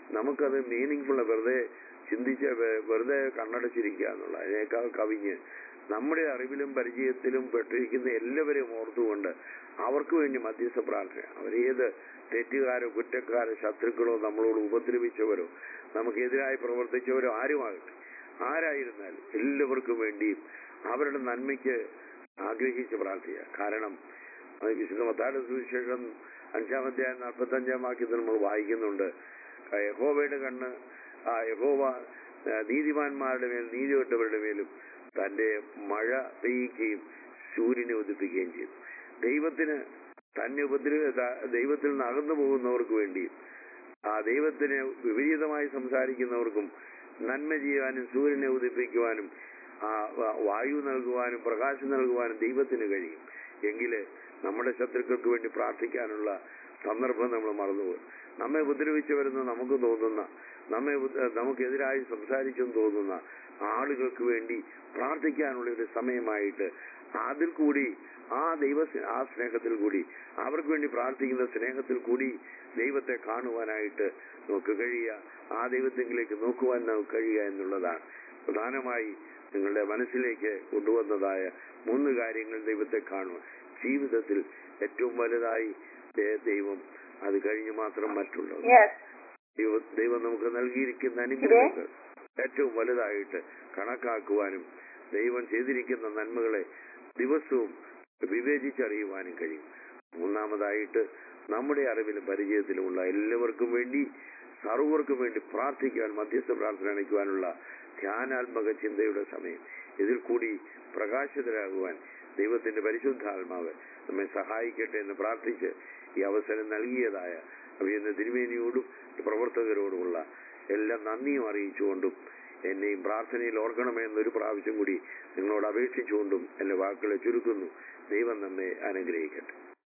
നമുക്കത് മീനിങ് വെറുതെ ചിന്തിച്ച് വെ- വെറുതെ കണ്ണടച്ചിരിക്കുക എന്നുള്ള അതിനേക്കാൾ കവിഞ്ഞ് നമ്മുടെ അറിവിലും പരിചയത്തിലും പെട്ടിരിക്കുന്ന എല്ലാവരെയും ഓർത്തുകൊണ്ട് അവർക്ക് വേണ്ടി മധ്യസ്ഥ പ്രാർത്ഥന അവരേത് തെറ്റുകാരോ കുറ്റക്കാരോ ശത്രുക്കളോ നമ്മളോട് ഉപദ്രവിച്ചവരോ നമുക്കെതിരായി പ്രവർത്തിച്ചവരോ ആരുമാകട്ടെ ആരായിരുന്നാലും എല്ലാവർക്കും വേണ്ടിയും അവരുടെ നന്മയ്ക്ക് ആഗ്രഹിച്ച് പ്രാർത്ഥിക്കുക കാരണം അത് വിശുദ്ധ മത്താട് സുവിശേഷം അഞ്ചാം അധ്യായം നാൽപ്പത്തി അഞ്ചാം വാക്യത്തിൽ നമ്മൾ വായിക്കുന്നുണ്ട് ആ യഹോവയുടെ കണ്ണ് ആ യഹോവ ആ, നീതിമാന്മാരുടെ മേൽ നീതിവെട്ടവരുടെ മേലും തന്റെ മഴ പെയ്യുകയും സൂര്യനെ ഉദിപ്പിക്കുകയും ചെയ്തു ദൈവത്തിന് തന്നെ ഉപദ്രവ ത- ദൈവത്തിൽ നിന്ന് അകന്നു പോകുന്നവർക്ക് വേണ്ടിയും ആ ദൈവത്തിന് വിപരീതമായി സംസാരിക്കുന്നവർക്കും നന്മ ചെയ്യാനും സൂര്യനെ ഉദിപ്പിക്കുവാനും ആ വ- വായു നൽകുവാനും പ്രകാശം നൽകുവാനും ദൈവത്തിന് കഴിയും എങ്കില് നമ്മുടെ ശത്രുക്കൾക്ക് വേണ്ടി പ്രാർത്ഥിക്കാനുള്ള സന്ദർഭം നമ്മൾ മറന്നുപോകും നമ്മെ ഉപദ്രവിച്ചവരെന്ന് നമുക്ക് തോന്നുന്ന നമ്മെ ഉപ- നമുക്കെതിരായി സംസാരിച്ചെന്ന് തോന്നുന്ന ആളുകൾക്ക് വേണ്ടി പ്രാർത്ഥിക്കാനുള്ള ഒരു സമയമായിട്ട് അതിൽ കൂടി ആ ദൈവ ആ സ്നേഹത്തിൽ കൂടി അവർക്ക് വേണ്ടി പ്രാർത്ഥിക്കുന്ന സ്നേഹത്തിൽ കൂടി ദൈവത്തെ കാണുവാനായിട്ട് നമുക്ക് കഴിയുക ആ ദൈവത്തെങ്കിലേക്ക് നോക്കുവാൻ നമുക്ക് കഴിയുക എന്നുള്ളതാണ് പ്രധാനമായി നിങ്ങളുടെ മനസ്സിലേക്ക് കൊണ്ടുവന്നതായ മൂന്ന് കാര്യങ്ങൾ ദൈവത്തെ കാണുക ജീവിതത്തിൽ ഏറ്റവും വലുതായി ദേ- ദൈവം അത് കഴിഞ്ഞ് മാത്രം മറ്റുള്ളത് Yes. ദൈവ- ദൈവം നമുക്ക് നൽകിയിരിക്കുന്ന അനുഗ്രഹങ്ങൾ ഏറ്റവും വലുതായിട്ട് കണക്കാക്കുവാനും ദൈവം ചെയ്തിരിക്കുന്ന നന്മകളെ ദിവസവും വിവേചിച്ചറിയുവാനും കഴിയും മൂന്നാമതായിട്ട് നമ്മുടെ അറിവിലും പരിചയത്തിലുമുള്ള എല്ലാവർക്കും വേണ്ടി സർവർക്കും വേണ്ടി പ്രാർത്ഥിക്കുവാൻ മധ്യസ്ഥ പ്രാർത്ഥന അണിക്കുവാനുള്ള ധ്യാനാത്മക ചിന്തയുടെ സമയം ഇതിൽ കൂടി പ്രകാശിതരാകുവാൻ ദൈവത്തിന്റെ പരിശുദ്ധാത്മാവ് നമ്മെ സഹായിക്കട്ടെ എന്ന് പ്രാർത്ഥിച്ച് ഈ അവസരം നൽകിയതായ അഭിയന്ന തിരുമേനിയോടും പ്രവർത്തകരോടുമുള്ള എല്ലാ നന്ദിയും അറിയിച്ചുകൊണ്ടും എന്നെയും പ്രാർത്ഥനയിൽ ഓർക്കണമേ എന്നൊരു പ്രാവശ്യം കൂടി നിങ്ങളോട് അപേക്ഷിച്ചുകൊണ്ടും എന്റെ വാക്കുകളെ ചുരുക്കുന്നു ദൈവം നമ്മെ അനുഗ്രഹിക്കട്ടെ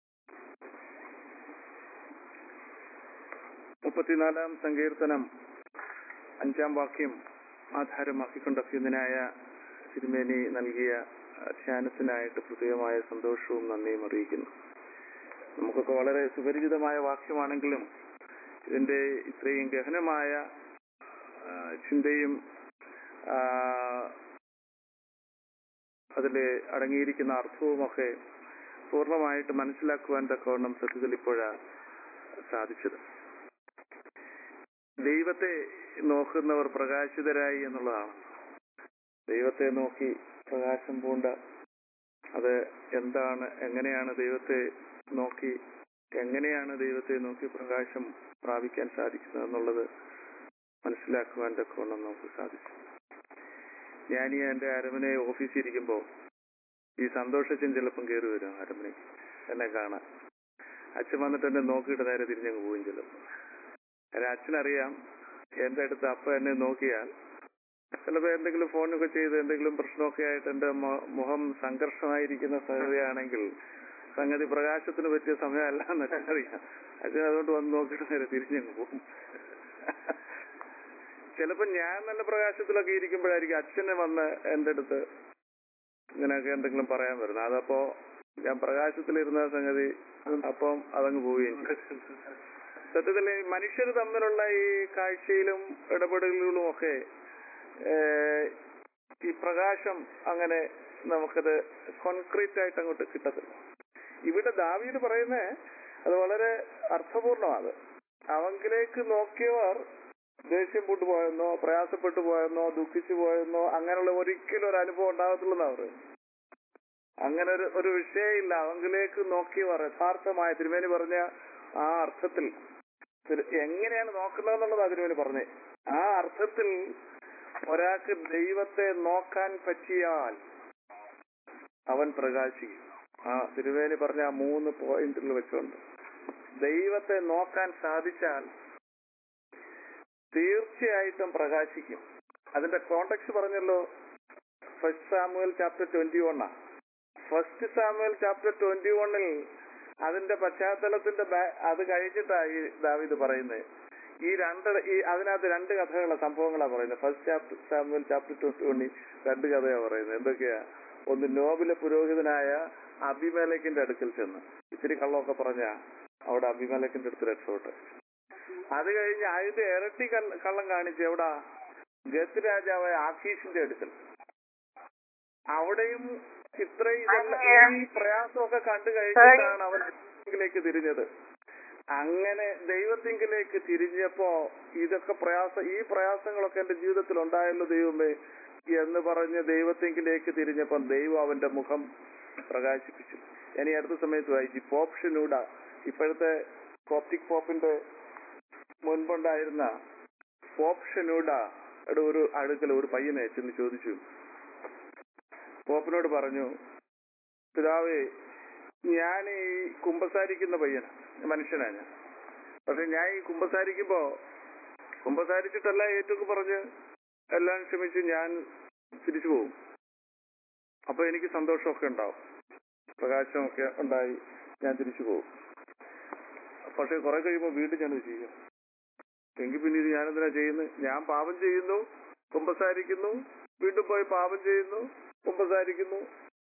മുപ്പത്തിനാലാം സങ്കീർത്തനം അഞ്ചാം വാക്യം ആധാരമാക്കിക്കൊണ്ട് അഭ്യുന്നനായ തിരുമേനി നൽകിയ ധ്യാനത്തിനായിട്ട് ഹൃദയമായ സന്തോഷവും നന്ദിയും അറിയിക്കുന്നു നമുക്കൊക്കെ വളരെ സുപരിചിതമായ വാക്യമാണെങ്കിലും ഇതിന്റെ ഇത്രയും ഗഹനമായ ആ, ചിന്തയും ആ, അതില് അടങ്ങിയിരിക്കുന്ന അർത്ഥവുമൊക്കെ പൂർണ്ണമായിട്ട് മനസ്സിലാക്കുവാൻ തക്കവണ്ണം സത്യത്തിൽ ഇപ്പോഴാ സാധിച്ചത് ദൈവത്തെ നോക്കുന്നവർ പ്രകാശിതരായി എന്നുള്ളതാണ് ദൈവത്തെ നോക്കി പ്രകാശം പൂണ്ട അത് എന്താണ് എങ്ങനെയാണ് ദൈവത്തെ നോക്കി എങ്ങനെയാണ് ദൈവത്തെ നോക്കി പ്രകാശം പ്രാപിക്കാൻ സാധിക്കുന്നത് എന്നുള്ളത് മനസ്സിലാക്കുവാൻ തക്കവണ്ണം നമുക്ക് സാധിച്ചു ഞാൻ ഈ എന്റെ അരമനെ ഓഫീസിൽ ഇരിക്കുമ്പോൾ ഈ സന്തോഷച്ചൻ ചിലപ്പം കയറി വരും അരമനയ്ക്ക് എന്നെ കാണാൻ അച്ഛൻ വന്നിട്ട് എന്നെ നോക്കിയിട്ട് നേരെ തിരിഞ്ഞങ്ങ് പോവും ചിലപ്പോൾ കാരണം അച്ഛനറിയാം എന്റെ അടുത്ത് അപ്പ എന്നെ നോക്കിയാൽ ചിലപ്പോൾ എന്തെങ്കിലും ഫോണൊക്കെ ചെയ്ത് എന്തെങ്കിലും പ്രശ്നമൊക്കെ ആയിട്ട് എന്റെ മു- മുഖം സംഘർഷമായിരിക്കുന്ന സംഗതിയാണെങ്കിൽ സംഗതി പ്രകാശത്തിന് പറ്റിയ സമയമല്ല എന്ന് അച്ഛനറിയാം അച്ഛൻ അതുകൊണ്ട് വന്ന് നോക്കിയിട്ട് നേരെ തിരിഞ്ഞങ്ങ് പോകും ചിലപ്പോ ഞാൻ നല്ല പ്രകാശത്തിലൊക്കെ ഇരിക്കുമ്പോഴായിരിക്കും അച്ഛനെ വന്ന് എന്റെ അടുത്ത് ഇങ്ങനെയൊക്കെ എന്തെങ്കിലും പറയാൻ വരുന്നത് അതപ്പോ ഞാൻ പ്രകാശത്തിലിരുന്ന സംഗതി അപ്പം അതങ്ങ് പോവുകയും ചെയ്യും സത്യത്തില് മനുഷ്യർ തമ്മിലുള്ള ഈ കാഴ്ചയിലും ഇടപെടലുകളും ഒക്കെ ഏഹ്, ഈ പ്രകാശം അങ്ങനെ നമുക്കത് കോൺക്രീറ്റ് ആയിട്ട് അങ്ങോട്ട് കിട്ടത്തില്ല ഇവിടെ ദാവീദ് പറയുന്നത് അത് വളരെ അർത്ഥപൂർണമാണ് അവങ്കിലേക്ക് നോക്കിയവർ ദേഷ്യം പൂട്ടു പോയെന്നോ പ്രയാസപ്പെട്ടു പോയെന്നോ ദുഃഖിച്ചു പോയെന്നോ അങ്ങനെയുള്ള ഒരിക്കലും ഒരു അനുഭവം ഉണ്ടാകത്തില്ലെന്നാ പറയുന്നത് അങ്ങനെ ഒരു ഒരു വിഷയമില്ല അവങ്കിലേക്ക് നോക്കിയവർ യഥാർത്ഥമായ തിരുമേനി പറഞ്ഞ ആ അർത്ഥത്തിൽ തിരു- എങ്ങനെയാണ് നോക്കുന്നതെന്നുള്ളത് തിരുമേനി പറഞ്ഞേ ആ അർത്ഥത്തിൽ ഒരാൾക്ക് ദൈവത്തെ നോക്കാൻ പറ്റിയാൽ അവൻ പ്രകാശിക്കും ആ തിരുവേലി പറഞ്ഞ ആ മൂന്ന് പോയിന്റിൽ വെച്ചുകൊണ്ട് ദൈവത്തെ നോക്കാൻ സാധിച്ചാൽ തീർച്ചയായിട്ടും പ്രകാശിക്കും അതിന്റെ കോണ്ടക്സ് പറഞ്ഞല്ലോ ഫസ്റ്റ് സാമുവൽ ചാപ്റ്റർ ട്വന്റി വണ്ണാ ഫസ്റ്റ് സാമുവൽ ചാപ്റ്റർ ട്വന്റി വണ്ണിൽ അതിന്റെ പശ്ചാത്തലത്തിന്റെ ബാ- അത് കഴിഞ്ഞിട്ടാ ഈ ദാവിദ് പറയുന്നത് ഈ രണ്ട് ഈ അതിനകത്ത് രണ്ട് കഥകളെ സംഭവങ്ങളാ പറയുന്നത് first chapter Samuel chapter twenty വണ്ണിൽ രണ്ട് കഥയാ പറയുന്നത് എന്തൊക്കെയാ ഒന്ന് നോബിലെ പുരോഹിതനായ അഭിമേലക്കിന്റെ അടുക്കൽ ചെന്ന് ഇത്തിരി കള്ളമൊക്കെ പറഞ്ഞ അവിടെ അഭിമേലക്കിന്റെ അടുത്ത് രക്ഷപ്പെട്ട് അത് കഴിഞ്ഞ് ആദ്യത്തെ ഇരട്ടി കള്ള- കള്ളം കാണിച്ച് എവിടാ ഗത്ത് രാജാവായ ആഖീഷിന്റെ അടുക്കൽ അവിടെയും ഇത്രയും ഇതെല്ലാം ഈ പ്രയാസമൊക്കെ കണ്ടു കഴിഞ്ഞിട്ടാണ് അവൻ ദൈവത്തിങ്കിലേക്ക് തിരിഞ്ഞത് അങ്ങനെ ദൈവത്തിങ്കിലേക്ക് തിരിഞ്ഞപ്പോ ഇതൊക്കെ പ്രയാസം ഈ പ്രയാസങ്ങളൊക്കെ എന്റെ ജീവിതത്തിൽ ഉണ്ടായല്ലോ ദൈവമേ എന്ന് പറഞ്ഞ് ദൈവത്തിങ്കിലേക്ക് തിരിഞ്ഞപ്പം ദൈവം അവന്റെ മുഖം പ്രകാശിപ്പിച്ചു ഞാൻ ഈ അടുത്ത സമയത്ത് വായിച്ചു പോപ്പ് ഷിനൂഡ ഇപ്പോഴത്തെ കോപ്റ്റിക് പോപ്പിന്റെ മുൻപുണ്ടായിരുന്ന പോപ്പ് ഷിനൂഡയുടെ ഒരു അടുക്കൽ ഒരു പയ്യനെ ചെന്ന് ചോദിച്ചു പോപ്പിനോട് പറഞ്ഞു പിതാവേ ഞാൻ ഈ കുമ്പസാരിക്കുന്ന പയ്യന മനുഷ്യനാണ് ഞാൻ പക്ഷെ ഞാൻ ഈ കുമ്പസാരിക്കുമ്പോ കുമ്പസാരിച്ചിട്ടല്ല ഏറ്റവും പറഞ്ഞ് എല്ലാം ക്ഷമിച്ച് ഞാൻ തിരിച്ചു പോകും അപ്പൊ എനിക്ക് സന്തോഷമൊക്കെ ഉണ്ടാവും പ്രകാശമൊക്കെ ഉണ്ടായി ഞാൻ തിരിച്ചു പോകും പക്ഷെ കുറെ കഴിയുമ്പോൾ വീണ്ടും ഞാനത് ചെയ്യും എങ്കിൽ പിന്നെ ഇത് ഞാനെന്തിനാ ചെയ്യുന്നത് ഞാൻ പാപം ചെയ്യുന്നു കുമ്പസാരിക്കുന്നു വീണ്ടും പോയി പാപം ചെയ്യുന്നു കുമ്പസാരിക്കുന്നു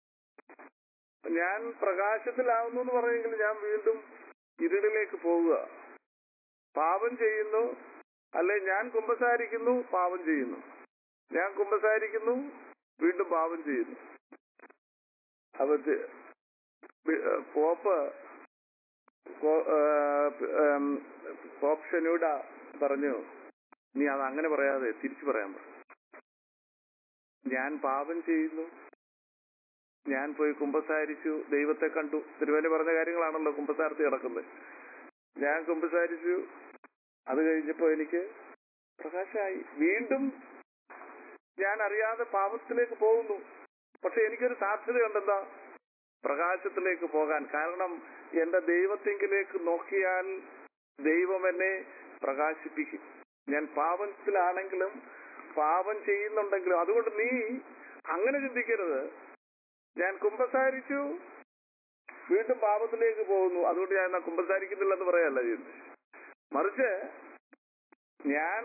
ഞാൻ പ്രകാശത്തിലാവുന്നു എന്ന് പറഞ്ഞെങ്കിൽ ഞാൻ വീണ്ടും ഇരുളിലേക്ക് പോവുക പാപം ചെയ്യുന്നു അല്ലെ ഞാൻ കുമ്പസാരിക്കുന്നു പാപം ചെയ്യുന്നു ഞാൻ കുമ്പസാരിക്കുന്നു വീണ്ടും പാപം ചെയ്യുന്നു അപ്പൊ ഇത് ബി- ഏഹ് പോപ്പ് കോ- ഏഹ് ഏം പോപ്പ് ഷെനൂഡ പറഞ്ഞു നീ അത് അങ്ങനെ പറയാതെ തിരിച്ചു പറയാൻ പറഞ്ഞു ഞാൻ പാപം ചെയ്യുന്നു ഞാൻ പോയി കുമ്പസാരിച്ചു ദൈവത്തെ കണ്ടു തിരുവേലി പറഞ്ഞ കാര്യങ്ങളാണല്ലോ കുമ്പസാരത്തിൽ കിടക്കുന്നത് ഞാൻ കുമ്പസാരിച്ചു അത് കഴിഞ്ഞപ്പോ എനിക്ക് പ്രകാശമായി വീണ്ടും ഞാൻ അറിയാതെ പാപത്തിലേക്ക് പോകുന്നു പക്ഷെ എനിക്കൊരു സാധ്യതയുണ്ടെന്താ പ്രകാശത്തിലേക്ക് പോകാൻ കാരണം എന്റെ ദൈവത്തെങ്കിലേക്ക് നോക്കിയാൽ ദൈവം എന്നെ പ്രകാശിപ്പിക്കും ഞാൻ പാപത്തിലാണെങ്കിലും പാപം ചെയ്യുന്നുണ്ടെങ്കിലും അതുകൊണ്ട് നീ അങ്ങനെ ചിന്തിക്കരുത് ഞാൻ കുമ്പസാരിച്ചു വീണ്ടും പാപത്തിലേക്ക് പോകുന്നു അതുകൊണ്ട് ഞാൻ എന്നാ കുമ്പസാരിക്കുന്നില്ലെന്ന് പറയല്ല ചെയ്യുന്നത് മറിച്ച് ഞാൻ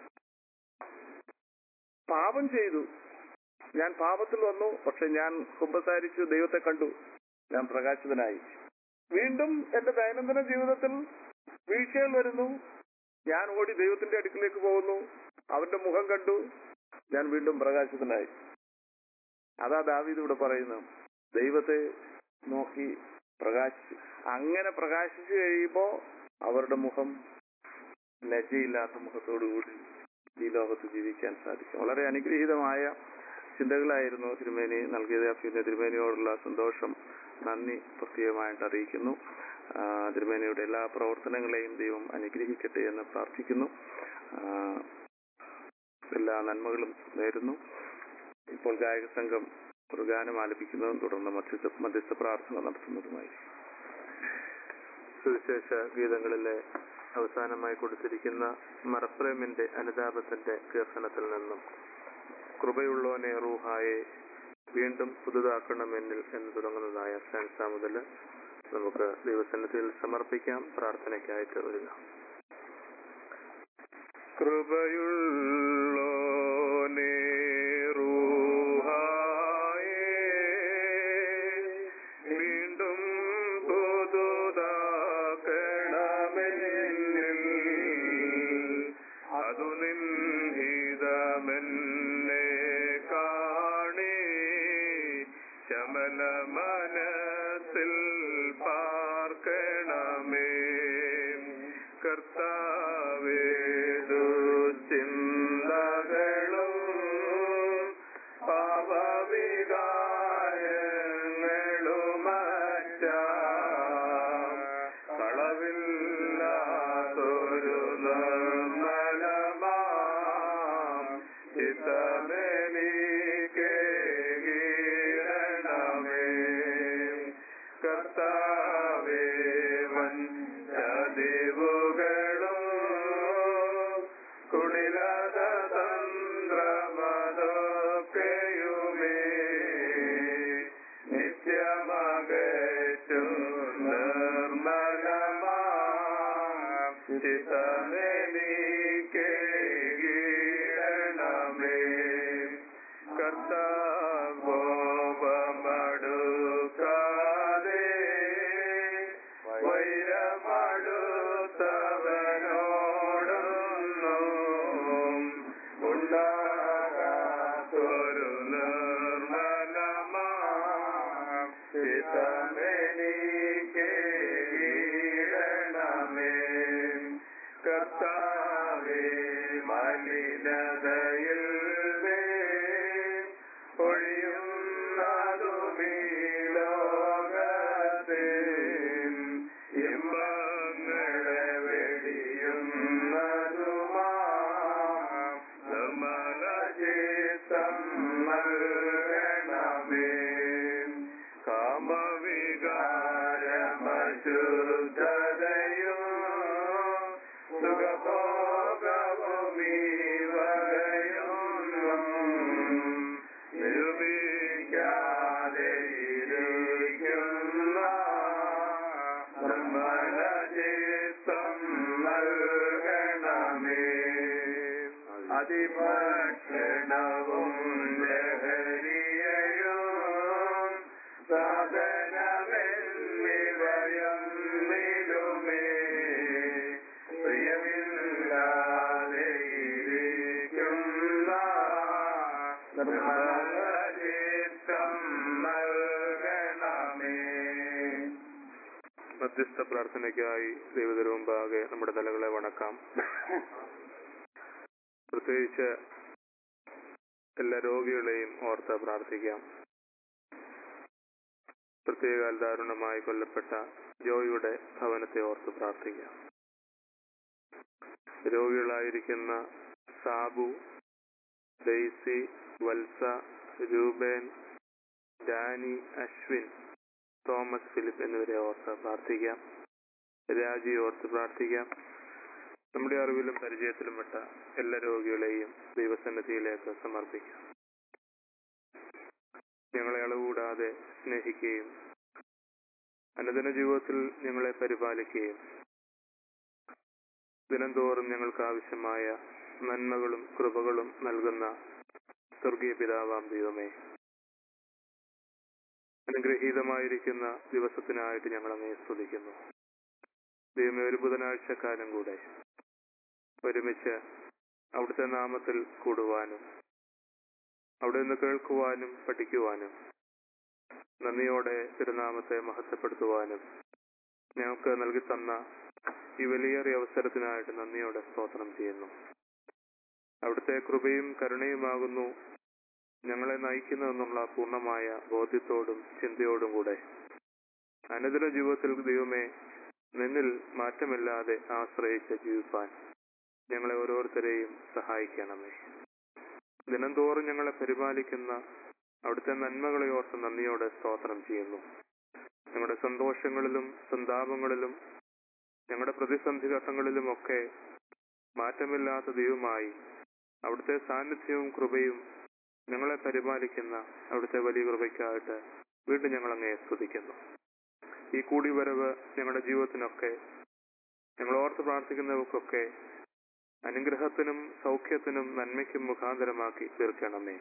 പാപം ചെയ്തു ഞാൻ പാപത്തിൽ വന്നു പക്ഷെ ഞാൻ കുമ്പസാരിച്ചു ദൈവത്തെ കണ്ടു ഞാൻ പ്രകാശിതനായി വീണ്ടും എന്റെ ദൈനംദിന ജീവിതത്തിൽ വീഴ്ചകൾ വരുന്നു ഞാൻ ഓടി ദൈവത്തിന്റെ അടുക്കിലേക്ക് പോകുന്നു അവന്റെ മുഖം കണ്ടു ഞാൻ വീണ്ടും പ്രകാശിതനായി അതാ ദാവീദ് ഇവിടെ പറയുന്നു ദൈവത്തെ നോക്കി പ്രകാശിച്ചു അങ്ങനെ പ്രകാശിച്ചു കഴിയുമ്പോ അവരുടെ മുഖം ലജ്ജയില്ലാത്ത മുഖത്തോടുകൂടി ഈ ലോകത്ത് ജീവിക്കാൻ സാധിക്കും വളരെ അനുഗ്രഹീതമായ ചിന്തകളായിരുന്നു തിരുമേനി നൽകിയത് പിന്നെ തിരുമേനിയോടുള്ള സന്തോഷം നന്ദി പ്രത്യേകമായിട്ട് അറിയിക്കുന്നു ആ, തിരുമേനിയുടെ എല്ലാ പ്രവർത്തനങ്ങളെയും ദൈവം അനുഗ്രഹിക്കട്ടെ എന്ന് പ്രാർത്ഥിക്കുന്നു ആ, എല്ലാ നന്മകളും നേരുന്നു ഇപ്പോൾ ഗായക സംഘം ഒരു ഗാനം ആലപിക്കുന്നതും തുടർന്ന് മധ്യസ്ഥ മധ്യസ്ഥ പ്രാർത്ഥന നടത്തുന്നതുമായി സുവിശേഷ ഗീതങ്ങളിലെ അവസാനമായി കൊടുത്തിരിക്കുന്ന മറപ്രേമിന്റെ അനുതാപത്തിന്റെ കീർത്തനത്തിൽ നിന്നും കൃപയുള്ളവനെ റൂഹായെ വീണ്ടും പുതുതാക്കണമെന്നിൽ എന്ന് തുടങ്ങുന്നതായ സ്ഥാൻസ മുതൽ നമുക്ക് ദൈവസന്നിധിയിൽ സമർപ്പിക്കാം പ്രാർത്ഥനയ്ക്കായിട്ട് ഒരുങ്ങാം കൃപയുള്ളോനേ റൂഹായേ വീണ്ടും പുതുതാക്കണമെന്നിൽ അതു നിൻഹിതമെന്നെ കാണേ ശമല മനസ്സിൽ പാർക്കണമേ കർത്താവേതു ചിന്ത കർത്താവേ മലിനതയിൽ ഒഴിയുന്നതുമീ ലോകത്തെ ഇമ്പങ്ങളെ വെടിയുന്നതുമാ നിർമ്മലചിത്തം നൽകണമേ കാമവികാരമശുദ്ധതയും സുഖഭോഗവും ഈ വകയൊന്നും നിരൂപിക്കാതെ ഇരിക്കുന്ന നിർമ്മലചിത്തം നൽകണമേ അതിഭക്ഷണവും ലഹരിയയും സാധനമെന്നിവയും നിലുമേ പ്രിയമില്ലാതെ ഇരിക്കുന്ന നിർമ്മലചിത്തം നൽകണമേ മധ്യസ്ഥ പ്രാർത്ഥനയ്ക്കായി ദൈവത്തിന് മുമ്പാകെ നമ്മുടെ തലകളെ വണക്കാം പ്രത്യേകിച്ച് എല്ലാ രോഗികളെയും ഓർത്ത് പ്രാർത്ഥിക്കാം പ്രത്യേക ദാരുണമായി കൊല്ലപ്പെട്ട ജോയിയുടെ ഭവനത്തെ ഓർത്ത് പ്രാർത്ഥിക്കാം രോഗികളായിരിക്കുന്ന സാബു ഡെയ്സി വത്സ രൂപേൻ ഡാനി അശ്വിൻ തോമസ് ഫിലിപ്പ് എന്നിവരെ ഓർത്ത് പ്രാർത്ഥിക്കാം രാജി ഓർത്ത് പ്രാർത്ഥിക്കാം നമ്മുടെ അറിവിലും പരിചയത്തിലും പെട്ട എല്ലാ രോഗികളെയും ദൈവസന്നിധിയിലേക്ക് സമർപ്പിക്കാം ഞങ്ങളെ അളവുകൂടാതെ സ്നേഹിക്കുകയും അനുദിന ജീവിതത്തിൽ ഞങ്ങളെ പരിപാലിക്കുകയും ദിനംതോറും ഞങ്ങൾക്ക് ആവശ്യമായ നന്മകളും കൃപകളും നൽകുന്ന സ്വർഗീയ പിതാവാം ദൈവമേ അനുഗ്രഹീതമായിരിക്കുന്ന ദിവസത്തിനായിട്ട് ഞങ്ങൾ അങ്ങേ സ്തുതിക്കുന്നു ദൈവമേ ഒരു ബുധനാഴ്ചക്കാലം കൂടെ ഒരുമിച്ച് അവിടുത്തെ നാമത്തിൽ കൂടുവാനും അവിടെ നിന്ന് കേൾക്കുവാനും പഠിക്കുവാനും നന്ദിയോടെ തിരുനാമത്തെ മഹത്വപ്പെടുത്തുവാനും ഞങ്ങൾക്ക് നൽകി തന്ന ഈ വലിയേറിയ അവസരത്തിനായിട്ട് നന്ദിയോടെ സ്തോത്രം ചെയ്യുന്നു അവിടുത്തെ കൃപയും കരുണയുമാകുന്നു ഞങ്ങളെ നയിക്കുന്നതെന്നുള്ള പൂർണ്ണമായ ബോധ്യത്തോടും ചിന്തയോടും കൂടെ അനുദിന ജീവിതത്തിൽ ദൈവമേ നിന്നിൽ മാറ്റമില്ലാതെ ആശ്രയിച്ച് ജീവിപ്പാൻ ഞങ്ങളെ ഓരോരുത്തരെയും സഹായിക്കണമേ ദിനംതോറും ഞങ്ങളെ പരിപാലിക്കുന്ന അവിടുത്തെ നന്മകളെ ഓർത്ത് നന്ദിയോടെ സ്തോത്രം ചെയ്യുന്നു ഞങ്ങളുടെ സന്തോഷങ്ങളിലും സന്താപങ്ങളിലും ഞങ്ങളുടെ പ്രതിസന്ധി ഘട്ടങ്ങളിലുമൊക്കെ മാറ്റമില്ലാത്ത ദൈവമായി അവിടുത്തെ സാന്നിധ്യവും കൃപയും ഞങ്ങളെ പരിപാലിക്കുന്ന അവിടുത്തെ വലിയ കൃപയ്ക്കായിട്ട് വീണ്ടും ഞങ്ങൾ അങ്ങേ സ്തുതിക്കുന്നു ഈ കൂടിവരവ് ഞങ്ങളുടെ ജീവിതത്തിനൊക്കെ ഞങ്ങൾ ഓർത്ത് പ്രാർത്ഥിക്കുന്നവർക്കൊക്കെ അനുഗ്രഹത്തിനും സൗഖ്യത്തിനും നന്മയ്ക്കും മുഖാന്തരമാക്കി തീർക്കണമേ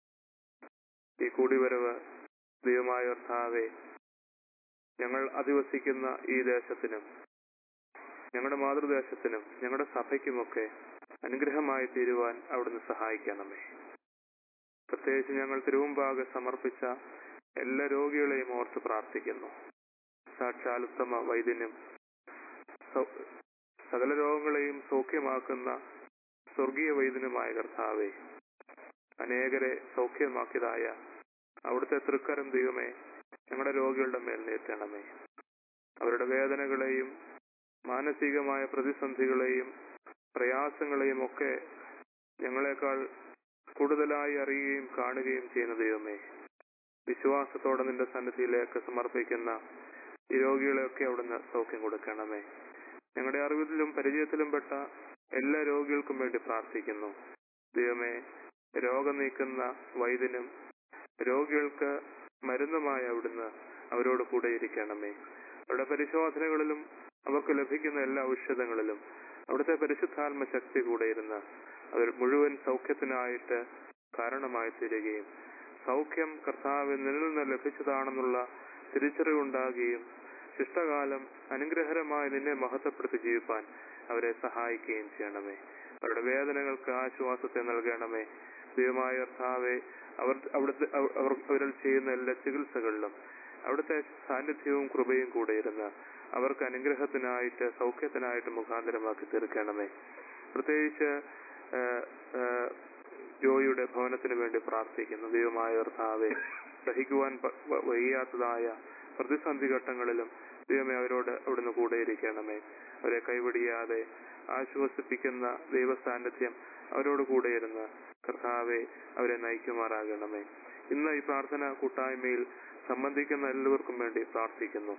ഈ കൂടിവരവ് ദൈവമായ കർത്താവെ ഞങ്ങൾ അധിവസിക്കുന്ന ഈ ദേശത്തിനും ഞങ്ങളുടെ മാതൃദേശത്തിനും ഞങ്ങളുടെ സഭയ്ക്കുമൊക്കെ അനുഗ്രഹമായി തീരുവാൻ അവിടുന്ന് സഹായിക്കണമേ പ്രത്യേകിച്ച് ഞങ്ങൾ തിരുവുമ്പാകെ സമർപ്പിച്ച എല്ലാ രോഗികളെയും ഓർത്ത് പ്രാർത്ഥിക്കുന്നു സാക്ഷാൽ ഉത്തമ വൈദ്യനും സൗ- സകല രോഗങ്ങളെയും സൗഖ്യമാക്കുന്ന സ്വർഗീയ വൈദ്യനുമായ കർത്താവെ അനേകരെ സൗഖ്യമാക്കിയതായ അവിടുത്തെ തൃക്കരം ദൈവമേ ഞങ്ങളുടെ രോഗികളുടെ മേൽ നീട്ടണമേ അവരുടെ വേദനകളെയും മാനസികമായ പ്രതിസന്ധികളെയും പ്രയാസങ്ങളെയും ഒക്കെ ഞങ്ങളെക്കാൾ കൂടുതലായി അറിയുകയും കാണുകയും ചെയ്യുന്ന ദൈവമേ വിശ്വാസത്തോടെ നിന്റെ സന്നിധിയിലേക്ക് സമർപ്പിക്കുന്ന ഈ രോഗികളെയൊക്കെ അവിടുന്ന് സൗഖ്യം കൊടുക്കണമേ ഞങ്ങളുടെ അറിവിലും പരിചയത്തിലും പെട്ട എല്ലാ രോഗികൾക്കും വേണ്ടി പ്രാർത്ഥിക്കുന്നു ദൈവമേ രോഗം നീക്കുന്ന വൈദ്യനും രോഗികൾക്ക് മരുന്നുമായി അവിടുന്ന് അവരോട് കൂടെ ഇരിക്കണമേ അവരുടെ പരിശോധനകളിലും അവർക്ക് ലഭിക്കുന്ന എല്ലാ ഔഷധങ്ങളിലും അവിടുത്തെ പരിശുദ്ധാത്മ ശക്തി കൂടെ ഇരുന്ന് അവർ മുഴുവൻ സൗഖ്യത്തിനായിട്ട് കാരണമായി തീരുകയും സൗഖ്യം കർത്താവ് നിന്നിൽ നിന്ന് ലഭിച്ചതാണെന്നുള്ള തിരിച്ചറിവുണ്ടാകുകയും ശിഷ്ടകാലം അനുഗ്രഹരമായി നിന്നെ മഹത്വപ്പെടുത്തി ജീവിപ്പാൻ അവരെ സഹായിക്കുകയും ചെയ്യണമേ അവരുടെ വേദനകൾക്ക് ആശ്വാസത്തെ നൽകണമേ ദൈവമായ കർത്താവെ അവർ അവിടുത്തെ അവ- അവർ അവരിൽ ചെയ്യുന്ന എല്ലാ ചികിത്സകളിലും അവിടുത്തെ സാന്നിധ്യവും കൃപയും കൂടെ ഇരുന്ന് അവർക്ക് അനുഗ്രഹത്തിനായിട്ട് സൗഖ്യത്തിനായിട്ട് മുഖാന്തരമാക്കി തീർക്കണമേ പ്രത്യേകിച്ച് ആ, ആ, ജോയിയുടെ ഭവനത്തിന് വേണ്ടി പ്രാർത്ഥിക്കുന്നു ദൈവമായ കർത്താവെ സഹിക്കുവാൻ പ- വ- വയ്യാത്തതായ പ്രതിസന്ധി ഘട്ടങ്ങളിലും ദൈവമേ അവരോട് അവിടുന്ന് കൂടെ ഇരിക്കണമേ അവരെ കൈവിടിയാതെ ആശ്വസിപ്പിക്കുന്ന ദൈവസാന്നിധ്യം അവരോട് കൂടെ ഇരുന്ന് കർത്താവെ അവരെ നയിക്കുമാറാകണമേ ഇന്ന് ഈ പ്രാർത്ഥന കൂട്ടായ്മയിൽ സംബന്ധിക്കുന്ന എല്ലാവർക്കും വേണ്ടി പ്രാർത്ഥിക്കുന്നു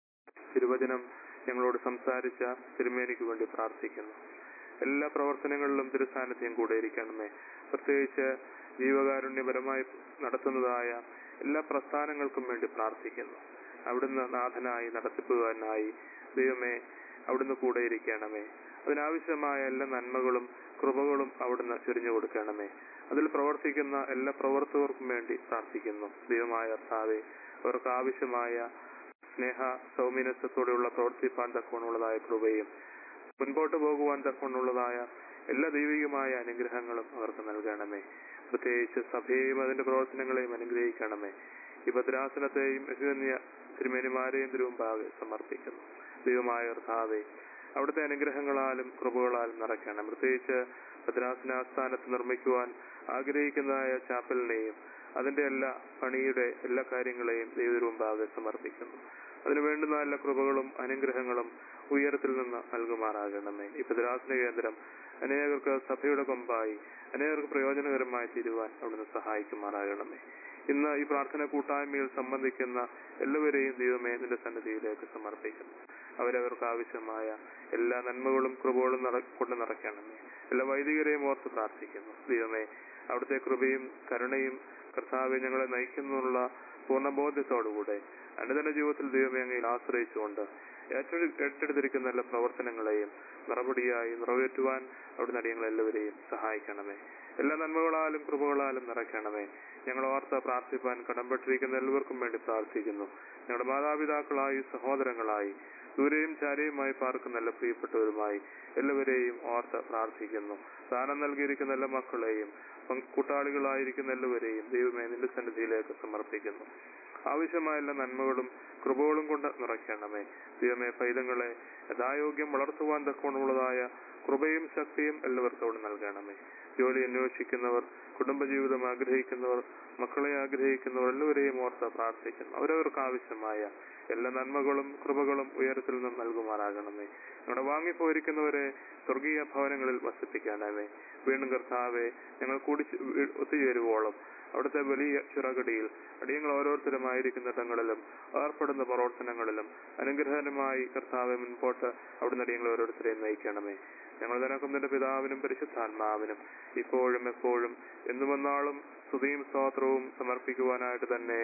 തിരുവചനം ഞങ്ങളോട് സംസാരിച്ച തിരുമേനിക്ക് വേണ്ടി പ്രാർത്ഥിക്കുന്നു എല്ലാ പ്രവർത്തനങ്ങളിലും തിരുസാന്നിധ്യം കൂടെ ഇരിക്കണമേ പ്രത്യേകിച്ച് ജീവകാരുണ്യപരമായി നടത്തുന്നതായ എല്ലാ പ്രസ്ഥാനങ്ങൾക്കും വേണ്ടി പ്രാർത്ഥിക്കുന്നു അവിടുന്ന് നാഥനായി നടത്തിപ്പുകാരനായി ദൈവമേ അവിടുന്ന് കൂടെ ഇരിക്കണമേ അതിനാവശ്യമായ എല്ലാ നന്മകളും കൃപകളും അവിടുന്ന് ചൊരിഞ്ഞു കൊടുക്കണമേ അതിൽ പ്രവർത്തിക്കുന്ന എല്ലാ പ്രവർത്തകർക്കും വേണ്ടി പ്രാർത്ഥിക്കുന്നു ദൈവമായ കർത്താവെ അവർക്ക് ആവശ്യമായ സ്നേഹ സൗമ്യനത്വത്തോടെയുള്ള പ്രവർത്തിപ്പാൻ തക്കവണ്ണുള്ളതായ കൃപയും മുൻപോട്ട് പോകുവാൻ തക്കവണ്ണുള്ളതായ എല്ലാ ദൈവികമായ അനുഗ്രഹങ്ങളും അവർക്ക് നൽകണമേ പ്രത്യേകിച്ച് സഭയെയും അതിന്റെ പ്രവർത്തനങ്ങളെയും അനുഗ്രഹിക്കണമേ ഈ ഭദ്രാസനത്തെയും യഹൂന്യ തിരുമേനിമാരെയും തിരുമുമ്പാകെ സമർപ്പിക്കുന്നു ദൈവമായ കർത്താവെ അവിടുത്തെ അനുഗ്രഹങ്ങളാലും കൃപകളാലും നിറയ്ക്കണം പ്രത്യേകിച്ച് ഭദ്രാസനാസ്ഥാനത്ത് നിർമ്മിക്കുവാൻ ആഗ്രഹിക്കുന്നതായ ചാപ്പലിനെയും അതിന്റെ എല്ലാ പണിയുടെ എല്ലാ കാര്യങ്ങളെയും ദൈവത്തിനുമ്പാകെ സമർപ്പിക്കുന്നു അതിനു വേണ്ടുന്ന എല്ലാ കൃപകളും അനുഗ്രഹങ്ങളും ഉയരത്തിൽ നിന്ന് നൽകുമാറാകണമേ ഈ ഭദ്രാസന കേന്ദ്രം അനേകർക്ക് സഭയുടെ കൊമ്പായി അനേകർക്ക് പ്രയോജനകരമായി തീരുവാൻ അവിടുന്ന് സഹായിക്കുമാറാകണമേ ഇന്ന് ഈ പ്രാർത്ഥന കൂട്ടായ്മയിൽ സംബന്ധിക്കുന്ന എല്ലാവരെയും ദൈവമേ നിന്റെ സന്നിധിയിലേക്ക് സമർപ്പിക്കുന്നു അവരവർക്ക് ആവശ്യമായ എല്ലാ നന്മകളും കൃപകളും നിറ കൊണ്ട് നിറയ്ക്കണമേ എല്ലാ വൈദികരെയും ഓർത്ത് പ്രാർത്ഥിക്കുന്നു ദൈവമേ അവിടുത്തെ കൃപയും കരുണയും കർത്താവെ ഞങ്ങളെ നയിക്കുന്നുള്ള പൂർണ്ണബോധ്യത്തോടുകൂടെ അനുദിന ജീവിതത്തിൽ ദൈവമേ അങ്ങയിൽ ആശ്രയിച്ചുകൊണ്ട് ഏറ്റെടു ഏറ്റെടുത്തിരിക്കുന്ന എല്ലാ പ്രവർത്തനങ്ങളെയും നിറപടിയായി നിറവേറ്റുവാൻ അവിടുന്ന് അടിയങ്ങൾ എല്ലാവരെയും സഹായിക്കണമേ എല്ലാ നന്മകളാലും കൃപകളാലും നിറയ്ക്കണമേ ഞങ്ങൾ ഓർത്ത് പ്രാർത്ഥിപ്പാൻ കടംപെട്ടിരിക്കുന്ന എല്ലാവർക്കും വേണ്ടി പ്രാർത്ഥിക്കുന്നു ഞങ്ങളുടെ മാതാപിതാക്കളായി സഹോദരങ്ങളായി ദൂരെയും ചാരയുമായി പാർക്കുന്ന എല്ലാ പ്രിയപ്പെട്ടവരുമായി എല്ലാവരെയും ഓർത്ത് പ്രാർത്ഥിക്കുന്നു ദാനം നൽകിയിരിക്കുന്ന എല്ലാ മക്കളെയും പങ്ക് കൂട്ടാളികളായിരിക്കുന്ന എല്ലാവരെയും ദൈവമേ നിന്റെ സന്നിധിയിലേക്ക് സമർപ്പിക്കുന്നു ആവശ്യമായ എല്ലാ നന്മകളും കൃപകളും കൊണ്ട് നിറയ്ക്കണമേ ദൈവമേ പൈതങ്ങളെ യഥായോഗ്യം വളർത്തുവാൻ തക്കോണമുള്ളതായ കൃപയും ശക്തിയും എല്ലാവർക്കും അവിടെ നൽകണമേ ജോലി അന്വേഷിക്കുന്നവർ കുടുംബജീവിതം ആഗ്രഹിക്കുന്നവർ മക്കളെ ആഗ്രഹിക്കുന്നവർ എല്ലാവരെയും ഓർത്ത് പ്രാർത്ഥിക്കുന്നു അവരവർക്ക് ആവശ്യമായ എല്ലാ നന്മകളും കൃപകളും ഉയരത്തിൽ നിന്നും നൽകുമാറാകണമേ ഞങ്ങളുടെ വാങ്ങിപ്പോയിരിക്കുന്നവരെ സ്വർഗീയ ഭവനങ്ങളിൽ വസിപ്പിക്കണമേ വീണ്ടും കർത്താവെ ഞങ്ങൾ കൂടി ഒത്തുചേരുവോളം അവിടുത്തെ വലിയ ചിറകടിയിൽ അടിയങ്ങൾ ഓരോരുത്തരുമായിരിക്കുന്ന ഇടങ്ങളിലും ഏർപ്പെടുന്ന പ്രവർത്തനങ്ങളിലും അനുഗ്രഹകരമായി കർത്താവെ മുൻപോട്ട് അവിടുന്ന് അടിയങ്ങൾ ഓരോരുത്തരെയും നയിക്കണമേ ഞങ്ങൾ നിനക്കുന്നതിന്റെ പിതാവിനും പരിശുദ്ധാത്മാവിനും ഇപ്പോഴും എപ്പോഴും എന്നും വന്നാളും സ്തുതിയും സ്തോത്രവും സമർപ്പിക്കുവാനായിട്ട് തന്നെ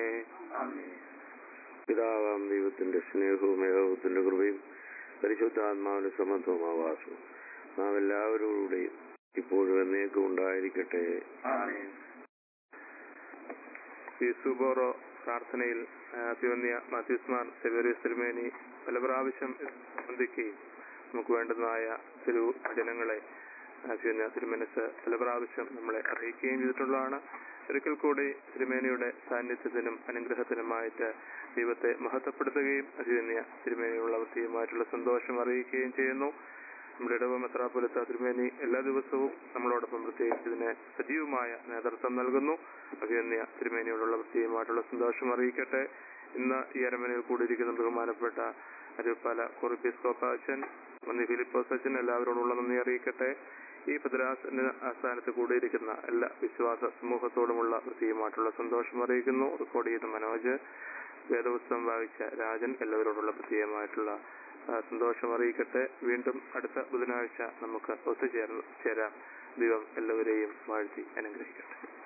പിതാവാം ദൈവത്തിന്റെ സ്നേഹവും ഏകോപത്തിന്റെ കൃപയും പരിശുദ്ധാത്മാവിന്റെ സമത്വവും ആവാസവും നാം എല്ലാവരോടുകൂടെയും ഇപ്പോഴും എന്നേക്കും ഉണ്ടായിരിക്കട്ടെ ഈ സുബോറോ പ്രാർത്ഥനയിൽ തിവന്യ മാത്യുസ്മാൻ സെവേറിയസ് തിരുമേനി പല പ്രാവശ്യം സംബന്ധിക്കുകയും നമുക്ക് വേണ്ടുന്നതായ തിരു ജനങ്ങളെ തിരുവന്യ തിരുമനസ് പല പ്രാവശ്യം നമ്മളെ അറിയിക്കുകയും ചെയ്തിട്ടുള്ളതാണ് ഒരിക്കൽ കൂടി തിരുമേനിയുടെ സാന്നിധ്യത്തിനും അനുഗ്രഹത്തിനുമായിട്ട് ദൈവത്തെ മഹത്വപ്പെടുത്തുകയും തിരുവന്യ തിരുമേനിയുള്ള വൃത്തിയുമായിട്ടുള്ള സന്തോഷം അറിയിക്കുകയും ചെയ്യുന്നു നമ്മുടെ ഇടവ മെത്രാപൊലിത്ത തിരുമേനി എല്ലാ ദിവസവും നമ്മളോടൊപ്പം പ്രത്യേകിച്ച് ഇതിന് സജീവമായ നേതൃത്വം നൽകുന്നു അഭിനന്യ തിരുമേനിയോടുള്ള വൃത്തിയുമായിട്ടുള്ള സന്തോഷം അറിയിക്കട്ടെ ഇന്ന് ഈ അരമനയിൽ കൂടിയിരിക്കുന്ന ബഹുമാനപ്പെട്ട അരുപ്പാല കുറിപ്പിസ്കോപ്പ അച്ഛൻ നന്ദി ഫിലിപ്പോസ് അച്ഛൻ എല്ലാവരോടുള്ള നന്ദി അറിയിക്കട്ടെ ഈ ഭദ്രാസന ആസ്ഥാനത്ത് കൂടിയിരിക്കുന്ന എല്ലാ വിശ്വാസ സമൂഹത്തോടുമുള്ള വൃത്തിയുമായിട്ടുള്ള സന്തോഷം അറിയിക്കുന്നു റെക്കോർഡ് ചെയ്ത മനോജ് വേദപുസ്തകം വായിച്ച രാജൻ എല്ലാവരോടുള്ള പ്രത്യേകമായിട്ടുള്ള സന്തോഷം അറിയിക്കട്ടെ വീണ്ടും അടുത്ത ബുധനാഴ്ച നമുക്ക് ഒത്തുചേർ ചേരാം ദൈവം എല്ലാവരെയും വാഴ്ത്തി അനുഗ്രഹിക്കട്ടെ